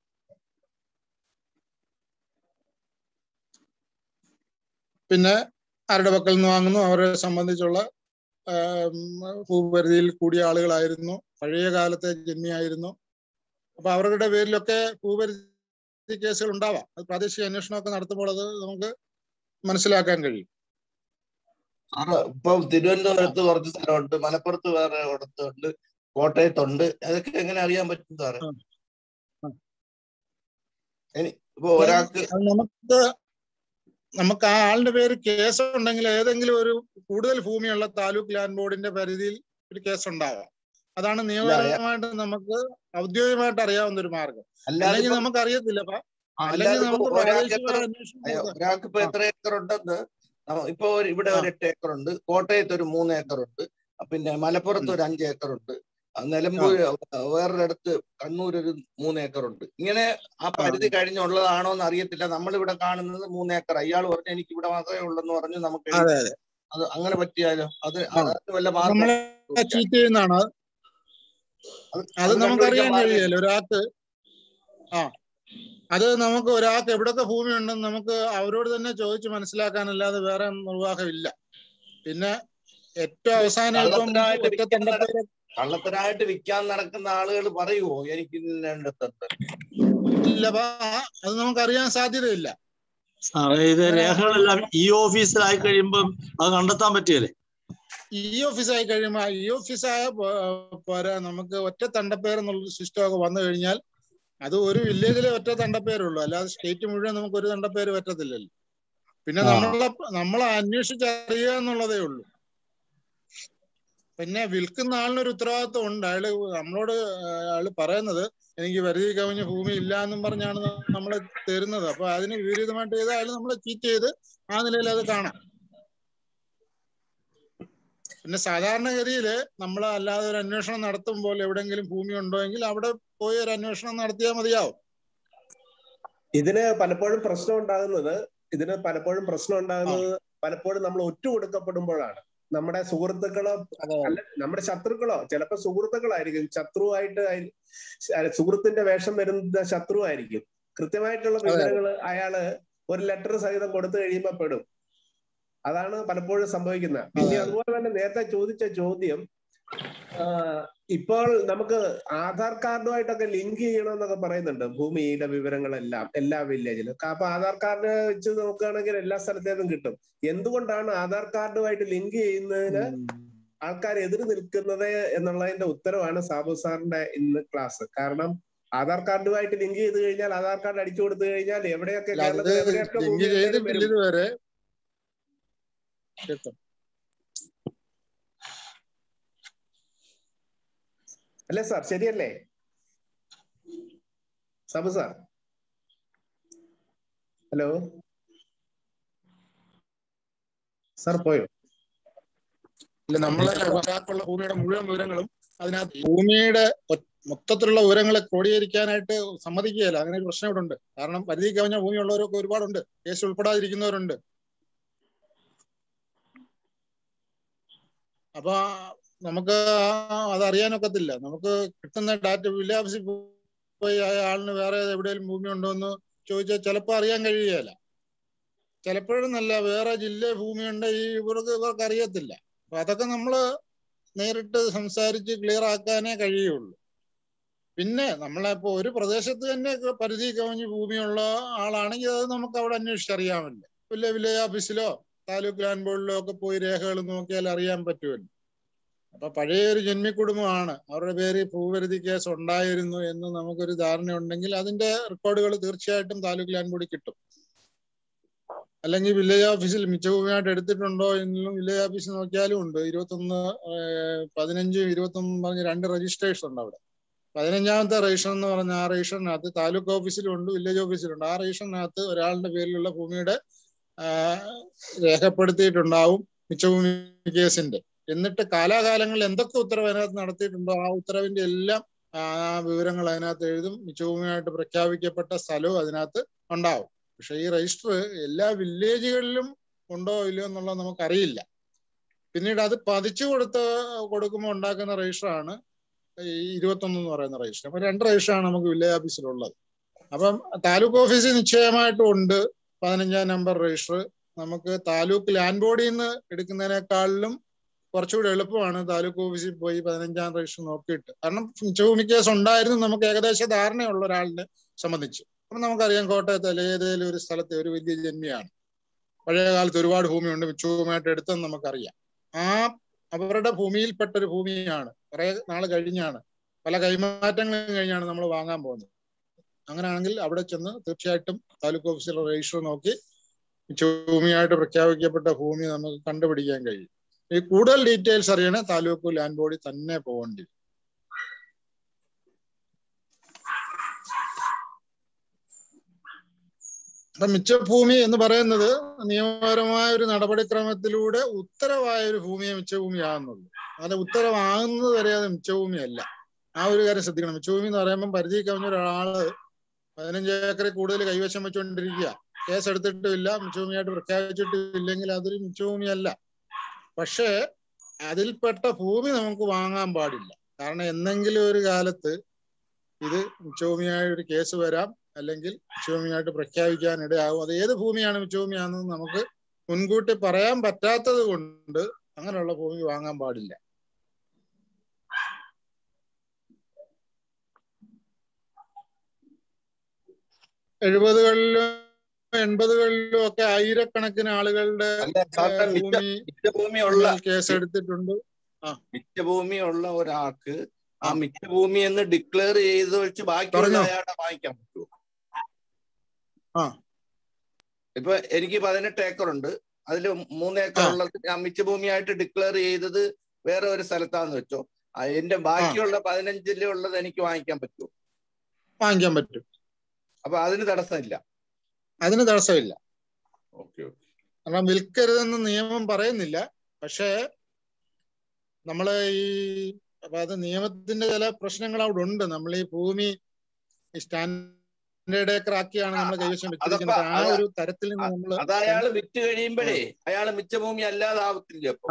പിന്നെ ആരുടെ പക്കൽ നിന്ന് വാങ്ങുന്നു അവരെ സംബന്ധിച്ചുള്ള ആം, ഭൂപരിധിയിൽ കൂടിയ ആളുകളായിരുന്നു പഴയ കാലത്തെ ജന്മിയായിരുന്നു അപ്പൊ അവരുടെ പേരിലൊക്കെ ഭൂപരിധി കേസുകൾ ഉണ്ടാവാം അത് പ്രാദേശിക അന്വേഷണമൊക്കെ നടത്തുമ്പോൾ അത് നമുക്ക് മനസ്സിലാക്കാൻ കഴിയും സാറ് ഇപ്പൊ തിരുവനന്തപുരത്ത് കുറച്ച് സ്ഥലമുണ്ട് മലപ്പുറത്ത് വേറെ ഇടത്തുണ്ട് കോട്ടയത്തുണ്ട് അതൊക്കെ എങ്ങനെ അറിയാൻ പറ്റും സാറ് ഇനി ഇപ്പൊ ഒരാൾക്ക് അത് നമുക്ക് നമുക്ക് ആ ആളിന്റെ പേര് കേസ് ഉണ്ടെങ്കിൽ ഏതെങ്കിലും ഒരു കൂടുതൽ ഭൂമിയുള്ള താലൂക്ക് ലാൻഡ് ബോർഡിന്റെ പരിധിയിൽ ഒരു കേസ് ഉണ്ടാവാം അതാണ് നിയമപരമായിട്ട് നമുക്ക് ഔദ്യോഗികമായിട്ട് അറിയാവുന്ന ഒരു മാർഗം അല്ലാതെ അല്ലെങ്കിൽ ഇപ്പൊ- നമുക്ക് അറിയത്തില്ല അപ്പൊ ആ, അല്ലെങ്കിൽ അല്ലാതെ ഇപ്പൊ നമുക്ക് ഒരാൾക്ക് പ്രാദേശിക എത്ര അന്വേഷണം അയ്യോ, നടത്താം. ഒരാൾക്ക് ഇപ്പൊ എത്ര ഏക്കർ ഉണ്ടെന്ന് നമ്മ- ഇപ്പൊ ഒരു- ഇവിടെ ഒരു എട്ട് ഏക്കർ ഉണ്ട് കോട്ടയത്ത് ഒരു മൂന്ന് ഏക്കർ ഉണ്ട് പിന്നെ മലപ്പുറത്ത് ഒരു അഞ്ച് ഏക്കർ ഉണ്ട് ആ, നിലമ്പൂർ വേറൊരിടത്ത് കണ്ണൂർ ഒരു മൂന്ന് ഏക്കർ ഉണ്ട് ഇങ്ങനെ ആ പരിധി കഴിഞ്ഞുള്ളതാണോ എന്ന് അറിയത്തില്ല നമ്മളിവിടെ കാണുന്നത് മൂന്ന് ഏക്കർ അയാൾ പറഞ്ഞു എനിക്ക് ഇവിടെ മാത്രമേ ഉള്ളെന്ന് പറഞ്ഞു നമുക്ക് അതെ അതെ അത് അങ്ങനെ പറ്റിയാലോ അത് ആ. അതിന് വല്ല മാർഗം നമ്മളെ ചീറ്റ് ചെയ്യുന്നതാണ് അത് അത് അത് അത് നമുക്കറിയാൻ കണ്ടുപിടിക്കാൻ കഴിയല്ലോ ഒരാൾക്ക് ആ അത് നമുക്ക് ഒരാൾക്ക് എവിടൊക്കെ ഭൂമി ഉണ്ടെന്ന് നമുക്ക് അവരോട് തന്നെ ചോദിച്ച് മനസ്സിലാക്കാനല്ലാതെ വേറെ നിർവാഹമില്ല പിന്നെ ഏറ്റവും അവസാനം ഇപ്പം കള്ളത്തരായിട്ട് ഒറ്റ വിൽക്കാൻ നട- തണ്ടപ്പേര് കള്ളത്തരായിട്ട് വിൽക്കാൻ നടക്കുന്ന ആളുകൾ പറയുമോ എനിക്ക് ഇന്നണ്ടത്തുണ്ട് ഇല്ല അപ്പൊ ആ- അത് നമുക്കറിയാൻ സാധ്യതയില്ല സാറേ ഇത് രേഖകളെല്ലാം ഈ ഓഫീസിലായി കഴിയുമ്പം അത് കണ്ടെത്താൻ പറ്റിയല്ലേ ഈ ഓഫീസായി കഴിയുമ്പോൾ ഈ ഓഫീസായ പോ- പോരാ നമുക്ക് ഒറ്റ തണ്ടപ്പേർ എന്നുള്ള സിസ്റ്റം ഒക്കെ വന്നു കഴിഞ്ഞാൽ അത് ഒരു വില്ലേജിലെ ഒറ്റ തണ്ടപ്പേരുള്ളൂ അല്ലാതെ സ്റ്റേറ്റ് മുഴുവൻ നമുക്ക് ഒരു തണ്ടപ്പേര് പറ്റത്തില്ലല്ലോ പിന്നെ ആ. നമ്മളെ നമ്മളെ അന്വേഷിച്ചറിയുക എന്നുള്ളതേ ഉള്ളൂ പിന്നെ വിൽക്കുന്ന ആളിനൊരു ഉത്തരവാദിത്വം ഉണ്ട് അയാള് നമ്മളോട് അയാള് പറയുന്നത് എനിക്ക് പരിധി കവിഞ്ഞ ഭൂമി ഇല്ല എന്നും പറഞ്ഞാണ് ന- നമ്മളെ തരുന്നത് അപ്പൊ അതിന് വിപരീതമായിട്ട് ചെയ്ത് അയാൾ നമ്മളെ ചീറ്റ് ചെയ്ത് ആ നിലയിൽ അത് കാണാം പിന്നെ സാധാരണഗതിയിൽ നമ്മൾ അല്ലാതെ ഒരു അന്വേഷണം നടത്തുമ്പോൾ എവിടെങ്കിലും ഭൂമി ഉണ്ടോ എങ്കിൽ അവിടെ പോയി ഒരു അന്വേഷണം നടത്തിയാൽ മതിയാവും ഇതിന് പലപ്പോഴും പ്രശ്നം ഉണ്ടാകുന്നത് ഇതിന് പലപ്പോഴും പ്രശ്നം ഉണ്ടാകുന്നത് പലപ്പോഴും നമ്മൾ ഒറ്റ കൊടുക്കപ്പെടുമ്പോഴാണ് നമ്മുടെ സുഹൃത്തുക്കളോ അല്ല നമ്മുടെ ശത്രുക്കളോ ചിലപ്പോ സുഹൃത്തുക്കളായിരിക്കും ശത്രുവായിട്ട് ആയി- അല്ല, സുഹൃത്തിന്റെ വേഷം വരുന്ന ശത്രുവായിരിക്കും കൃത്യമായിട്ടുള്ള അതെ. വിവരങ്ങൾ അയാള് ഒരു ലെറ്റർ സഹിതം കൊടുത്തു കഴിയുമ്പോ പെടും അതാണ് പലപ്പോഴും സംഭവിക്കുന്നത് പിന്നെ അതുപോലെ തന്നെ നേരത്തെ ചോദിച്ച ചോദ്യം ആ, ഇപ്പോൾ നമുക്ക് ആധാർ കാർഡുമായിട്ടൊക്കെ ലിങ്ക് ചെയ്യണമെന്നൊക്കെ പറയുന്നുണ്ട് ഭൂമിയുടെ വിവരങ്ങളെല്ലാം എല്ലാ വില്ലേജിലും അപ്പൊ ആധാർ കാർഡ് വെച്ച് നോക്കുകയാണെങ്കിൽ എല്ലാ സ്ഥലത്തേക്കും കിട്ടും എന്തുകൊണ്ടാണ് ആധാർ കാർഡുമായിട്ട് ലിങ്ക് ചെയ്യുന്നതിന് ആൾക്കാർ എതിര് നിൽക്കുന്നത് എന്നുള്ളതിന്റെ ഉത്തരവാണ് സാബു സാറിന്റെ ഇന്ന് ക്ലാസ് കാരണം ആധാർ കാർഡുമായിട്ട് ലിങ്ക് ചെയ്ത് കഴിഞ്ഞാൽ ആധാർ കാർഡ് അടിച്ചു കൊടുത്തു കഴിഞ്ഞാൽ എവിടെയൊക്കെ അല്ല അത് കേരളത്തിൽ എവിടെയൊക്കെ ലിങ്ക് ഭൂമി ഉണ്ടെങ്കിലും ചെയ്തിട്ടില്ല വരും ഇതുവരെ കിട്ടും അല്ലേ സാർ ശരിയല്ലേ സാബു സാർ ഹലോ സാർ പോയോ ഇല്ല നമ്മളെ ഒരാൾക്കുള്ള ഭൂമിയുടെ മുഴുവൻ വിവരങ്ങളും അതിനകത്ത് ഭൂമിയുടെ ഒ- മൊത്തത്തിലുള്ള വിവരങ്ങളെ ക്രോഡീകരിക്കാനായിട്ട് സമ്മതിക്കുകയില്ല അങ്ങനെ ഒരു പ്രശ്നം ഇവിടെ ഉണ്ട് കാരണം പരിധി കവിഞ്ഞ ഭൂമിയുള്ളവരൊക്കെ ഒരുപാടുണ്ട് കേസ് ഉൾപ്പെടാതിരിക്കുന്നവരുണ്ട് അപ്പൊ നമുക്ക് ആ- അതറിയാനൊക്കത്തില്ല നമുക്ക് കിട്ടുന്ന ഡാറ്റ വില്ലേജ് ഓഫീസിൽ പോയി ആ ആളിന് വേറെ എവിടെയെങ്കിലും ഭൂമി ഉണ്ടോ എന്ന് ചോദിച്ചാൽ ചിലപ്പോൾ അറിയാൻ കഴിയുകയില്ല ചിലപ്പോഴും നല്ല വേറെ ജില്ല ഭൂമിയുണ്ട് ഈ ഇവർക്ക് ഇവർക്ക് അറിയത്തില്ല അപ്പൊ അതൊക്കെ നമ്മള് നേരിട്ട് സംസാരിച്ച് ക്ലിയർ ആക്കാനേ കഴിയുള്ളൂ പിന്നെ നമ്മളെ ഇപ്പൊ ഒരു പ്രദേശത്ത് തന്നെ ക- പരിധി കവിഞ്ഞ് ഭൂമിയുള്ള ആളാണെങ്കിൽ അത് നമുക്ക് അവിടെ അന്വേഷിച്ചറിയാമല്ലോ വല്ല വില്ലേജ് ഓഫീസിലോ താലൂക്ക് ലാൻഡ് ബോർഡിലോ ഒക്കെ പോയി രേഖകൾ നോക്കിയാൽ അറിയാൻ പറ്റുമല്ലോ അപ്പൊ പഴയ ഒരു ജന്മിക്കുടുംബമാണ് അവരുടെ പേര് ഭൂപരിധി കേസ് ഉണ്ടായിരുന്നു എന്ന് നമുക്കൊരു ധാരണ ഉണ്ടെങ്കിൽ അതിന്റെ റെക്കോർഡുകൾ തീർച്ചയായിട്ടും താലൂക്ക് ലാൻഡ് ബോർഡിൽ കിട്ടും അല്ലെങ്കിൽ വില്ലേജ് ഓഫീസിൽ മിച്ചഭൂമിയായിട്ട് എടുത്തിട്ടുണ്ടോ എന്നും വില്ലേജ് ഓഫീസിൽ നോക്കിയാലും ഉണ്ട് ഇരുപത്തൊന്ന് ഏഹ്, പതിനഞ്ച് ഇരുപത്തൊന്ന് പറഞ്ഞ് രണ്ട് രജിസ്ട്രേഷൻ ഉണ്ട് അവിടെ പതിനഞ്ചാമത്തെ രജിസ്റ്റർ എന്ന് പറഞ്ഞ ആ രജിസ്റ്ററിനകത്ത് താലൂക്ക് ഓഫീസിലും ഉണ്ട് വില്ലേജ് ഓഫീസിലും ഉണ്ട് ആ രജിസ്റ്ററിനകത്ത് ഒരാളുടെ പേരിലുള്ള ഭൂമിയുടെ ആഹ്, രേഖപ്പെടുത്തിയിട്ടുണ്ടാവും മിച്ചഭൂമി കേസിന്റെ എന്നിട്ട് കാലാകാലങ്ങളിൽ എന്തൊക്കെ ഉത്തരവ് അതിനകത്ത് നടത്തിയിട്ടുണ്ടോ ആ ഉത്തരവിന്റെ എല്ലാം ആ വിവരങ്ങൾ അതിനകത്ത് എഴുതും മിച്ചഭൂമിയായിട്ട് പ്രഖ്യാപിക്കപ്പെട്ട സ്ഥലവും അതിനകത്ത് ഉണ്ടാവും പക്ഷെ ഈ രജിസ്റ്റർ എല്ലാ വില്ലേജുകളിലും ഉണ്ടോ ഇല്ലയോ എന്നുള്ളത് നമുക്കറിയില്ല പിന്നീട് അത് പതിച്ചു കൊടുത്ത് കൊടുക്കുമ്പോൾ ഉണ്ടാക്കുന്ന രജിസ്റ്ററാണ് ഈ ഇരുപത്തൊന്ന് എന്ന് പറയുന്ന രജിസ്റ്റർ അപ്പൊ രണ്ട് രജിസ്റ്ററാണ് നമുക്ക് വില്ലേജ് ഓഫീസിലുള്ളത് അപ്പം താലൂക്ക് ഓഫീസിൽ നിശ്ചയമായിട്ടും ഉണ്ട് പതിനഞ്ചാം നമ്പർ രജിസ്റ്റർ നമുക്ക് താലൂക്ക് ലാൻഡ് ബോർഡിൽ നിന്ന് എടുക്കുന്നതിനേക്കാളിലും കുറച്ചുകൂടി എളുപ്പമാണ് താലൂക്ക് ഓഫീസിൽ പോയി പതിനഞ്ചാം രജിസ്റ്റർ നോക്കിയിട്ട് കാരണം ഭൂമി കേസ് ഉണ്ടായിരുന്നു നമുക്ക് ഏകദേശ ധാരണയുള്ള ഒരാളിനെ സംബന്ധിച്ച് അപ്പൊ നമുക്കറിയാം കോട്ടയത്ത് അല്ലെങ്കിൽ ഏതെങ്കിലും ഒരു സ്ഥലത്തെ ഒരു വലിയ ജന്മിയാണ് പഴയ കാലത്ത് ഒരുപാട് ഭൂമിയുണ്ട് മിച്ചവുമായിട്ട് എടുത്തെന്ന് നമുക്കറിയാം ആ അവരുടെ ഭൂമിയിൽപ്പെട്ട ഒരു ഭൂമിയാണ് കുറെ നാൾ കഴിഞ്ഞാണ് പല കൈമാറ്റങ്ങളും കഴിഞ്ഞാണ് നമ്മൾ വാങ്ങാൻ പോകുന്നത് അങ്ങനെയാണെങ്കിൽ അവിടെ ചെന്ന് തീർച്ചയായിട്ടും താലൂക്ക് ഓഫീസിലെ രജിസ്റ്റർ നോക്കി ഭൂമിയായിട്ട് പ്രഖ്യാപിക്കപ്പെട്ട ഭൂമി നമുക്ക് കണ്ടുപിടിക്കാൻ കഴിയും ഈ കൂടുതൽ ഡീറ്റെയിൽസ് അറിയണേ താലൂക്ക് ലാൻഡ് ബോർഡിൽ തന്നെ പോകേണ്ടി വരും. അപ്പൊ മിച്ചഭൂമി എന്ന് പറയുന്നത് നിയമപരമായ ഒരു നടപടിക്രമത്തിലൂടെ ഉത്തരവായ ഒരു ഭൂമിയെ മിച്ചഭൂമിയാകുന്നുള്ളൂ അത് ഉത്തരവാകുന്നത് വരെ അത് മിച്ചഭൂമിയല്ല ആ ഒരു കാര്യം ശ്രദ്ധിക്കണം മിച്ചഭൂമി എന്ന് പറയുമ്പോൾ പരിധി കവിഞ്ഞ ഒരാള് പതിനഞ്ച് ഏക്കറിൽ കൂടുതൽ കൈവശം വെച്ചുകൊണ്ടിരിക്കുക കേസ് എടുത്തിട്ടുമില്ല മിച്ചഭൂമിയായിട്ട് പ്രഖ്യാപിച്ചിട്ടില്ലെങ്കിൽ അതൊരു മിച്ചഭൂമിയല്ല പക്ഷേ അതിൽപ്പെട്ട ഭൂമി നമുക്ക് വാങ്ങാൻ പാടില്ല കാരണം എന്നെങ്കിലും ഒരു കാലത്ത് ഇത് മിച്ചഭൂമിയായ ഒരു കേസ് വരാം അല്ലെങ്കിൽ മിച്ചഭൂമിയായിട്ട് പ്രഖ്യാപിക്കാൻ ഇടയാകും അത് ഏത് ഭൂമിയാണ് മിച്ചഭൂമിയാണെന്ന് നമുക്ക് മുൻകൂട്ടി പറയാൻ പറ്റാത്തത് കൊണ്ട് അങ്ങനെയുള്ള ഭൂമി വാങ്ങാൻ പാടില്ല എഴുപതുകളിലും എൺപതുകളിലും ഒക്കെ ആയിരക്കണക്കിന് ആളുകളുടെ അല്ല സാറിന്റെ ഏഹ്, മിച്ച ഭൂമി മിച്ചഭൂമിയുള്ള കേസ് എടുത്തിട്ടുണ്ട് ആ മിച്ചഭൂമിയുള്ള ഒരാൾക്ക് ആ മിച്ചഭൂമി എന്ന് ഡിക്ലെയർ ചെയ്ത് വെച്ച് ബാക്കിയുള്ള പറഞ്ഞോ. അയാളെ വാങ്ങിക്കാൻ പറ്റുമോ ആ ഇപ്പൊ എനിക്ക് പതിനെട്ട് ഏക്കർ ഉണ്ട് അതിൽ മൂന്ന് ഏക്കർ ആ. ഉള്ളത് ഞാൻ മിച്ചഭൂമിയായിട്ട് ഡിക്ലെയർ ചെയ്തത് വേറെ ഒരു സ്ഥലത്താന്ന് വെച്ചോ ആ, എന്റെ ബാക്കിയുള്ള പതിനഞ്ചിലുള്ളത് എനിക്ക് വാങ്ങിക്കാൻ പറ്റുമോ വാങ്ങിക്കാൻ പറ്റും അപ്പൊ അതിന് തടസ്സമില്ല അതിന് തടസ്സമില്ല ഓക്കെ ഓക്കെ കാരണം വിൽക്കരുതെന്ന് നിയമം പറയുന്നില്ല പക്ഷേ നമ്മള് ഈ അപ്പൊ അത് നിയമത്തിന്റെ ചില പ്രശ്നങ്ങൾ അവിടെ ഉണ്ട് നമ്മൾ ഈ ഭൂമി സ്റ്റാൻഡേർഡ് ഏക്കർ ആക്കിയാണ് നമ്മൾ കൈവശം വെച്ചിരിക്കുന്നത് ആ അത- ഒരു തരത്തിൽ നിന്ന് നമ്മൾ അത് അയാള് വിറ്റ് കഴിയുമ്പോഴേ അയാള് മിച്ചഭൂമി അല്ലാതാവത്തില്ല അപ്പൊ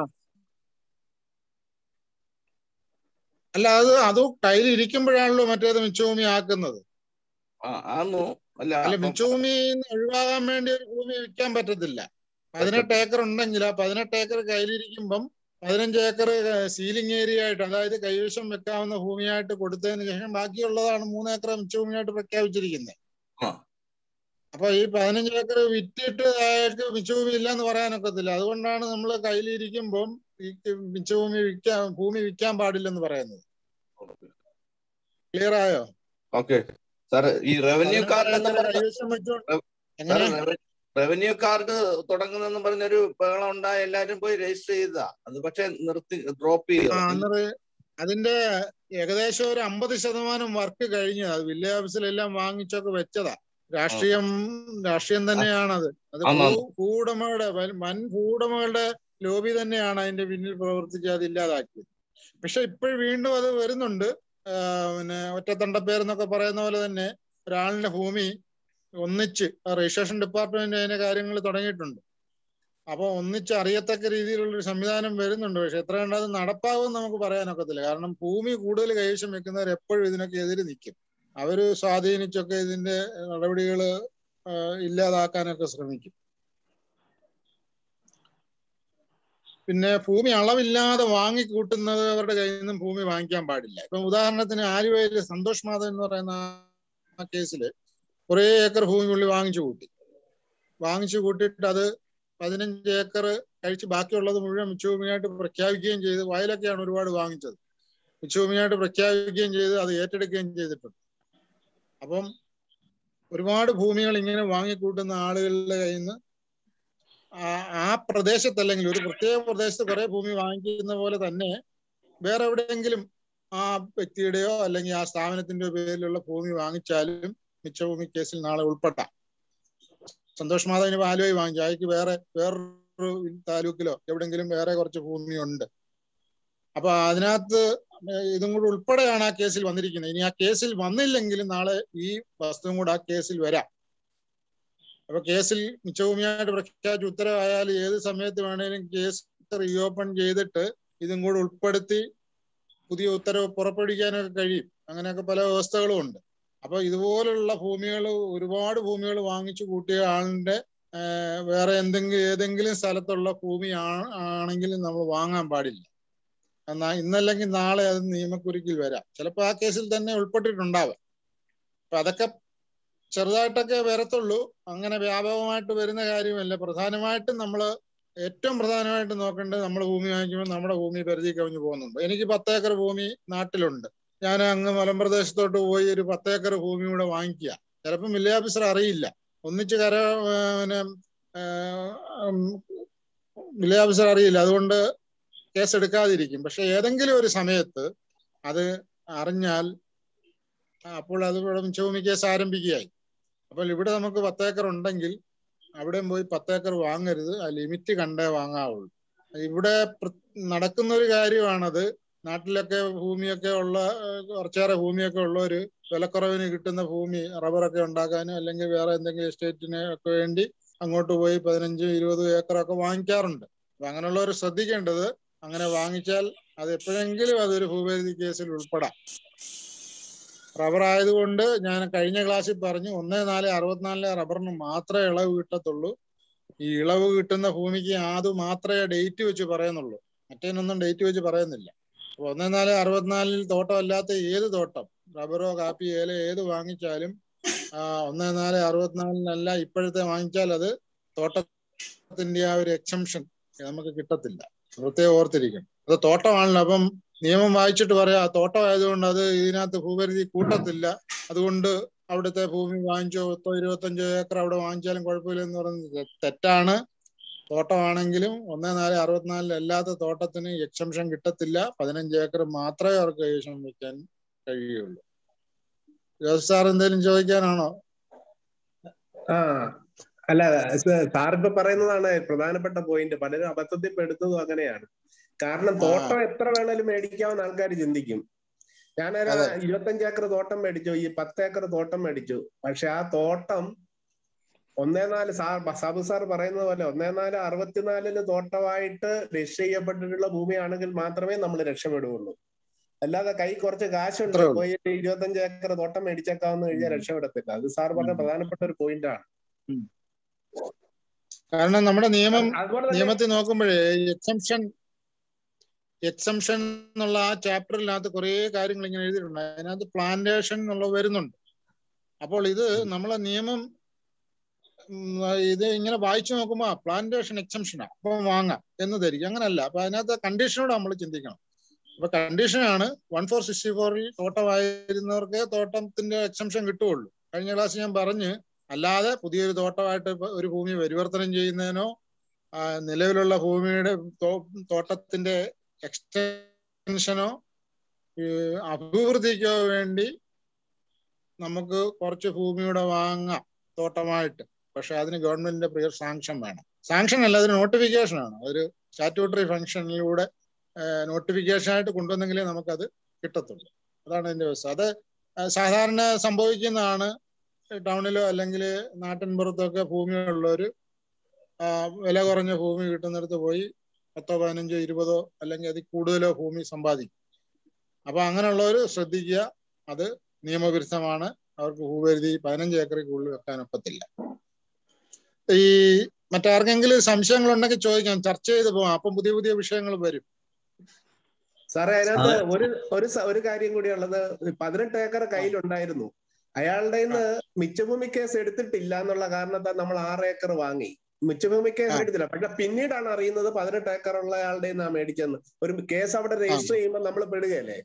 അല്ല അത് അത് കയ്യിൽ ഇരിക്കുമ്പോഴാണല്ലോ മറ്റേത് മിച്ചഭൂമി ആക്കുന്നത് ആ ആന്നു അല്ല അല്ല അപ്പം മിച്ചഭൂമി ഒഴിവാകാൻ വേണ്ടി ഒരു ഭൂമി വിൽക്കാൻ പറ്റത്തില്ല പതിനെട്ട് ഏക്കർ ഉണ്ടെങ്കിൽ ആ പതിനെട്ട് ഏക്കർ കയ്യിലിരിക്കുമ്പം പതിനഞ്ച് ഏക്കർ സീലിംഗ് ഏരിയ ആയിട്ട് അതായത് കൈവശം വെക്കാവുന്ന ഭൂമിയായിട്ട് കൊടുത്തതിന് ശേഷം ബാക്കിയുള്ളതാണ് മൂന്ന് ഏക്കർ മിച്ചഭൂമിയായിട്ട് പ്രഖ്യാപിച്ചിരിക്കുന്നത് ആ. അപ്പൊ ഈ പതിനഞ്ച് ഏക്കർ വിറ്റിട്ട് അയാൾക്ക് മിച്ചഭൂമി ഇല്ല എന്ന് പറയാനൊക്കത്തില്ല അതുകൊണ്ടാണ് നമ്മൾ കയ്യിലിരിക്കുമ്പം ഈ മിച്ചഭൂമി വിൽക്കാൻ ഭൂമി വിൽക്കാൻ പാടില്ലെന്ന് പറയുന്നത് ക്ലിയർ ആയോ ഓക്കെ സാർ ഈ റവന്യൂ പതിനഞ്ച് കാർഡ് എന്ന് ഏക്കർ പറഞ്ഞ കൈവശം വെച്ചോണ്ട് സാർ എങ്ങനെ റവന്യൂ കാർഡ് തുടങ്ങുന്നെന്ന് പറഞ്ഞൊരു ബഹളം ഉണ്ടായ എല്ലാരും പോയി രജിസ്റ്റർ ചെയ്തതാ അത് പക്ഷെ നിർത്തി ഡ്രോപ്പ് ആ ചെയ്തു അന്നേരം അതിന്റെ ഏകദേശം ഒരു അമ്പത് ശതമാനം വർക്ക് കഴിഞ്ഞു അത് വില്ലേജ് ഓഫീസിലെല്ലാം വാങ്ങിച്ചൊക്കെ വെച്ചതാ രാഷ്ട്രീയം രാഷ്ട്രീയം തന്നെയാണത് അത് ആന്നാന്ന്. ഭൂ- ഭൂവുടമകളുടെ വൻ- വൻ ഭൂവുടമകളുടെ ലോബി തന്നെയാണ് അതിന്റെ പിന്നിൽ പ്രവർത്തിച്ച് അത് ഇല്ലാതാക്കിയത് പക്ഷെ ഇപ്പോൾ വീണ്ടും അത് വരുന്നുണ്ട് ആ, പിന്നെ ഒറ്റത്തണ്ടപ്പേരെന്നൊക്കെ പറയുന്ന പോലെ തന്നെ ഒരാളിന്റെ ഭൂമി ഒന്നിച്ച് രജിസ്ട്രേഷൻ ഡിപ്പാർട്ട്മെന്റ് അതിന്റെ കാര്യങ്ങൾ തുടങ്ങിയിട്ടുണ്ട് അപ്പൊ ഒന്നിച്ച് അറിയത്തക്ക രീതിയിലുള്ള ഒരു സംവിധാനം വരുന്നുണ്ട് പക്ഷെ എത്ര കണ്ട് അത് നടപ്പാകും നമുക്ക് പറയാനൊക്കത്തില്ല കാരണം ഭൂമി കൂടുതൽ കൈവശം വെക്കുന്നവർ എപ്പോഴും ഇതിനൊക്കെ എതിര് നിൽക്കും അവര് സ്വാധീനിച്ചൊക്കെ ഇതിന്റെ നടപടികൾ ഇല്ലാതാക്കാനൊക്കെ ശ്രമിക്കും പിന്നെ ഭൂമി അളവില്ലാതെ വാങ്ങിക്കൂട്ടുന്നത് അവരുടെ കയ്യിൽ നിന്നും ഭൂമി വാങ്ങിക്കാൻ പാടില്ല ഇപ്പം ഉദാഹരണത്തിന് ആലുവയില് സന്തോഷ് മാധവൻ എന്ന് പറയുന്ന ആ കേസില് കുറെ ഏക്കർ ഭൂമി പുള്ളി വാങ്ങിച്ചു കൂട്ടി വാങ്ങിച്ചു കൂട്ടിയിട്ട് അത് പതിനഞ്ച് ഏക്കർ കഴിച്ച് ബാക്കിയുള്ളത് മുഴുവൻ മിച്ചഭൂമിയായിട്ട് പ്രഖ്യാപിക്കുകയും ചെയ്ത് വയലൊക്കെയാണ് ഒരുപാട് വാങ്ങിച്ചത് മിച്ചഭൂമിയായിട്ട് പ്രഖ്യാപിക്കുകയും ചെയ്ത് അത് ഏറ്റെടുക്കുകയും ചെയ്തിട്ടുണ്ട് അപ്പം ഒരുപാട് ഭൂമികൾ ഇങ്ങനെ വാങ്ങിക്കൂട്ടുന്ന ആളുകളുടെ കയ്യിൽ നിന്ന് ആ- ആ പ്രദേശത്തല്ലെങ്കിൽ ഒരു പ്രത്യേക പ്രദേശത്ത് കുറെ ഭൂമി വാങ്ങിക്കുന്ന പോലെ തന്നെ വേറെ എവിടെയെങ്കിലും ആ വ്യക്തിയുടെയോ അല്ലെങ്കിൽ ആ സ്ഥാപനത്തിന്റെ പേരിലുള്ള ഭൂമി വാങ്ങിച്ചാലും മിച്ചഭൂമി കേസിൽ നാളെ ഉൾപ്പെട്ടാം സന്തോഷ് മാധവന് ആലുവയിൽ വാങ്ങിച്ചു അയാൾക്ക് വേറെ വേറൊരു താലൂക്കിലോ എവിടെങ്കിലും വേറെ കുറച്ച് ഭൂമിയുണ്ട് അപ്പൊ അതിനകത്ത് ഇതും കൂടെ ഉൾപ്പെടെയാണ് ആ കേസിൽ വന്നിരിക്കുന്നത് ഇനി ആ കേസിൽ വന്നില്ലെങ്കിലും നാളെ ഈ വസ്തുവും കൂടെ ആ കേസിൽ വരാം അപ്പൊ കേസിൽ മിച്ചഭൂമിയായിട്ട് പ്രഖ്യാപിച്ച ഉത്തരവായാൽ ഏത് സമയത്ത് വേണേലും കേസ് റീഓപ്പൺ ചെയ്തിട്ട് ഇതും കൂടെ ഉൾപ്പെടുത്തി പുതിയ ഉത്തരവ് പുറപ്പെടുവിക്കാനൊക്കെ കഴിയും അങ്ങനെയൊക്കെ പല വ്യവസ്ഥകളും ഉണ്ട് അപ്പൊ ഇതുപോലുള്ള ഭൂമികൾ ഒരുപാട് ഭൂമികൾ വാങ്ങിച്ചു കൂട്ടിയ ആളിന്റെ ആഹ് വേറെ എന്തെങ്കിലും ഏതെങ്കിലും സ്ഥലത്തുള്ള ഭൂമി ആ- ആണെങ്കിലും നമ്മൾ വാങ്ങാൻ പാടില്ല എന്നാ ഇന്നല്ലെങ്കിൽ നാളെ അത് നിയമക്കുരുക്കിൽ വരാം ചിലപ്പോൾ ആ കേസിൽ തന്നെ ഉൾപ്പെട്ടിട്ടുണ്ടാവാം അപ്പൊ അതൊക്കെ ചെറുതായിട്ടൊക്കെ വരത്തുള്ളൂ അങ്ങനെ വ്യാപകമായിട്ട് വരുന്ന കാര്യമല്ല പ്രധാനമായിട്ടും നമ്മൾ ഏറ്റവും പ്രധാനമായിട്ട് നോക്കേണ്ടത് നമ്മൾ ഭൂമി വാങ്ങിക്കുമ്പോൾ നമ്മുടെ ഭൂമി പരിധി കവിഞ്ഞു പോകുന്നുണ്ട് എനിക്ക് പത്ത് ഏക്കർ ഭൂമി നാട്ടിലുണ്ട് ഞാൻ അങ്ങ് മലമ്പ്രദേശത്തോട്ട് പോയി ഒരു പത്ത് ഏക്കർ ഭൂമി കൂടെ വാങ്ങിക്കുക ചിലപ്പോൾ വില്ലേജ് ഓഫീസർ അറിയില്ല ഒന്നിച്ച് കര ആ, പിന്നെ വില്ലേജ് ഓഫീസർ അറിയില്ല അതുകൊണ്ട് കേസ് എടുക്കാതിരിക്കും പക്ഷെ ഏതെങ്കിലും ഒരു സമയത്ത് അത് അറിഞ്ഞാൽ അപ്പോൾ അത് ഇവിടെ മിച്ചഭൂമി കേസ് ആരംഭിക്കുകയായി അപ്പോൾ ഇവിടെ നമുക്ക് പത്തേക്കർ ഉണ്ടെങ്കിൽ അവിടെയും പോയി പത്തേക്കർ വാങ്ങരുത് ആ ലിമിറ്റ് കണ്ടേ വാങ്ങാവുള്ളൂ ഇവിടെ പ്ര- നടക്കുന്ന ഒരു കാര്യമാണത് നാട്ടിലൊക്കെ ഭൂമിയൊക്കെ ഉള്ള ഏഹ്, കുറച്ചേറെ ഭൂമിയൊക്കെ ഉള്ളവര് വിലക്കുറവിന് കിട്ടുന്ന ഭൂമി റബ്ബറൊക്കെ ഉണ്ടാക്കാനും അല്ലെങ്കിൽ വേറെ എന്തെങ്കിലും എസ്റ്റേറ്റിന് ഒക്കെ വേണ്ടി അങ്ങോട്ട് പോയി പതിനഞ്ചും ഇരുപതും ഏക്കറൊക്കെ വാങ്ങിക്കാറുണ്ട് അപ്പൊ അങ്ങനെയുള്ളവർ ശ്രദ്ധിക്കേണ്ടത് അങ്ങനെ വാങ്ങിച്ചാൽ അത് എപ്പോഴെങ്കിലും അതൊരു ഭൂപരിധി കേസിൽ ഉൾപ്പെടാം റബ്ബർ ആയതുകൊണ്ട് ഞാൻ കഴിഞ്ഞ ക്ലാസ്സിൽ പറഞ്ഞു ഒന്ന് നാല് അറുപത്തിനാലിലെ റബ്ബറിന് മാത്രമേ ഇളവ് കിട്ടത്തുള്ളൂ ഈ ഇളവ് കിട്ടുന്ന ഭൂമിക്ക് അത് മാത്രമേ ഡേറ്റ് വെച്ച് പറയുന്നുള്ളൂ മറ്റേനൊന്നും ഡേറ്റ് വെച്ച് പറയുന്നില്ല അപ്പൊ ഒന്ന് നാല് അറുപത്തിനാലിൽ തോട്ടമല്ലാത്ത ഏത് തോട്ടം റബ്ബറോ കാപ്പി ഏല ഏത് വാങ്ങിച്ചാലും ആ ഒന്ന് നാല് അറുപത്തിനാലിനല്ല ഇപ്പോഴത്തെ വാങ്ങിച്ചാൽ അത് തോട്ടത്തിന്റെ ആ ഒരു എക്സംഷൻ നമുക്ക് കിട്ടത്തില്ല പ്രത്യേകം ഓർത്തിരിക്കണം അത് തോട്ടമാണല്ലോ അപ്പം നിയമം വായിച്ചിട്ട് പറയാം ആ തോട്ടം ആയതുകൊണ്ട് അത് ഇതിനകത്ത് ഭൂപരിധി കൂട്ടത്തില്ല അതുകൊണ്ട് അവിടുത്തെ ഭൂമി വാങ്ങിച്ചോ പത്തോ ഇരുപത്തഞ്ചോ ഏക്കർ അവിടെ വാങ്ങിച്ചാലും കുഴപ്പമില്ല എന്ന് പറയുന്നത് തെ- തെറ്റാണ് തോട്ടമാണെങ്കിലും ഒന്ന് നാല് അറുപത്തിനാലിൽ അല്ലാത്ത തോട്ടത്തിന് എക്സംഷൻ കിട്ടത്തില്ല പതിനഞ്ച് ഏക്കർ മാത്രമേ അവർക്ക് കൈവശം വെക്കാൻ കഴിയുള്ളൂ ജോസ് സാർ എന്തെങ്കിലും ചോദിക്കാനാണോ ആ അല്ല സാർ ഇപ്പൊ പറയുന്നതാണ് പ്രധാനപ്പെട്ട പോയിന്റ് പലരും അബദ്ധത്തിൽ പെടുന്നതും അങ്ങനെയാണ് കാരണം തോട്ടം എത്ര വേണേലും മേടിക്കാവുന്ന ആൾക്കാർ ചിന്തിക്കും ഞാനൊരു അതെ. ഇരുപത്തഞ്ച് ഏക്കർ തോട്ടം മേടിച്ചു ഈ പത്ത് ഏക്കർ തോട്ടം മേടിച്ചു പക്ഷെ ആ തോട്ടം ഒന്നേ നാല് സാർ സാബു സാർ പറയുന്നത് പോലെ ഒന്നേ നാല് അറുപത്തിനാലിന് തോട്ടമായിട്ട് രജിസ്റ്റർ ചെയ്യപ്പെട്ടിട്ടുള്ള ഭൂമിയാണെങ്കിൽ മാത്രമേ നമ്മൾ രക്ഷപ്പെടുകയുള്ളൂ അല്ലാതെ കൈ കുറച്ച് കാശുണ്ട് അത്രേ ഉള്ളൂ. പോയി ഒരു ഏക്കർ തോട്ടം മേടിച്ചേക്കാവുന്ന കഴിഞ്ഞാൽ രക്ഷപ്പെടത്തില്ല അത് സാർ പറഞ്ഞ പ്രധാനപ്പെട്ട ഒരു പോയിന്റ് ആണ് കാരണം നമ്മുടെ നിയമം അതുപോലെ തന്നെ നിയമത്തിൽ നോക്കുമ്പോഴേ എക്സംഷൻ എക്സംഷൻ എന്നുള്ള ആ ചാപ്റ്ററിനകത്ത് കുറേ കാര്യങ്ങൾ ഇങ്ങനെ എഴുതിയിട്ടുണ്ട് അതിനകത്ത് പ്ലാന്റേഷൻ എന്നുള്ള വരുന്നുണ്ട് അപ്പോൾ ഇത് നമ്മളെ നിയമം ഉം, ഇത് ഇങ്ങനെ വായിച്ചു നോക്കുമ്പോൾ പ്ലാന്റേഷൻ എക്സംഷനാ അപ്പൊ വാങ്ങാം എന്ന് ധരിക്കും അങ്ങനല്ല അപ്പൊ അതിനകത്ത് കണ്ടീഷനോട് നമ്മൾ ചിന്തിക്കണം അപ്പൊ കണ്ടീഷനാണ് വൺ ഫോർ സിക്സ്റ്റി ഫോറിൽ തോട്ടമായിരുന്നവർക്ക് തോട്ടത്തിന്റെ എക്സംഷൻ കിട്ടുകയുള്ളൂ കഴിഞ്ഞ ക്ലാസ് ഞാൻ പറഞ്ഞ് അല്ലാതെ പുതിയൊരു തോട്ടമായിട്ട് ഇപ്പൊ ഒരു ഭൂമി പരിവർത്തനം ചെയ്യുന്നതിനോ ആ, നിലവിലുള്ള ഭൂമിയുടെ തോ- തോട്ടത്തിന്റെ എക്സ്റ്റൻഷനോ ഈ അഭിവൃദ്ധിക്കോ വേണ്ടി നമുക്ക് കുറച്ച് ഭൂമിയുടെ വാങ്ങാം തോട്ടമായിട്ട് പക്ഷെ അതിന് ഗവൺമെന്റിന്റെ പ്രിയർ സാങ്ഷൻ വേണം സാങ്ഷൻ അല്ല അതിന് നോട്ടിഫിക്കേഷൻ ആണ് ഒരു സ്റ്റാറ്റ്യൂട്ടറി ഫംഗ്ഷനിലൂടെ നോട്ടിഫിക്കേഷൻ ആയിട്ട് കൊണ്ടുവന്നെങ്കിലേ നമുക്കത് കിട്ടത്തുള്ളൂ അതാണ് അതിന്റെ വ്യവസ്ഥ അത് ആ, സാധാരണ സംഭവിക്കുന്നതാണ് ടൗണിലോ അല്ലെങ്കിൽ നാട്ടിൻപുറത്തൊക്കെ ഭൂമിയുള്ളവര് ആ, വില കുറഞ്ഞ ഭൂമി കിട്ടുന്നിടത്ത് പോയി പത്തോ പതിനഞ്ചോ ഇരുപതോ അല്ലെങ്കിൽ അതിൽ കൂടുതലോ ഭൂമി സമ്പാദിക്കും അപ്പൊ അങ്ങനെയുള്ളവർ ശ്രദ്ധിക്കുക അത് നിയമവിരുദ്ധമാണ് അവർക്ക് ഭൂപരിധി പതിനഞ്ച് ഏക്കറിൽ കൂടുതൽ വെക്കാൻ ഒക്കത്തില്ല ഈ മറ്റാർക്കെങ്കിലും സംശയങ്ങളുണ്ടെങ്കിൽ ചോദിക്കാം ചർച്ച ചെയ്ത് പോവാം അപ്പം പുതിയ പുതിയ വിഷയങ്ങൾ വരും സാറേ അതിനകത്ത് ഒരു ഒരു സ- ഒരു കാര്യം കൂടിയുള്ളത് പതിനെട്ട് ഏക്കർ കയ്യിലുണ്ടായിരുന്നു അയാളുടെ നിന്ന് മിച്ചഭൂമി കേസ് എടുത്തിട്ടില്ല എന്നുള്ള കാരണത്താൽ നമ്മൾ ആറ് ഏക്കർ വാങ്ങി മിച്ചഭൂമി കേസ് എടുത്തില്ല പക്ഷെ പിന്നീടാണ് അറിയുന്നത് പതിനെട്ട് ഏക്കർ ഉള്ള അയാളുടെ നിന്നാ മേടിച്ചെന്ന് ഒരു കേസ് അവിടെ രജിസ്റ്റർ ചെയ്യുമ്പോൾ നമ്മൾ പെടുകയല്ലേ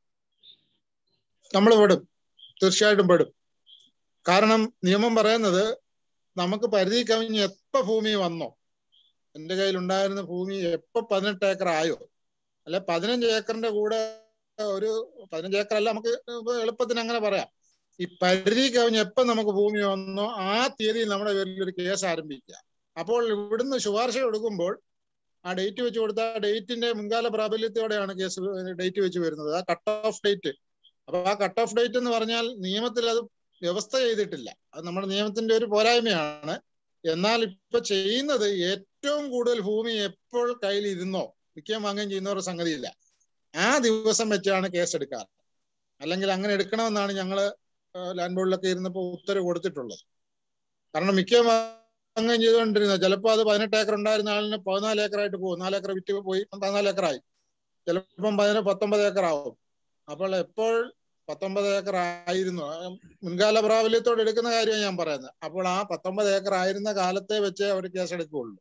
നമ്മൾ പെടും തീർച്ചയായിട്ടും പെടും കാരണം നിയമം പറയുന്നത് നമുക്ക് പരിധി കവിഞ്ഞ് എപ്പോ ഭൂമി വന്നോ എന്റെ കയ്യിൽ ഉണ്ടായിരുന്ന ഭൂമി എപ്പോ പതിനെട്ട് ഏക്കർ ആയോ അല്ലെ പതിനഞ്ച് ഏക്കറിന്റെ കൂടെ ഒരു പതിനഞ്ച് ഏക്കർ അല്ല നമുക്ക് ഇപ്പൊ എളുപ്പത്തിന് അങ്ങനെ പറയാം ഈ പരിധി കവിഞ്ഞ് എപ്പോ നമുക്ക് ഭൂമി വന്നോ ആ തീയതിയിൽ നമ്മുടെ പേരിൽ ഒരു കേസ് ആരംഭിക്കുക അപ്പോൾ ഇവിടുന്ന് ശുപാർശ കൊടുക്കുമ്പോൾ ആ ഡേറ്റ് വെച്ച് കൊടുത്ത ആ ഡേറ്റിന്റെ മുൻകാല പ്രാബല്യത്തോടെയാണ് കേസ് ഡേറ്റ് വെച്ച് വരുന്നത് ആ കട്ട് ഓഫ് ഡേറ്റ് അപ്പൊ ആ കട്ട് ഓഫ് ഡേറ്റ് എന്ന് പറഞ്ഞാൽ നിയമത്തിൽ അത് വ്യവസ്ഥ ചെയ്തിട്ടില്ല അത് നമ്മുടെ നിയമത്തിന്റെ ഒരു പോരായ്മയാണ് എന്നാൽ ഇപ്പൊ ചെയ്യുന്നത് ഏറ്റവും കൂടുതൽ ഭൂമി എപ്പോൾ കയ്യിൽ ഇരുന്നോ വിൽക്കുകയും വാങ്ങുകയും ചെയ്യുന്നവരുടെ സംഗതിയില്ല ആ ദിവസം വെച്ചാണ് കേസ് എടുക്കാറ് അല്ലെങ്കിൽ അങ്ങനെ എടുക്കണമെന്നാണ് ഞങ്ങള് ലാൻഡ് ബോർഡിലൊക്കെ ഇരുന്നപ്പോൾ ഉത്തരവ് കൊടുത്തിട്ടുള്ളത് കാരണം മിക്ക വാങ്ങുകയും ചെയ്തുകൊണ്ടിരുന്നത് ചിലപ്പോൾ അത് പതിനെട്ട് ഏക്കർ ഉണ്ടായിരുന്ന ആളിന് പതിനാല് ഏക്കറായിട്ട് പോകും നാല് ഏക്കർ വിറ്റ് പോയി പതിനാല് ഏക്കറായി ചിലപ്പം പതിനെ പത്തൊമ്പത് ഏക്കർ ആവും അപ്പോൾ എപ്പോൾ പത്തൊമ്പത് ഏക്കർ ആയിരുന്നു ആ മുൻകാല പ്രാബല്യത്തോടെ എടുക്കുന്ന കാര്യമാണ് ഞാൻ പറയുന്നത് അപ്പോൾ ആ പത്തൊമ്പത് ഏക്കർ ആയിരുന്ന കാലത്തെ വെച്ച് അവർ കേസ് എടുക്കുകയുള്ളൂ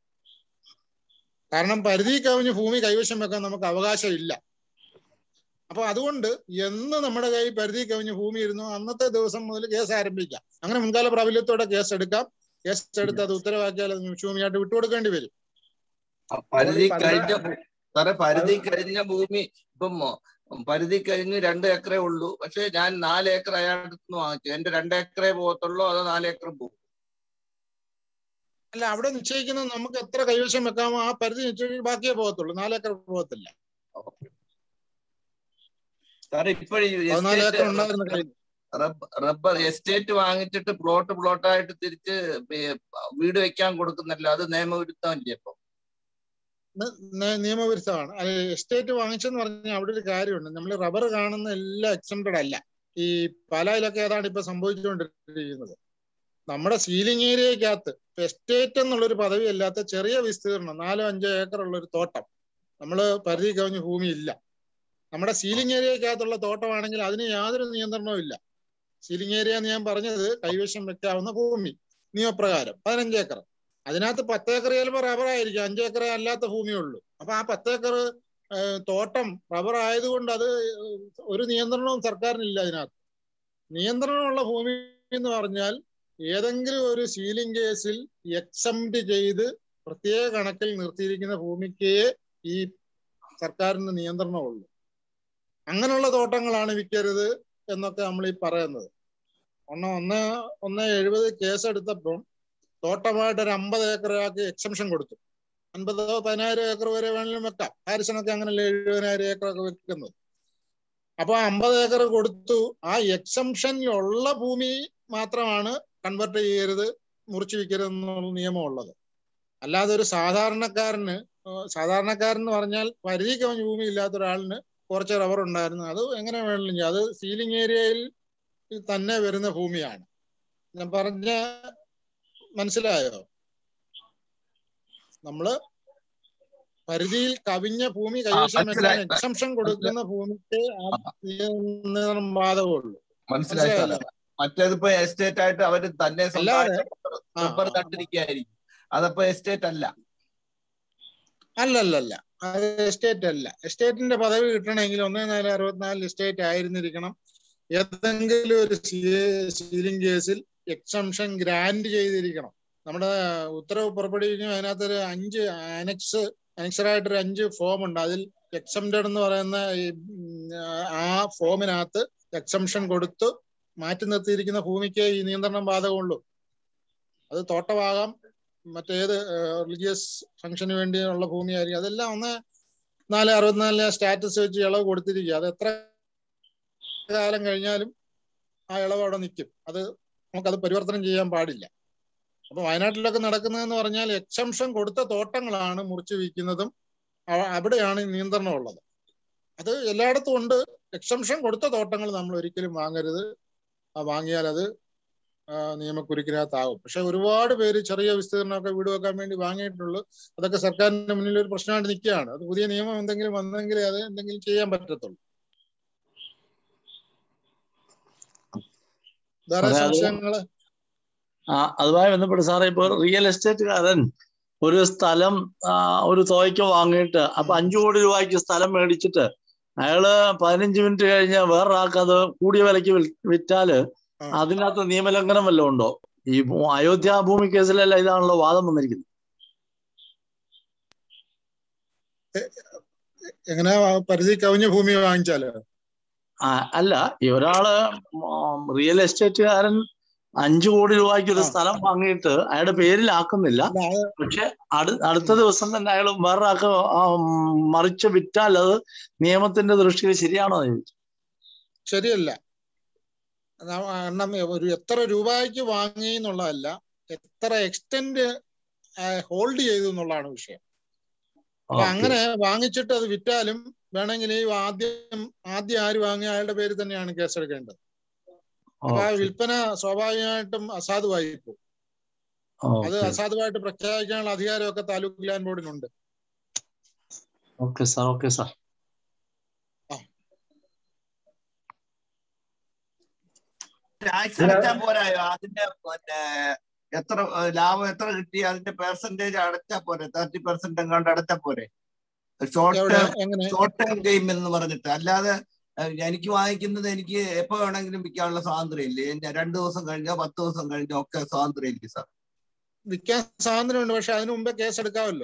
കാരണം പരിധി കവിഞ്ഞ് ഭൂമി കൈവശം വെക്കാൻ നമുക്ക് അവകാശം ഇല്ല അപ്പൊ അതുകൊണ്ട് എന്ന് നമ്മുടെ കയ്യിൽ പരിധി കവിഞ്ഞ് ഭൂമി ഇരുന്നു അന്നത്തെ ദിവസം മുതൽ കേസ് ആരംഭിക്കാം അങ്ങനെ മുൻകാല പ്രാബല്യത്തോടെ കേസ് എടുക്കാം കേസ് എടുത്ത് അത് ഉത്തരവാക്കിയാൽ അത് ഭൂമിയായിട്ട് വിട്ടുകൊടുക്കേണ്ടി വരും പരിധി കഴിഞ്ഞ സാറേ പരിധി കഴിഞ്ഞ ഭൂമി ഇപ്പം പരിധി കഴിഞ്ഞ് രണ്ട് ഏക്കറേ ഉള്ളൂ പക്ഷെ ഞാൻ നാല് ഏക്കർ അയാളുടെ നിന്ന് വാങ്ങിച്ചു എന്റെ രണ്ട് ഏക്കറേ പോകത്തുള്ളൂ അതോ നാല് ഏക്കർ പോകും അല്ല അവിടെ നിശ്ചയിക്കുന്നത് നമുക്ക് എത്ര കൈവശം വെക്കാമോ ആ പരിധി നിശ്ചയിച്ച് ബാക്കിയേ പോകത്തുള്ളൂ നാലേക്കർ പോകത്തില്ല സാറേ ഇപ്പോഴും പതിനാല് ഏക്കർ ഉണ്ടായിരുന്ന കയ്യിൽ റബ്ബർ എസ്റ്റേറ്റ് വാങ്ങിച്ചിട്ട് പ്ലോട്ട് പ്ലോട്ടായിട്ട് തിരിച്ച് പി- വീട് വെക്കാൻ കൊടുക്കുന്നല്ലോ അത് നിയമവിരുദ്ധമല്ലേ ഇപ്പൊ ന- ന- നിയമവിരുദ്ധമാണ് അത് എസ്റ്റേറ്റ് വാങ്ങിച്ചെന്ന് പറഞ്ഞാൽ അവിടെ ഒരു കാര്യമുണ്ട് നമ്മൾ റബ്ബർ കാണുന്ന എല്ലാം എക്സംപ്റ്റഡ് അല്ല ഈ പാലായിലൊക്കെ ഏതാണ് ഇപ്പൊ സംഭവിച്ചുകൊണ്ടിരിക്കുന്നത് നമ്മുടെ സീലിംഗ് ഏരിയക്കകത്ത് എസ്റ്റേറ്റ് എന്നുള്ളൊരു പദവി അല്ലാത്ത ചെറിയ വിസ്തീർണം നാലോ അഞ്ചോ ഏക്കർ ഉള്ള ഒരു തോട്ടം നമ്മൾ പരിധി കവിഞ്ഞ ഭൂമി ഇല്ല നമ്മുടെ സീലിംഗ് ഏരിയക്കകത്തുള്ള തോട്ടമാണെങ്കിൽ അതിന് യാതൊരു നിയന്ത്രണവും ഇല്ല സീലിംഗ് ഏരിയ എന്ന് ഞാൻ പറഞ്ഞത് കൈവശം വെക്കാവുന്ന ഭൂമി നിയമപ്രകാരം പതിനഞ്ച് ഏക്കർ അതിനകത്ത് പത്ത് ഏക്കർ ചിലപ്പോൾ റബ്ബർ ആയിരിക്കും അഞ്ച് ഏക്കറേ അല്ലാത്ത ഭൂമിയുള്ളൂ അപ്പൊ ആ പത്ത് ഏക്കർ തോട്ടം റബ്ബർ ആയതുകൊണ്ട് അത് ഒരു നിയന്ത്രണവും സർക്കാരിനില്ല അതിനകത്ത് നിയന്ത്രണമുള്ള ഭൂമി എന്ന് പറഞ്ഞാൽ ഏതെങ്കിലും ഒരു സീലിംഗ് കേസിൽ എക്സംപ്റ്റ് ചെയ്ത് പ്രത്യേക കണക്കിൽ നിർത്തിയിരിക്കുന്ന ഭൂമിക്കേ ഈ സർക്കാരിന് നിയന്ത്രണമുള്ളൂ അങ്ങനെയുള്ള തോട്ടങ്ങളാണ് വിൽക്കരുത് എന്നൊക്കെ നമ്മൾ ഈ പറയുന്നത് ഒന്ന് ഒന്ന് ഒന്ന് എഴുപത് കേസ് എടുത്തപ്പോൾ തോട്ടമായിട്ട് ഒരു അമ്പത് ഏക്കറാക്കി എക്സംഷൻ കൊടുത്തു അൻപതോ പതിനായിരം ഏക്കർ വരെ വേണമെങ്കിലും വെക്കാം ഹാരിസണൊക്കെ അങ്ങനല്ലേ എഴുപതിനായിരം ഏക്കറൊക്കെ വെക്കുന്നത് അപ്പൊ അമ്പത് ഏക്കർ കൊടുത്തു ആ എക്സംഷനിലുള്ള ഭൂമി മാത്രമാണ് കൺവെർട്ട് ചെയ്യരുത് മുറിച്ചു വിൽക്കരുത് എന്നുള്ള നിയമമുള്ളത് അല്ലാതെ ഒരു സാധാരണക്കാരന് സാധാരണക്കാരൻ എന്ന് പറഞ്ഞാൽ പരിധി കവിഞ്ഞ ഭൂമി ഇല്ലാത്ത ഒരാളിന് കുറച്ച് റബ്ബർ ഉണ്ടായിരുന്നു അത് എങ്ങനെ വേണമെങ്കിലും ചെയ്യാം അത് സീലിംഗ് ഏരിയയിൽ തന്നെ വരുന്ന ഭൂമിയാണ് ഞാൻ പറഞ്ഞ മനസ്സിലായോ നമ്മള് പരിധിയിൽ കവിഞ്ഞ ഭൂമി ആ കൈവശം വെക്കാൻ മനസ്സിലായി എക്സംഷൻ കൊടുക്കുന്ന ഭൂമിക്ക് ആ നിയന്ത്രണം ബാധകമുള്ളൂ മനസ്സിലായി മനസ്സിലായല്ലോ സാറേ മറ്റേതിപ്പോ എസ്റ്റേറ്റ് ആയിട്ട് അവര് തന്നെ അല്ലാതെ സ്വന്തമായിട്ട് ആ റബ്ബർ ആ, നട്ടിരിക്കുകയായിരിക്കും അതപ്പോ എസ്റ്റേറ്റ് അല്ല അല്ലല്ലല്ല അത് എസ്റ്റേറ്റ് അല്ല എസ്റ്റേറ്റിന്റെ പദവി കിട്ടണമെങ്കിൽ ഒന്നേ നാല് അറുപത്തിനാല് എസ്റ്റേറ്റ് ആയിരുന്നിരിക്കണം ഏതെങ്കിലും ഒരു സീലിംഗ് കേസിൽ എക്സംഷൻ ഗ്രാന്റ് ചെയ്തിരിക്കണം നമ്മുടെ ഉത്തരവ് പുറപ്പെടുവിക്കും അതിനകത്ത് ഒരു അഞ്ച് അനക്സ് അനക്സറായിട്ട് ഒരു അഞ്ച് ഫോം ഉണ്ട് അതിൽ എക്സംറ്റഡ് എന്ന് പറയുന്ന ഈ ഉം, ആ ഫോമിനകത്ത് എക്സംഷൻ കൊടുത്ത് മാറ്റി നിർത്തിയിരിക്കുന്ന ഭൂമിക്ക് ഈ നിയന്ത്രണം ബാധകമുള്ളൂ അത് തോട്ടമാകാം മറ്റേത് റിലീജിയസ് ഫംഗ്ഷന് വേണ്ടിയുള്ള ഭൂമിയായിരിക്കും അതെല്ലാം ഒന്ന് നാല് അറുപത്തിനാലിലെ സ്റ്റാറ്റസ് വെച്ച് ഇളവ് കൊടുത്തിരിക്കുക അത് എത്ര കാലം കഴിഞ്ഞാലും ആ ഇളവ് അവിടെ നിൽക്കും അത് നമുക്കത് പരിവർത്തനം ചെയ്യാൻ പാടില്ല അപ്പൊ വയനാട്ടിലൊക്കെ നടക്കുന്നതെന്ന് പറഞ്ഞാൽ എക്സംഷൻ കൊടുത്ത തോട്ടങ്ങളാണ് മുറിച്ചു വിൽക്കുന്നതും അവ- അവിടെയാണ് ഈ നിയന്ത്രണം ഉള്ളത് അത് എല്ലായിടത്തും ഉണ്ട് എക്സംഷൻ കൊടുത്ത തോട്ടങ്ങൾ നമ്മൾ ഒരിക്കലും വാങ്ങരുത് ആ വാങ്ങിയാൽ അത് ആ, നിയമക്കുരുക്കിനകത്താവും പക്ഷെ ഒരുപാട് പേര് ചെറിയ വിസ്തീർണമൊക്കെ വീട് വെക്കാൻ വേണ്ടി വാങ്ങിയിട്ടുള്ളൂ അതൊക്കെ സർക്കാരിന്റെ മുന്നിൽ ഒരു പ്രശ്നമായിട്ട് നിൽക്കുകയാണ് അത് പുതിയ നിയമം എന്തെങ്കിലും വന്നെങ്കിലേ അത് എന്തെങ്കിലും ചെയ്യാൻ പറ്റത്തുള്ളൂ വേറെ സാറേ അത് സംശയങ്ങള് ആ അതുമായി ബന്ധപ്പെട്ട് സാറേ ഇപ്പൊ റിയൽ എസ്റ്റേറ്റുകാരൻ ഒരു സ്ഥലം ആ, ഒരു തുകയ്ക്ക് വാങ്ങിയിട്ട് അപ്പൊ അഞ്ചു കോടി രൂപയ്ക്ക് സ്ഥലം മേടിച്ചിട്ട് അയാള് പതിനഞ്ച് മിനിറ്റ് കഴിഞ്ഞ് വേറൊരാൾക്ക് അത് കൂടിയ വിലക്ക് വിൽ- വിറ്റാല് ആ. അതിനകത്ത് നിയമലംഘനം വല്ലതും ഉണ്ടോ ഈ ഭൂ- അയോധ്യ ഭൂമി കേസിലെല്ലാം ഇതാണല്ലോ വാദം വന്നിരിക്കുന്നത് എങ്ങനെ പരിധി കവിഞ്ഞ ഭൂമി വാങ്ങിച്ചാലോ ആ, അല്ല ഈ ഒരാള് റിയൽ എസ്റ്റേറ്റുകാരൻ അഞ്ചു കോടി രൂപയ്ക്ക് ഒരു ആ. സ്ഥലം വാങ്ങിയിട്ട് അയാളുടെ പേരിലാക്കുന്നില്ല അല്ല അത് പക്ഷെ അടു അടുത്ത ദിവസം തന്നെ അയാൾ വേറൊരാൾക്ക് ആ, ഉം, മറിച്ച് വിറ്റാൽ അത് നിയമത്തിന്റെ ദൃഷ്ടിയിൽ ശരിയാണോ എന്ന് ചോദിച്ചു ശരിയല്ല ന- കാരണം ഒരു എത്ര രൂപയ്ക്ക് വാങ്ങി എന്നുള്ളതല്ല എത്ര എക്സ്റ്റെന്റ് ഹോൾഡ് ചെയ്തു എന്നുള്ളതാണ് വിഷയം അപ്പൊ ഓക്കെ അങ്ങനെ വാങ്ങിച്ചിട്ട് അത് വിറ്റാലും വേണമെങ്കിൽ ഈ ആദ്യം ആദ്യം ആര് വാങ്ങിയ അയാളുടെ പേര് തന്നെയാണ് കേസെടുക്കേണ്ടത് അപ്പൊ ആ ഓക്കെ വിൽപ്പന സ്വാഭാവികമായിട്ടും അസാധുവായി പോകും അത് ഓക്കെ അസാധുവായിട്ട് പ്രഖ്യാപിക്കാനുള്ള അധികാരമൊക്കെ താലൂക്ക് ലാൻഡ് ബോർഡിനുണ്ട് ഓക്കെ സാർ ഓക്കെ സാർ ആ ടാക്സ് അടച്ചാൽ പോരായോ അതിന്റെ പിന്നെ എത്ര ഏഹ്, ലാഭം എത്ര കിട്ടി അതിന്റെ പെർസെന്റേജ് അടച്ചാൽ പോരെ തേർട്ടി പെർസെന്റ് എങ്ങാണ്ട് അടച്ചാൽ പോരെ ഷോർട്ട് എവിടെ എങ്ങനെ ഷോർട്ട് ടൈം ഗെയിം എന്ന് പറഞ്ഞിട്ട് അല്ലാതെ ഏഹ്, എനിക്ക് വാങ്ങിക്കുന്നത് എനിക്ക് എപ്പോ വേണമെങ്കിലും വിൽക്കാനുള്ള സ്വാതന്ത്ര്യം ഇല്ലേ ഞാൻ രണ്ടു ദിവസം കഴിഞ്ഞോ പത്ത് ദിവസം കഴിഞ്ഞോ ഒക്കെ സ്വാതന്ത്ര്യം ഇല്ലേ സാർ വിൽക്കാൻ സ്വാതന്ത്ര്യമുണ്ട് പക്ഷെ അതിനു മുമ്പേ കേസ് എടുക്കാമല്ലോ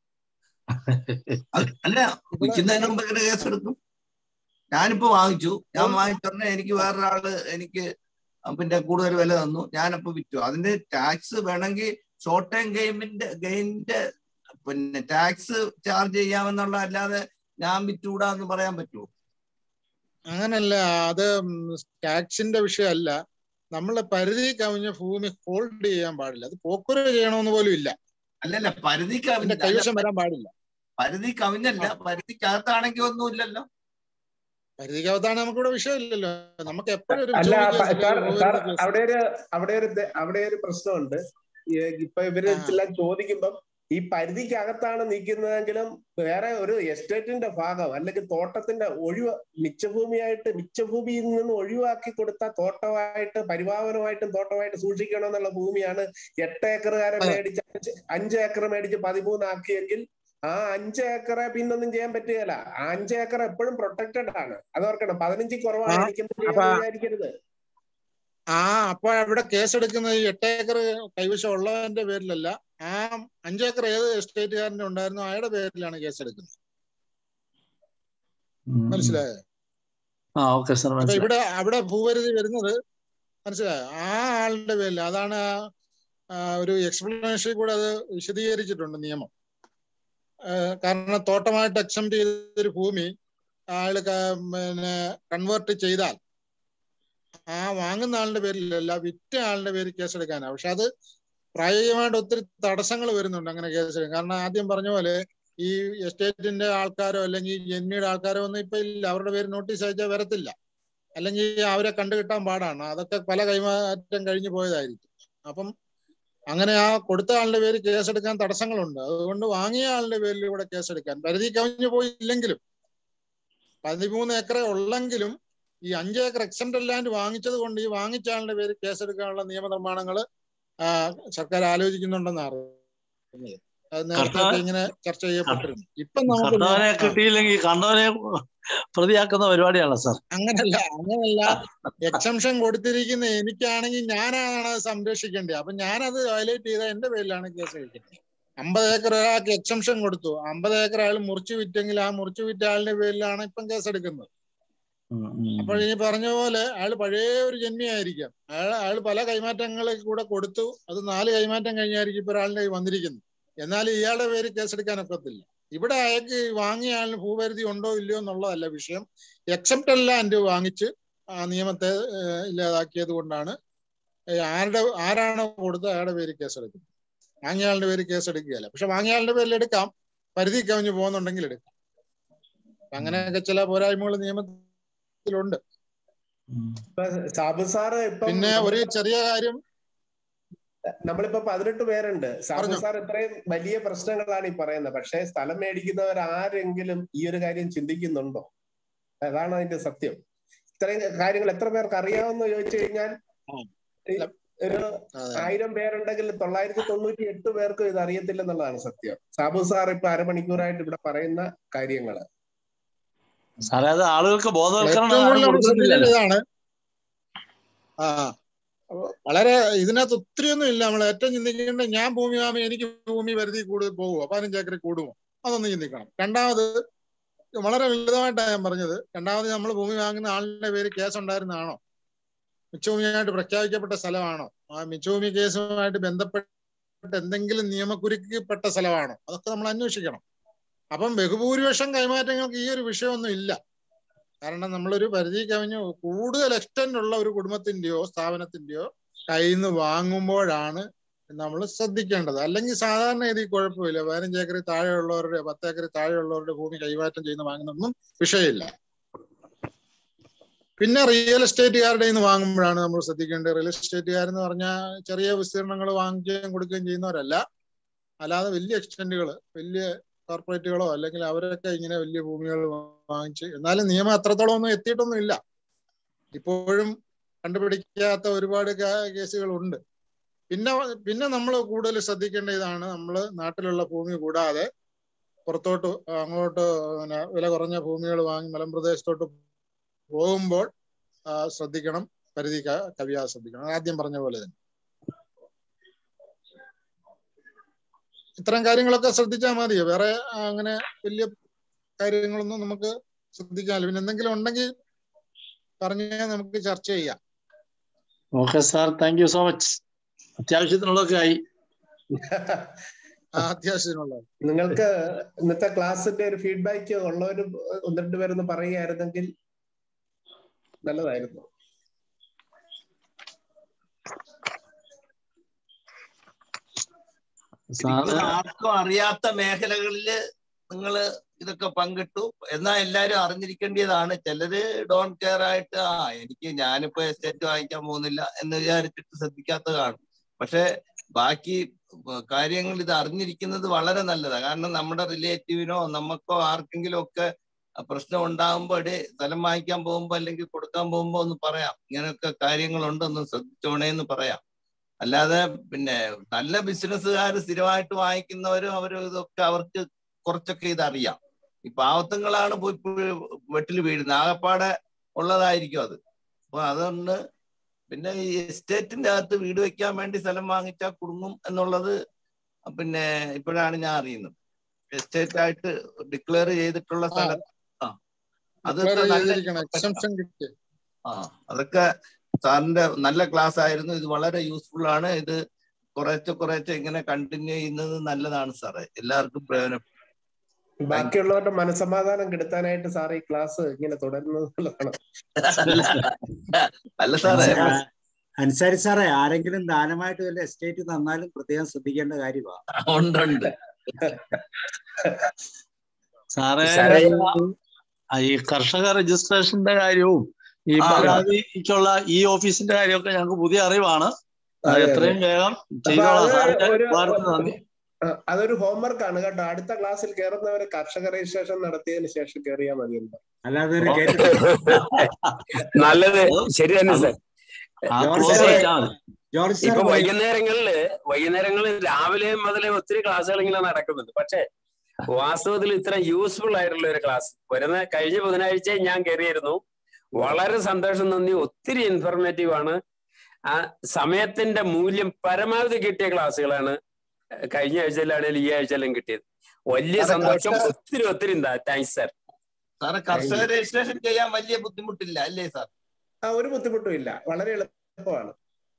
അത് അല്ല ഇവിടെ വിൽക്കുന്നതിന് മുമ്പ് ഇങ്ങനെ കേസ് എടുക്കും ഞാനിപ്പോ വാങ്ങിച്ചു ഞാൻ ഹോൾഡ് വാങ്ങിച്ചോടനെ എനിക്ക് വേറൊരാള് എനിക്ക് പിന്നെ കൂടുതൽ വില തന്നു ഞാനപ്പോ വിറ്റു അതിന്റെ ടാക്സ് വേണമെങ്കിൽ ഷോർട്ട് ടൈം ഗെയിമിന്റെ ഗെയിമിന്റെ പിന്നെ ടാക്സ് ചാർജ് ചെയ്യാമെന്നുള്ള അല്ലാതെ ഞാൻ വിറ്റുകൂടാന്ന് പറയാൻ പറ്റുമോ അങ്ങനല്ല അത് ടാക്സിന്റെ വിഷയമല്ല നമ്മളെ പരിധി കവിഞ്ഞ ഭൂമി ഹോൾഡ് ചെയ്യാൻ പാടില്ല അത് പോക്കുര ചെയ്യണമെന്ന് പോലും ഇല്ല അല്ലല്ല പരിധി അതിന്റെ കവിഞ്ഞ അല്ല കൈവശം വരാൻ പാടില്ല പരിധി കവിഞ്ഞല്ല ആ പരിധിക്കകത്താണെങ്കിൽ ഒന്നുമില്ലല്ലോ പരിധിക്കകത്താണ് നമുക്കിവിടെ വിഷയമില്ലല്ലോ നമുക്ക് എപ്പോഴും ഒരു അല്ല ചോദിക്കുക സാർ ഒരു സാർ കേസ് അവിടെ ഒരു അവിടെ ഒരു ഇത്- അവിടെ ഒരു പ്രശ്നമുണ്ട് ഈ ഇപ്പൊ ഇവര് ആ എല്ലാം ചോദിക്കുമ്പം ഈ പരിധിക്കകത്താണ് നിൽക്കുന്നതെങ്കിലും വേറെ ഒരു എസ്റ്റേറ്റിന്റെ ഭാഗം അല്ലെങ്കിൽ തോട്ടത്തിന്റെ ഒഴിവ് മിച്ചഭൂമിയായിട്ട് മിച്ചഭൂമിയിൽ നിന്ന് ഒഴിവാക്കി കൊടുത്ത തോട്ടമായിട്ട് പരിപാവനമായിട്ടും തോട്ടമായിട്ട് സൂക്ഷിക്കണമെന്നുള്ള ഭൂമിയാണ് എട്ട് ഏക്കറുകാരെ അതെ മേടിച്ച് അഞ്ച് അഞ്ച് ഏക്കർ മേടിച്ച് പതിമൂന്നാക്കിയെങ്കിൽ ആ അഞ്ച് ഏക്കറെ പിന്നൊന്നും ചെയ്യാൻ പറ്റുകയില്ല ആ അഞ്ച് ഏക്കർ എപ്പോഴും പ്രൊട്ടക്റ്റഡ് ആണ് അത് ഓർക്കണം പതിനഞ്ചിൽ ആ കുറവാണ് എനിക്കെന്ത് അപ്പൊ ചെയ്യാന്ന് വിചാരിക്കരുത് ആ അപ്പൊ അവിടെ കേസെടുക്കുന്നത് ഈ എട്ട് ഏക്കർ കൈവശം ഉള്ളവന്റെ പേരിലല്ല ആ അഞ്ചേക്കർ ഏത് എസ്റ്റേറ്റുകാരന്റെ ഉണ്ടായിരുന്നോ അയാളുടെ പേരിലാണ് കേസെടുക്കുന്നത് മനസ്സിലായോ ആ ഓക്കെ സാർ അപ്പൊ മനസ്സിലായി ഇവിടെ അവിടെ ഭൂപരിധി വരുന്നത് മനസ്സിലായോ ആ ആളുടെ പേരിൽ അതാണ് ആ ആ ഒരു എക്സ്പ്ലനേഷനിൽ കൂടെ അത് വിശദീകരിച്ചിട്ടുണ്ട് നിയമം ആ, കാരണം തോട്ടമായിട്ട് എക്സംപ്റ്റ് ചെയ്തൊരു ഭൂമി ആള് ക- പിന്നെ കൺവേർട്ട് ചെയ്താൽ ആ വാങ്ങുന്ന ആളുടെ പേരിലല്ല വിറ്റ ആളുടെ പേരിൽ കേസെടുക്കാനാണ് പക്ഷെ അത് പ്രായോഗികമായിട്ട് ഒത്തിരി തടസ്സങ്ങൾ വരുന്നുണ്ട് അങ്ങനെ കേസെടുക്കാൻ കാരണം ആദ്യം പറഞ്ഞ പോലെ ഈ എസ്റ്റേറ്റിന്റെ ആൾക്കാരോ അല്ലെങ്കിൽ ജന്മിയുടെ ആൾക്കാരോ ഒന്നും ഇപ്പൊ ഇല്ല അവരുടെ പേര് നോട്ടീസ് അയച്ചാൽ വരത്തില്ല അല്ലെങ്കിൽ അവരെ കണ്ടുകിട്ടാൻ പാടാണ് അതൊക്കെ പല കൈമാറ്റം കഴിഞ്ഞു പോയതായിരിക്കും അപ്പം അങ്ങനെ ആ കൊടുത്ത ആളുടെ പേര് കേസെടുക്കാൻ തടസ്സങ്ങളുണ്ട് അതുകൊണ്ട് വാങ്ങിയ ആളുടെ പേരിൽ ഇവിടെ കേസെടുക്കാൻ പരിധി കവിഞ്ഞു പോയില്ലെങ്കിലും പതിമൂന്ന് ഏക്കറെ ഉള്ളെങ്കിലും ഈ അഞ്ച് ഏക്കർ എക്സംപ്റ്റഡ് ലാൻഡ് വാങ്ങിച്ചത് കൊണ്ട് ഈ വാങ്ങിച്ച ആളുടെ പേര് കേസെടുക്കാനുള്ള നിയമനിർമ്മാണങ്ങൾ സർക്കാർ ആലോചിക്കുന്നുണ്ടെന്ന് അറിയുന്നത് അത് നേരത്തെ കർത്താവ്- ഇങ്ങനെ ചർച്ച ചെയ്യപ്പെട്ടിരുന്നു ഇപ്പം നമുക്ക് കണ്ടവനെ ആ. കിട്ടിയില്ലെങ്കിൽ കണ്ടവനെ പ്രതിയാക്കുന്ന പരിപാടിയാണ് സാർ അങ്ങനല്ല അങ്ങനല്ല എക്സംഷൻ കൊടുത്തിരിക്കുന്ന എനിക്കാണെങ്കിൽ ഞാനാണ് അത് സംരക്ഷിക്കേണ്ടത് അപ്പൊ ഞാനത് വയലേറ്റ് ചെയ്ത എന്റെ പേരിലാണ് കേസ് കഴിക്കുന്നത് അമ്പത് ഏക്കർ ഒരാൾക്ക് എക്സംഷൻ കൊടുത്തു അമ്പത് ഏക്കർ അയാൾ മുറിച്ചു വിറ്റെങ്കിൽ ആ മുറിച്ചു വിറ്റ ആളുടെ പേരിലാണ് ഇപ്പം കേസ് എടുക്കുന്നത് അപ്പോൾ ഇനി പറഞ്ഞ പോലെ അയാൾ പഴയ ഒരു ജന്മിയായിരിക്കാം അയാൾ അയാൾ പല കൈമാറ്റങ്ങളിൽ കൂടെ കൊടുത്തു അത് നാല് കൈമാറ്റം കഴിഞ്ഞായിരിക്കും ഇപ്പൊ ഒരാളുടെ കയ്യിൽ വന്നിരിക്കുന്നത് എന്നാൽ ഇയാളുടെ പേര് കേസെടുക്കാൻ ഒക്കത്തില്ല ഇവിടെ അയാൾക്ക് വാങ്ങിയ ആളിന് ഭൂപരിധി ഉണ്ടോ ഇല്ലയോ എന്നുള്ളതല്ല വിഷയം എക്സെപ്റ്റ് ലാൻഡ് വാങ്ങിച്ച് ആ നിയമത്തെ ഏഹ്, ഇല്ലാതാക്കിയത് കൊണ്ടാണ് ഏഹ്, ആരുടെ ആരാണോ കൊടുത്തത് അയാളുടെ പേര് കേസെടുക്കുന്നത് വാങ്ങിയ ആളുടെ പേര് കേസെടുക്കുകയല്ല പക്ഷെ വാങ്ങിയ ആളുടെ പേരിൽ എടുക്കാം പരിധി കവിഞ്ഞു പോകുന്നുണ്ടെങ്കിൽ എടുക്കാം അപ്പൊ അങ്ങനെയൊക്കെ ചില പോരായ്മകൾ നിയമത്തിലുണ്ട് ഇപ്പൊ സാബു സാറ് ഇപ്പം പിന്നെ ഒരു ചെറിയ കാര്യം നമ്മളിപ്പോ പതിനെട്ട് പേരുണ്ട് സാബു പറഞ്ഞോ. സാർ ഇത്രയും വലിയ പ്രശ്നങ്ങളാണ് ഈ പറയുന്നത് പക്ഷേ സ്ഥലം മേടിക്കുന്നവർ ആരെങ്കിലും ഈ ഒരു കാര്യം ചിന്തിക്കുന്നുണ്ടോ അതാണ് അതിന്റെ സത്യം ഇത്രയും കാര്യങ്ങൾ എത്ര പേർക്ക് അറിയാമെന്ന് ചോദിച്ചു കഴിഞ്ഞാൽ ഈ ഒരു ആയിരം പേരുണ്ടെങ്കിൽ തൊള്ളായിരത്തി തൊണ്ണൂറ്റി എട്ട് പേർക്കും ഇത് അറിയത്തില്ലെന്നുള്ളതാണ് സത്യം സാബു സാർ ഇപ്പൊ അരമണിക്കൂറായിട്ട് ഇവിടെ പറയുന്ന കാര്യങ്ങള് സാറേ അത് ആളുകൾക്ക് ബോധവൽക്കരണം ഏറ്റവും ആരും കൂടുതൽ നമ്മൾ കൊടുക്കുന്നില്ലല്ലോ ശ്രദ്ധിക്കേണ്ടത് ഇതാണ് ആ അപ്പൊ വളരെ ഇതിനകത്ത് ഒത്തിരി ഒന്നും ഇല്ല നമ്മൾ ഏറ്റവും ചിന്തിക്കേണ്ടത് ഞാൻ ഭൂമി വാങ്ങി എനിക്ക് ഭൂമി പരിധി കൂടുതൽ പോകുമോ പതിനഞ്ച് ഏക്കറിൽ കൂടുമോ അതൊന്ന് ചിന്തിക്കണം രണ്ടാമത് വളരെ ലളിതമായിട്ടാണ് ഞാൻ പറഞ്ഞത് രണ്ടാമത് നമ്മൾ ഭൂമി വാങ്ങുന്ന ആളിന്റെ പേര് കേസ് ഉണ്ടായിരുന്നതാണോ മിച്ചഭൂമിയായിട്ട് പ്രഖ്യാപിക്കപ്പെട്ട സ്ഥലമാണോ ആ മിച്ചഭൂമി കേസുമായിട്ട് ബന്ധപ്പെട്ട് എന്തെങ്കിലും നിയമക്കുരുക്കപ്പെട്ട സ്ഥലമാണോ അതൊക്കെ നമ്മൾ അന്വേഷിക്കണം അപ്പം ബഹുഭൂരിപക്ഷം കൈമാറ്റങ്ങൾക്ക് ഈ ഒരു വിഷയമൊന്നും ഇല്ല കാരണം നമ്മളൊരു പരിധി കവിഞ്ഞ് കൂടുതൽ എക്സ്റ്റന്റ് ഉള്ള ഒരു കുടുംബത്തിന്റെയോ സ്ഥാപനത്തിന്റെയോ കയ്യിൽ നിന്ന് വാങ്ങുമ്പോഴാണ് നമ്മൾ ശ്രദ്ധിക്കേണ്ടത് അല്ലെങ്കിൽ സാധാരണ ഇത് കുഴപ്പമില്ല പതിനഞ്ച് ഏക്കറിൽ താഴെയുള്ളവരുടെ പത്ത് ഏക്കറിൽ താഴെയുള്ളവരുടെ ഭൂമി കൈമാറ്റം ചെയ്യുന്ന വാങ്ങുന്നൊന്നും വിഷയമില്ല പിന്നെ റിയൽ എസ്റ്റേറ്റുകാരുടെ നിന്ന് വാങ്ങുമ്പോഴാണ് നമ്മൾ ശ്രദ്ധിക്കേണ്ടത് റിയൽ എസ്റ്റേറ്റുകാരെന്ന് പറഞ്ഞാൽ ചെറിയ വിസ്തീർണങ്ങൾ വാങ്ങിക്കുകയും കൊടുക്കുകയും ചെയ്യുന്നവരല്ല അല്ലാതെ വലിയ എക്സ്റ്റന്റുകൾ വലിയ കോർപ്പറേറ്റുകളോ അല്ലെങ്കിൽ അവരൊക്കെ ഇങ്ങനെ വലിയ ഭൂമികൾ വാങ്ങിച്ച് എന്നാലും നിയമം അത്രത്തോളം ഒന്നും എത്തിയിട്ടൊന്നും ഇല്ല ഇപ്പോഴും കണ്ടുപിടിക്കാത്ത ഒരുപാട് കേസുകളുണ്ട് പിന്നെ പിന്നെ നമ്മൾ കൂടുതൽ ശ്രദ്ധിക്കേണ്ട ഇതാണ് നമ്മൾ നാട്ടിലുള്ള ഭൂമി കൂടാതെ പുറത്തോട്ട് അങ്ങോട്ട് പിന്നെ വില കുറഞ്ഞ ഭൂമികൾ വാങ്ങി മലമ്പ്രദേശത്തോട്ട് പോകുമ്പോൾ ആ, ശ്രദ്ധിക്കണം പരിധി ക- കവിയാതെ ശ്രദ്ധിക്കണം ആദ്യം പറഞ്ഞ പോലെ തന്നെ ഇത്തരം കാര്യങ്ങളൊക്കെ ശ്രദ്ധിച്ചാൽ മതി വേറെ ആ, അങ്ങനെ വലിയ കാര്യങ്ങളൊന്നും നമുക്ക് ശ്രദ്ധിക്കാനില്ല പിന്നെ എന്തെങ്കിലും ഉണ്ടെങ്കിൽ പറഞ്ഞേ നമുക്ക് ചർച്ച ചെയ്യാം okay sir thank you so much അത്യാവശ്യത്തിനുള്ളതൊക്കെ ആയി ആ, അത്യാവശ്യത്തിനുള്ള നിങ്ങൾക്ക് ഇന്നത്തെ ക്ലാസ്സിന്റെ ഒരു ഫീഡ്ബാക്ക് ഉള്ളവര് ഒന്ന് രണ്ട് പേരൊന്ന് പറയുകയായിരുന്നെങ്കിൽ നല്ലതായിരുന്നു സാറ് ഇത് ആർക്കും അറിയാത്ത മേഖലകളില് നിങ്ങൾ ഇതൊക്കെ പങ്കിട്ടു എന്നാൽ എല്ലാരും അറിഞ്ഞിരിക്കേണ്ടതാണ് ചിലര് ഡോൺ കെയർ ആയിട്ട് ആ എനിക്ക് ഞാനിപ്പോ എസ്റ്റേറ്റ് വാങ്ങിക്കാൻ പോകുന്നില്ല എന്ന് വിചാരിച്ചിട്ട് ശ്രദ്ധിക്കാത്ത കാണും പക്ഷെ ബാക്കി കാര്യങ്ങൾ ഇത് അറിഞ്ഞിരിക്കുന്നത് വളരെ നല്ലതാണ് കാരണം നമ്മുടെ റിലേറ്റീവിനോ നമുക്കോ ആർക്കെങ്കിലും ഒക്കെ പ്രശ്നം ഉണ്ടാകുമ്പോ എടേ സ്ഥലം വാങ്ങിക്കാൻ പോകുമ്പോ അല്ലെങ്കിൽ കൊടുക്കാൻ പോകുമ്പോ ഒന്ന് പറയാം ഇങ്ങനെയൊക്കെ കാര്യങ്ങളുണ്ട് ഒന്ന് ശ്രദ്ധിച്ചോണേ എന്ന് പറയാം അല്ലാതെ പിന്നെ നല്ല ബിസിനസ്സുകാർ സ്ഥിരമായിട്ട് വാങ്ങിക്കുന്നവരും അവരും ഇതൊക്കെ അവർക്ക് കുറച്ചൊക്കെ ഇതറിയാം ഈ പാവത്തങ്ങളാണ് പോയി വെട്ടിൽ വീഴുന്നത് ആകപ്പാടെ ഉള്ളതായിരിക്കും അത് അപ്പൊ അതുകൊണ്ട് പിന്നെ ഈ എസ്റ്റേറ്റിന്റെ അകത്ത് വീട് വെക്കാൻ വേണ്ടി സ്ഥലം വാങ്ങിച്ചാൽ കുടുങ്ങും എന്നുള്ളത് പിന്നെ ഇപ്പോഴാണ് ഞാൻ അറിയുന്നത് എസ്റ്റേറ്റ് ആയിട്ട് ഡിക്ലെയർ ചെയ്തിട്ടുള്ള സ്ഥലം ആ അതൊക്കെ Declare നല്ല ചെയ്തിരിക്കണം എക്സംഷൻ കിട്ടി ആ അതൊക്കെ സാറിന്റെ നല്ല ക്ലാസ് ആയിരുന്നു ഇത് വളരെ യൂസ്ഫുൾ ആണ് ഇത് കുറേശ്ശെ കുറേശ്ശെ ഇങ്ങനെ കണ്ടിന്യൂ ചെയ്യുന്നത് നല്ലതാണ് സാറേ എല്ലാവർക്കും പ്രയോജനം ബാക്കിയുള്ളവരുടെ മനസമാധാനം കെടുത്താനായിട്ട് സാർ ഈ ക്ലാസ് ഇങ്ങനെ തുടരുന്നത് നല്ലതാണ് അല്ല സാറേ അൻസാരി സാറേ ആരെങ്കിലും ദാനമായിട്ട് വല്ല എസ്റ്റേറ്റ് തന്നാലും പ്രത്യേകം ശ്രദ്ധിക്കേണ്ട കാര്യമാണ് ഉണ്ട് ഉണ്ട് സാറേ സാറേ, ആ, ഈ കർഷക രജിസ്ട്രേഷന്റെ കാര്യവും ഈ ആ. പരാതിക്കുള്ള ഈ ഓഫീസിന്റെ കാര്യമൊക്കെ ഞങ്ങൾക്ക് പുതിയ അറിവാണ് അത് അതെ, എത്രയും അതെ. വേഗം അപ്പൊ ചെയ്തോളാം അത് സാറിന്റെ ഒരു ഉപകാരത്തിന് നന്ദി ആ, അതൊരു ഹോംവർക്ക് ആണ് കേട്ടോ അടുത്ത ക്ലാസ്സിൽ കയറുന്നവര് കർഷക രജിസ്ട്രേഷൻ നടത്തിയതിന് ശേഷം കയറിയാൽ മതി എന്ന് പറഞ്ഞു. അല്ലാതെ ഒരു ഓ. കേട്ടിട്ട് നല്ലത് ശരി തന്നെ അത് സാർ ആ ജോർജ് ക്ലോസ് സാറേ വെച്ചാൽ മതി ജോർജ് ഇപ്പൊ സാർ വൈ- വൈകുന്നേരങ്ങളില് വൈകുന്നേരങ്ങളിൽ രാവിലെ മുതലേ ഒത്തിരി ക്ലാസ്സുകൾ ഇങ്ങനെ നടക്കുന്നുണ്ട് പക്ഷേ വാസ്തവത്തിൽ ഇത്ര യൂസ്ഫുൾ ആയിട്ടുള്ള ഒരു ക്ലാസ് വരുന്ന കഴിഞ്ഞ ബുധനാഴ്ച ഞാൻ കയറിയിരുന്നു വളരെ സന്തോഷം നന്ദി ഒത്തിരി ഇൻഫോർമേറ്റീവ് ആണ് ആ സമയത്തിന്റെ മൂല്യം പരമാവധി കിട്ടിയ ക്ലാസ്സുകളാണ് കഴിഞ്ഞ ആഴ്ചയിലാണെങ്കിലും ഈ ആഴ്ചയിലും കിട്ടിയത് വലിയ സാറേ, സന്തോഷം കർഷക- ഒത്തിരി ഒത്തിരി താങ്ക്സ് സാർ സാറെ കർഷക രജിസ്ട്രേഷൻ ചെയ്യാൻ വലിയ ബുദ്ധിമുട്ടില്ല അല്ലേ സാർ ആ ഒരു ബുദ്ധിമുട്ടും ഇല്ല വളരെ എളുപ്പമാണ്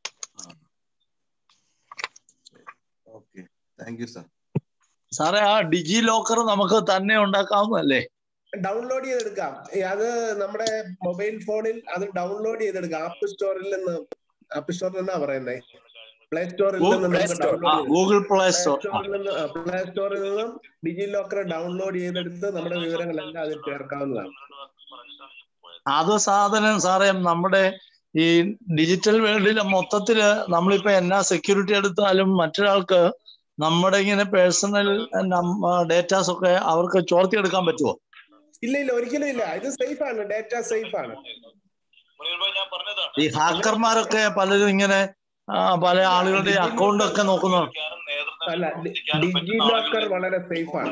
ഓക്കെ താങ്ക് യു സാർ സാറേ ആ ഡിജി ലോക്കർ നമുക്ക് തന്നെ ഉണ്ടാക്കാവുന്നതല്ലേ ഡൗൺലോഡ് ചെയ്തെടുക്കാം ഏ, അത് നമ്മുടെ മൊബൈൽ ഫോണിൽ അത് ഡൗൺലോഡ് ചെയ്തെടുക്കാം ആപ്പ് സ്റ്റോറിൽ നിന്ന് ആപ്പ് സ്റ്റോറിൽ നിന്നാ പറയുന്നത് പ്ലേ സ്റ്റോറിൽ ഗൂ- നിന്ന് പ്ലേ നമുക്ക് സ്റ്റോർ ആ download Google play play store ആ സ്റ്റോറിൽ നിന്ന് പ്ലേ സ്റ്റോറിൽ നിന്നും ഡിജി ലോക്കർ ഡൗൺലോഡ് ചെയ്തെടുത്ത് നമ്മുടെ വിവരങ്ങളെല്ലാം അതിൽ ചേർക്കാവുന്നതാണ് അത് സാധനം സാറേ നമ്മുടെ ഈ ഡിജിറ്റൽ വേൾഡിലെ മൊത്തത്തില് നമ്മളിപ്പോ എന്നാ സെക്യൂരിറ്റി എടുത്താലും മറ്റൊരാൾക്ക് നമ്മുടെ ഇങ്ങനെ പേഴ്സണൽ ഡേറ്റാസ് ഒക്കെ അവർക്ക് ചോർത്തിയെടുക്കാൻ പറ്റുമോ ഇല്ല ഇല്ല ഒരിക്കലും ഇല്ല ഇത് സേഫ് ആണ് ഡേറ്റ സേഫ് ആണ് ഈ ഹാക്കർമാരൊക്കെ പലരും ഇങ്ങനെ ആ, പല ആളുകളുടെ അക്കൗണ്ട് ഒക്കെ നോക്കുന്നു അല്ല ഡിജി ലോക്കർ വളരെ സേഫ് ആണ്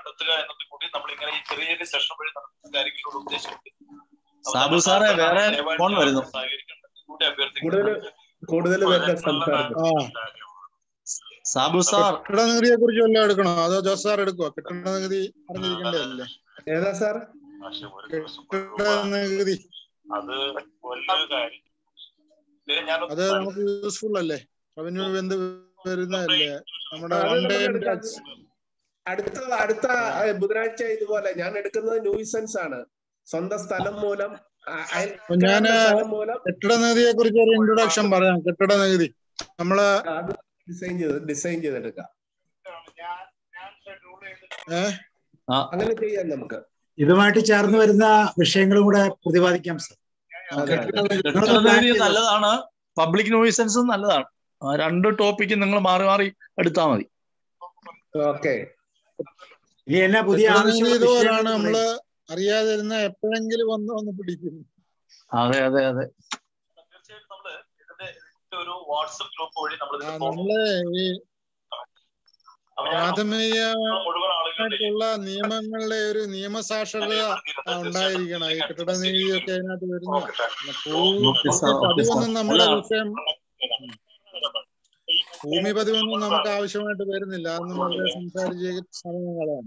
സാബു സാറേ വേറെ ഫോൺ വരുന്നു കൂടുതൽ കൂടുതൽ പേരുടെ സംസാരിക്കും ആ സാബു സാർ കെട്ടിട നികുതിയെ കുറിച്ച് വല്ലതും എടുക്കണോ അതോ ജോസ് സാർ എടുക്കുവോ കെട്ടിട നികുതി അറിഞ്ഞിരിക്കേണ്ടതല്ലേ ഏതാ സാർ കെട്ടിട നികുതി അത് നമുക്ക് യൂസ്ഫുൾ അല്ലേ റവന്യൂ എന്ത് വരുന്നതല്ലേ നമ്മുടെ അത് വൺ നമുക്ക് ടൈം എടുക്കാം. ടാക്സ് അടുത്ത അടുത്ത ഏ, ബുധനാഴ്ച ഇതുപോലെ ഞാൻ എടുക്കുന്നത് ന്യൂസൻസ് ആണ് സ്വന്തം സ്ഥലം മൂലം അ- അപ്പൊ ഞാന് അയൽക്കാരുടെ സ്ഥലം മൂലം കെട്ടിട നികുതിയെ കുറിച്ച് ഒരു ഇൻട്രൊഡക്ഷൻ പറയാം കെട്ടിട നികുതി നമ്മള് അത് ഡിസൈൻ ചെയ്ത് ഡിസൈൻ ചെയ്തെടുക്കാം ഏഹ് ആ അങ്ങനെ ചെയ്യാം നമുക്ക് ഇതുമായിട്ട് ചേർന്ന് വരുന്ന വിഷയങ്ങളും കൂടെ പ്രതിപാദിക്കാം സർ അതെ അതെ കെട്ടിട നികുതി നല്ലതാണ് പബ്ലിക് നോയിസൻസും നല്ലതാണ് ആ രണ്ട് ടോപ്പിക്ക് നിങ്ങൾ മാറി മാറി എടുത്താൽ മതി ഓക്കെ ഇനി എന്നാ പുതിയ കെട്ടിട ആവശ്യമുള്ള നികുതി ഇതുപോലാണ് വിഷയങ്ങൾ നമ്മള് അറിയാതിരുന്ന എപ്പോഴെങ്കിലും വന്ന് വന്ന് പിടിക്കും അതെ അതെ അതെ ആ, നമ്മള് ഈ പ്രാഥമികമായിട്ടുള്ള നിയമങ്ങളുടെ ഒരു നിയമസാക്ഷരത ഉണ്ടായിരിക്കണം ഈ കെട്ടിട നികുതിയൊക്കെ അതിനകത്ത് വരുന്ന ഓക്കെ സാർ ഓക്കെ സാർ പതിവൊന്നും നമ്മുടെ അല്ല വിഷയം ഭൂമി പതിവൊന്നും നമുക്ക് ആവശ്യമായിട്ട് വരുന്നില്ല അത് നമ്മൾ സംസാരിച്ച സമയങ്ങളാണ്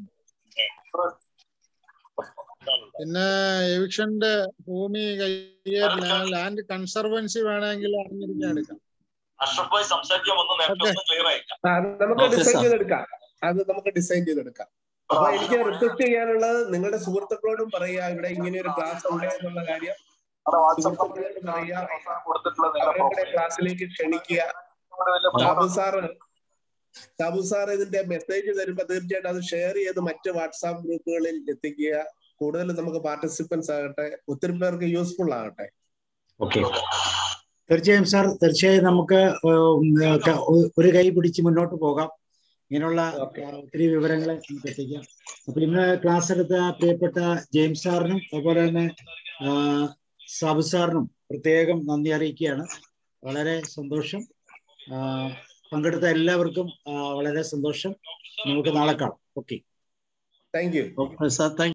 പിന്നെ എവിക്ഷന്റെ ഭൂമി കയ്യേറില്ല ലാൻഡ് കൺസർവൻസി വേണമെങ്കിൽ അറിഞ്ഞിരിക്കാൻ എടുക്കാം ഓക്കെ ആ, അത് നമുക്ക് ഓക്കെ ഡിസൈൻ സാർ ചെയ്തെടുക്കാം അത് നമുക്ക് ഡിസൈൻ ചെയ്തെടുക്കാം അപ്പൊ എനിക്ക് റിക്വസ്റ്റ് ചെയ്യാനുള്ളത് നിങ്ങളുടെ സുഹൃത്തുക്കളോടും പറയുക ഇവിടെ ഇങ്ങനെ ഒരു ക്ലാസ് ഉണ്ട് എന്നുള്ള കാര്യം സുഹൃത്തുക്കളോട് പറയുക അവരെ കൂടെ ക്ലാസ്സിലേക്ക് ക്ഷണിക്കുക സാബു സാറ് സാബു സാർ ഇതിന്റെ മെസ്സേജ് തരുമ്പോ തീർച്ചയായിട്ടും അത് ഷെയർ ചെയ്ത് മറ്റ് വാട്സാപ്പ് ഗ്രൂപ്പുകളിൽ എത്തിക്കുക കൂടുതൽ നമുക്ക് പാർട്ടിസിപ്പൻസ് ആകട്ടെ ഒത്തിരി പേർക്ക് യൂസ്ഫുൾ ആകട്ടെ ഓക്കെ തീർച്ചയായും സാർ തീർച്ചയായും നമുക്ക് ഉം, ക- ഒരു കൈ പിടിച്ച് മുന്നോട്ട് പോകാം ഇങ്ങനെയുള്ള ഓക്കെ ആ, ഒത്തിരി വിവരങ്ങൾ നമുക്ക് എത്തിക്കാം അപ്പൊ ഇന്ന് ക്ലാസ് എടുത്ത പ്രിയപ്പെട്ട ജെയിംസ് സാറിനും അതുപോലെ തന്നെ ആ, സാബു സാറിനും പ്രത്യേകം നന്ദി അറിയിക്കുകയാണ് വളരെ സന്തോഷം ആ, പങ്കെടുത്ത എല്ലാവർക്കും ആ, വളരെ സന്തോഷം നമുക്ക് നാളെ കാണാം okay thank you okay sir thank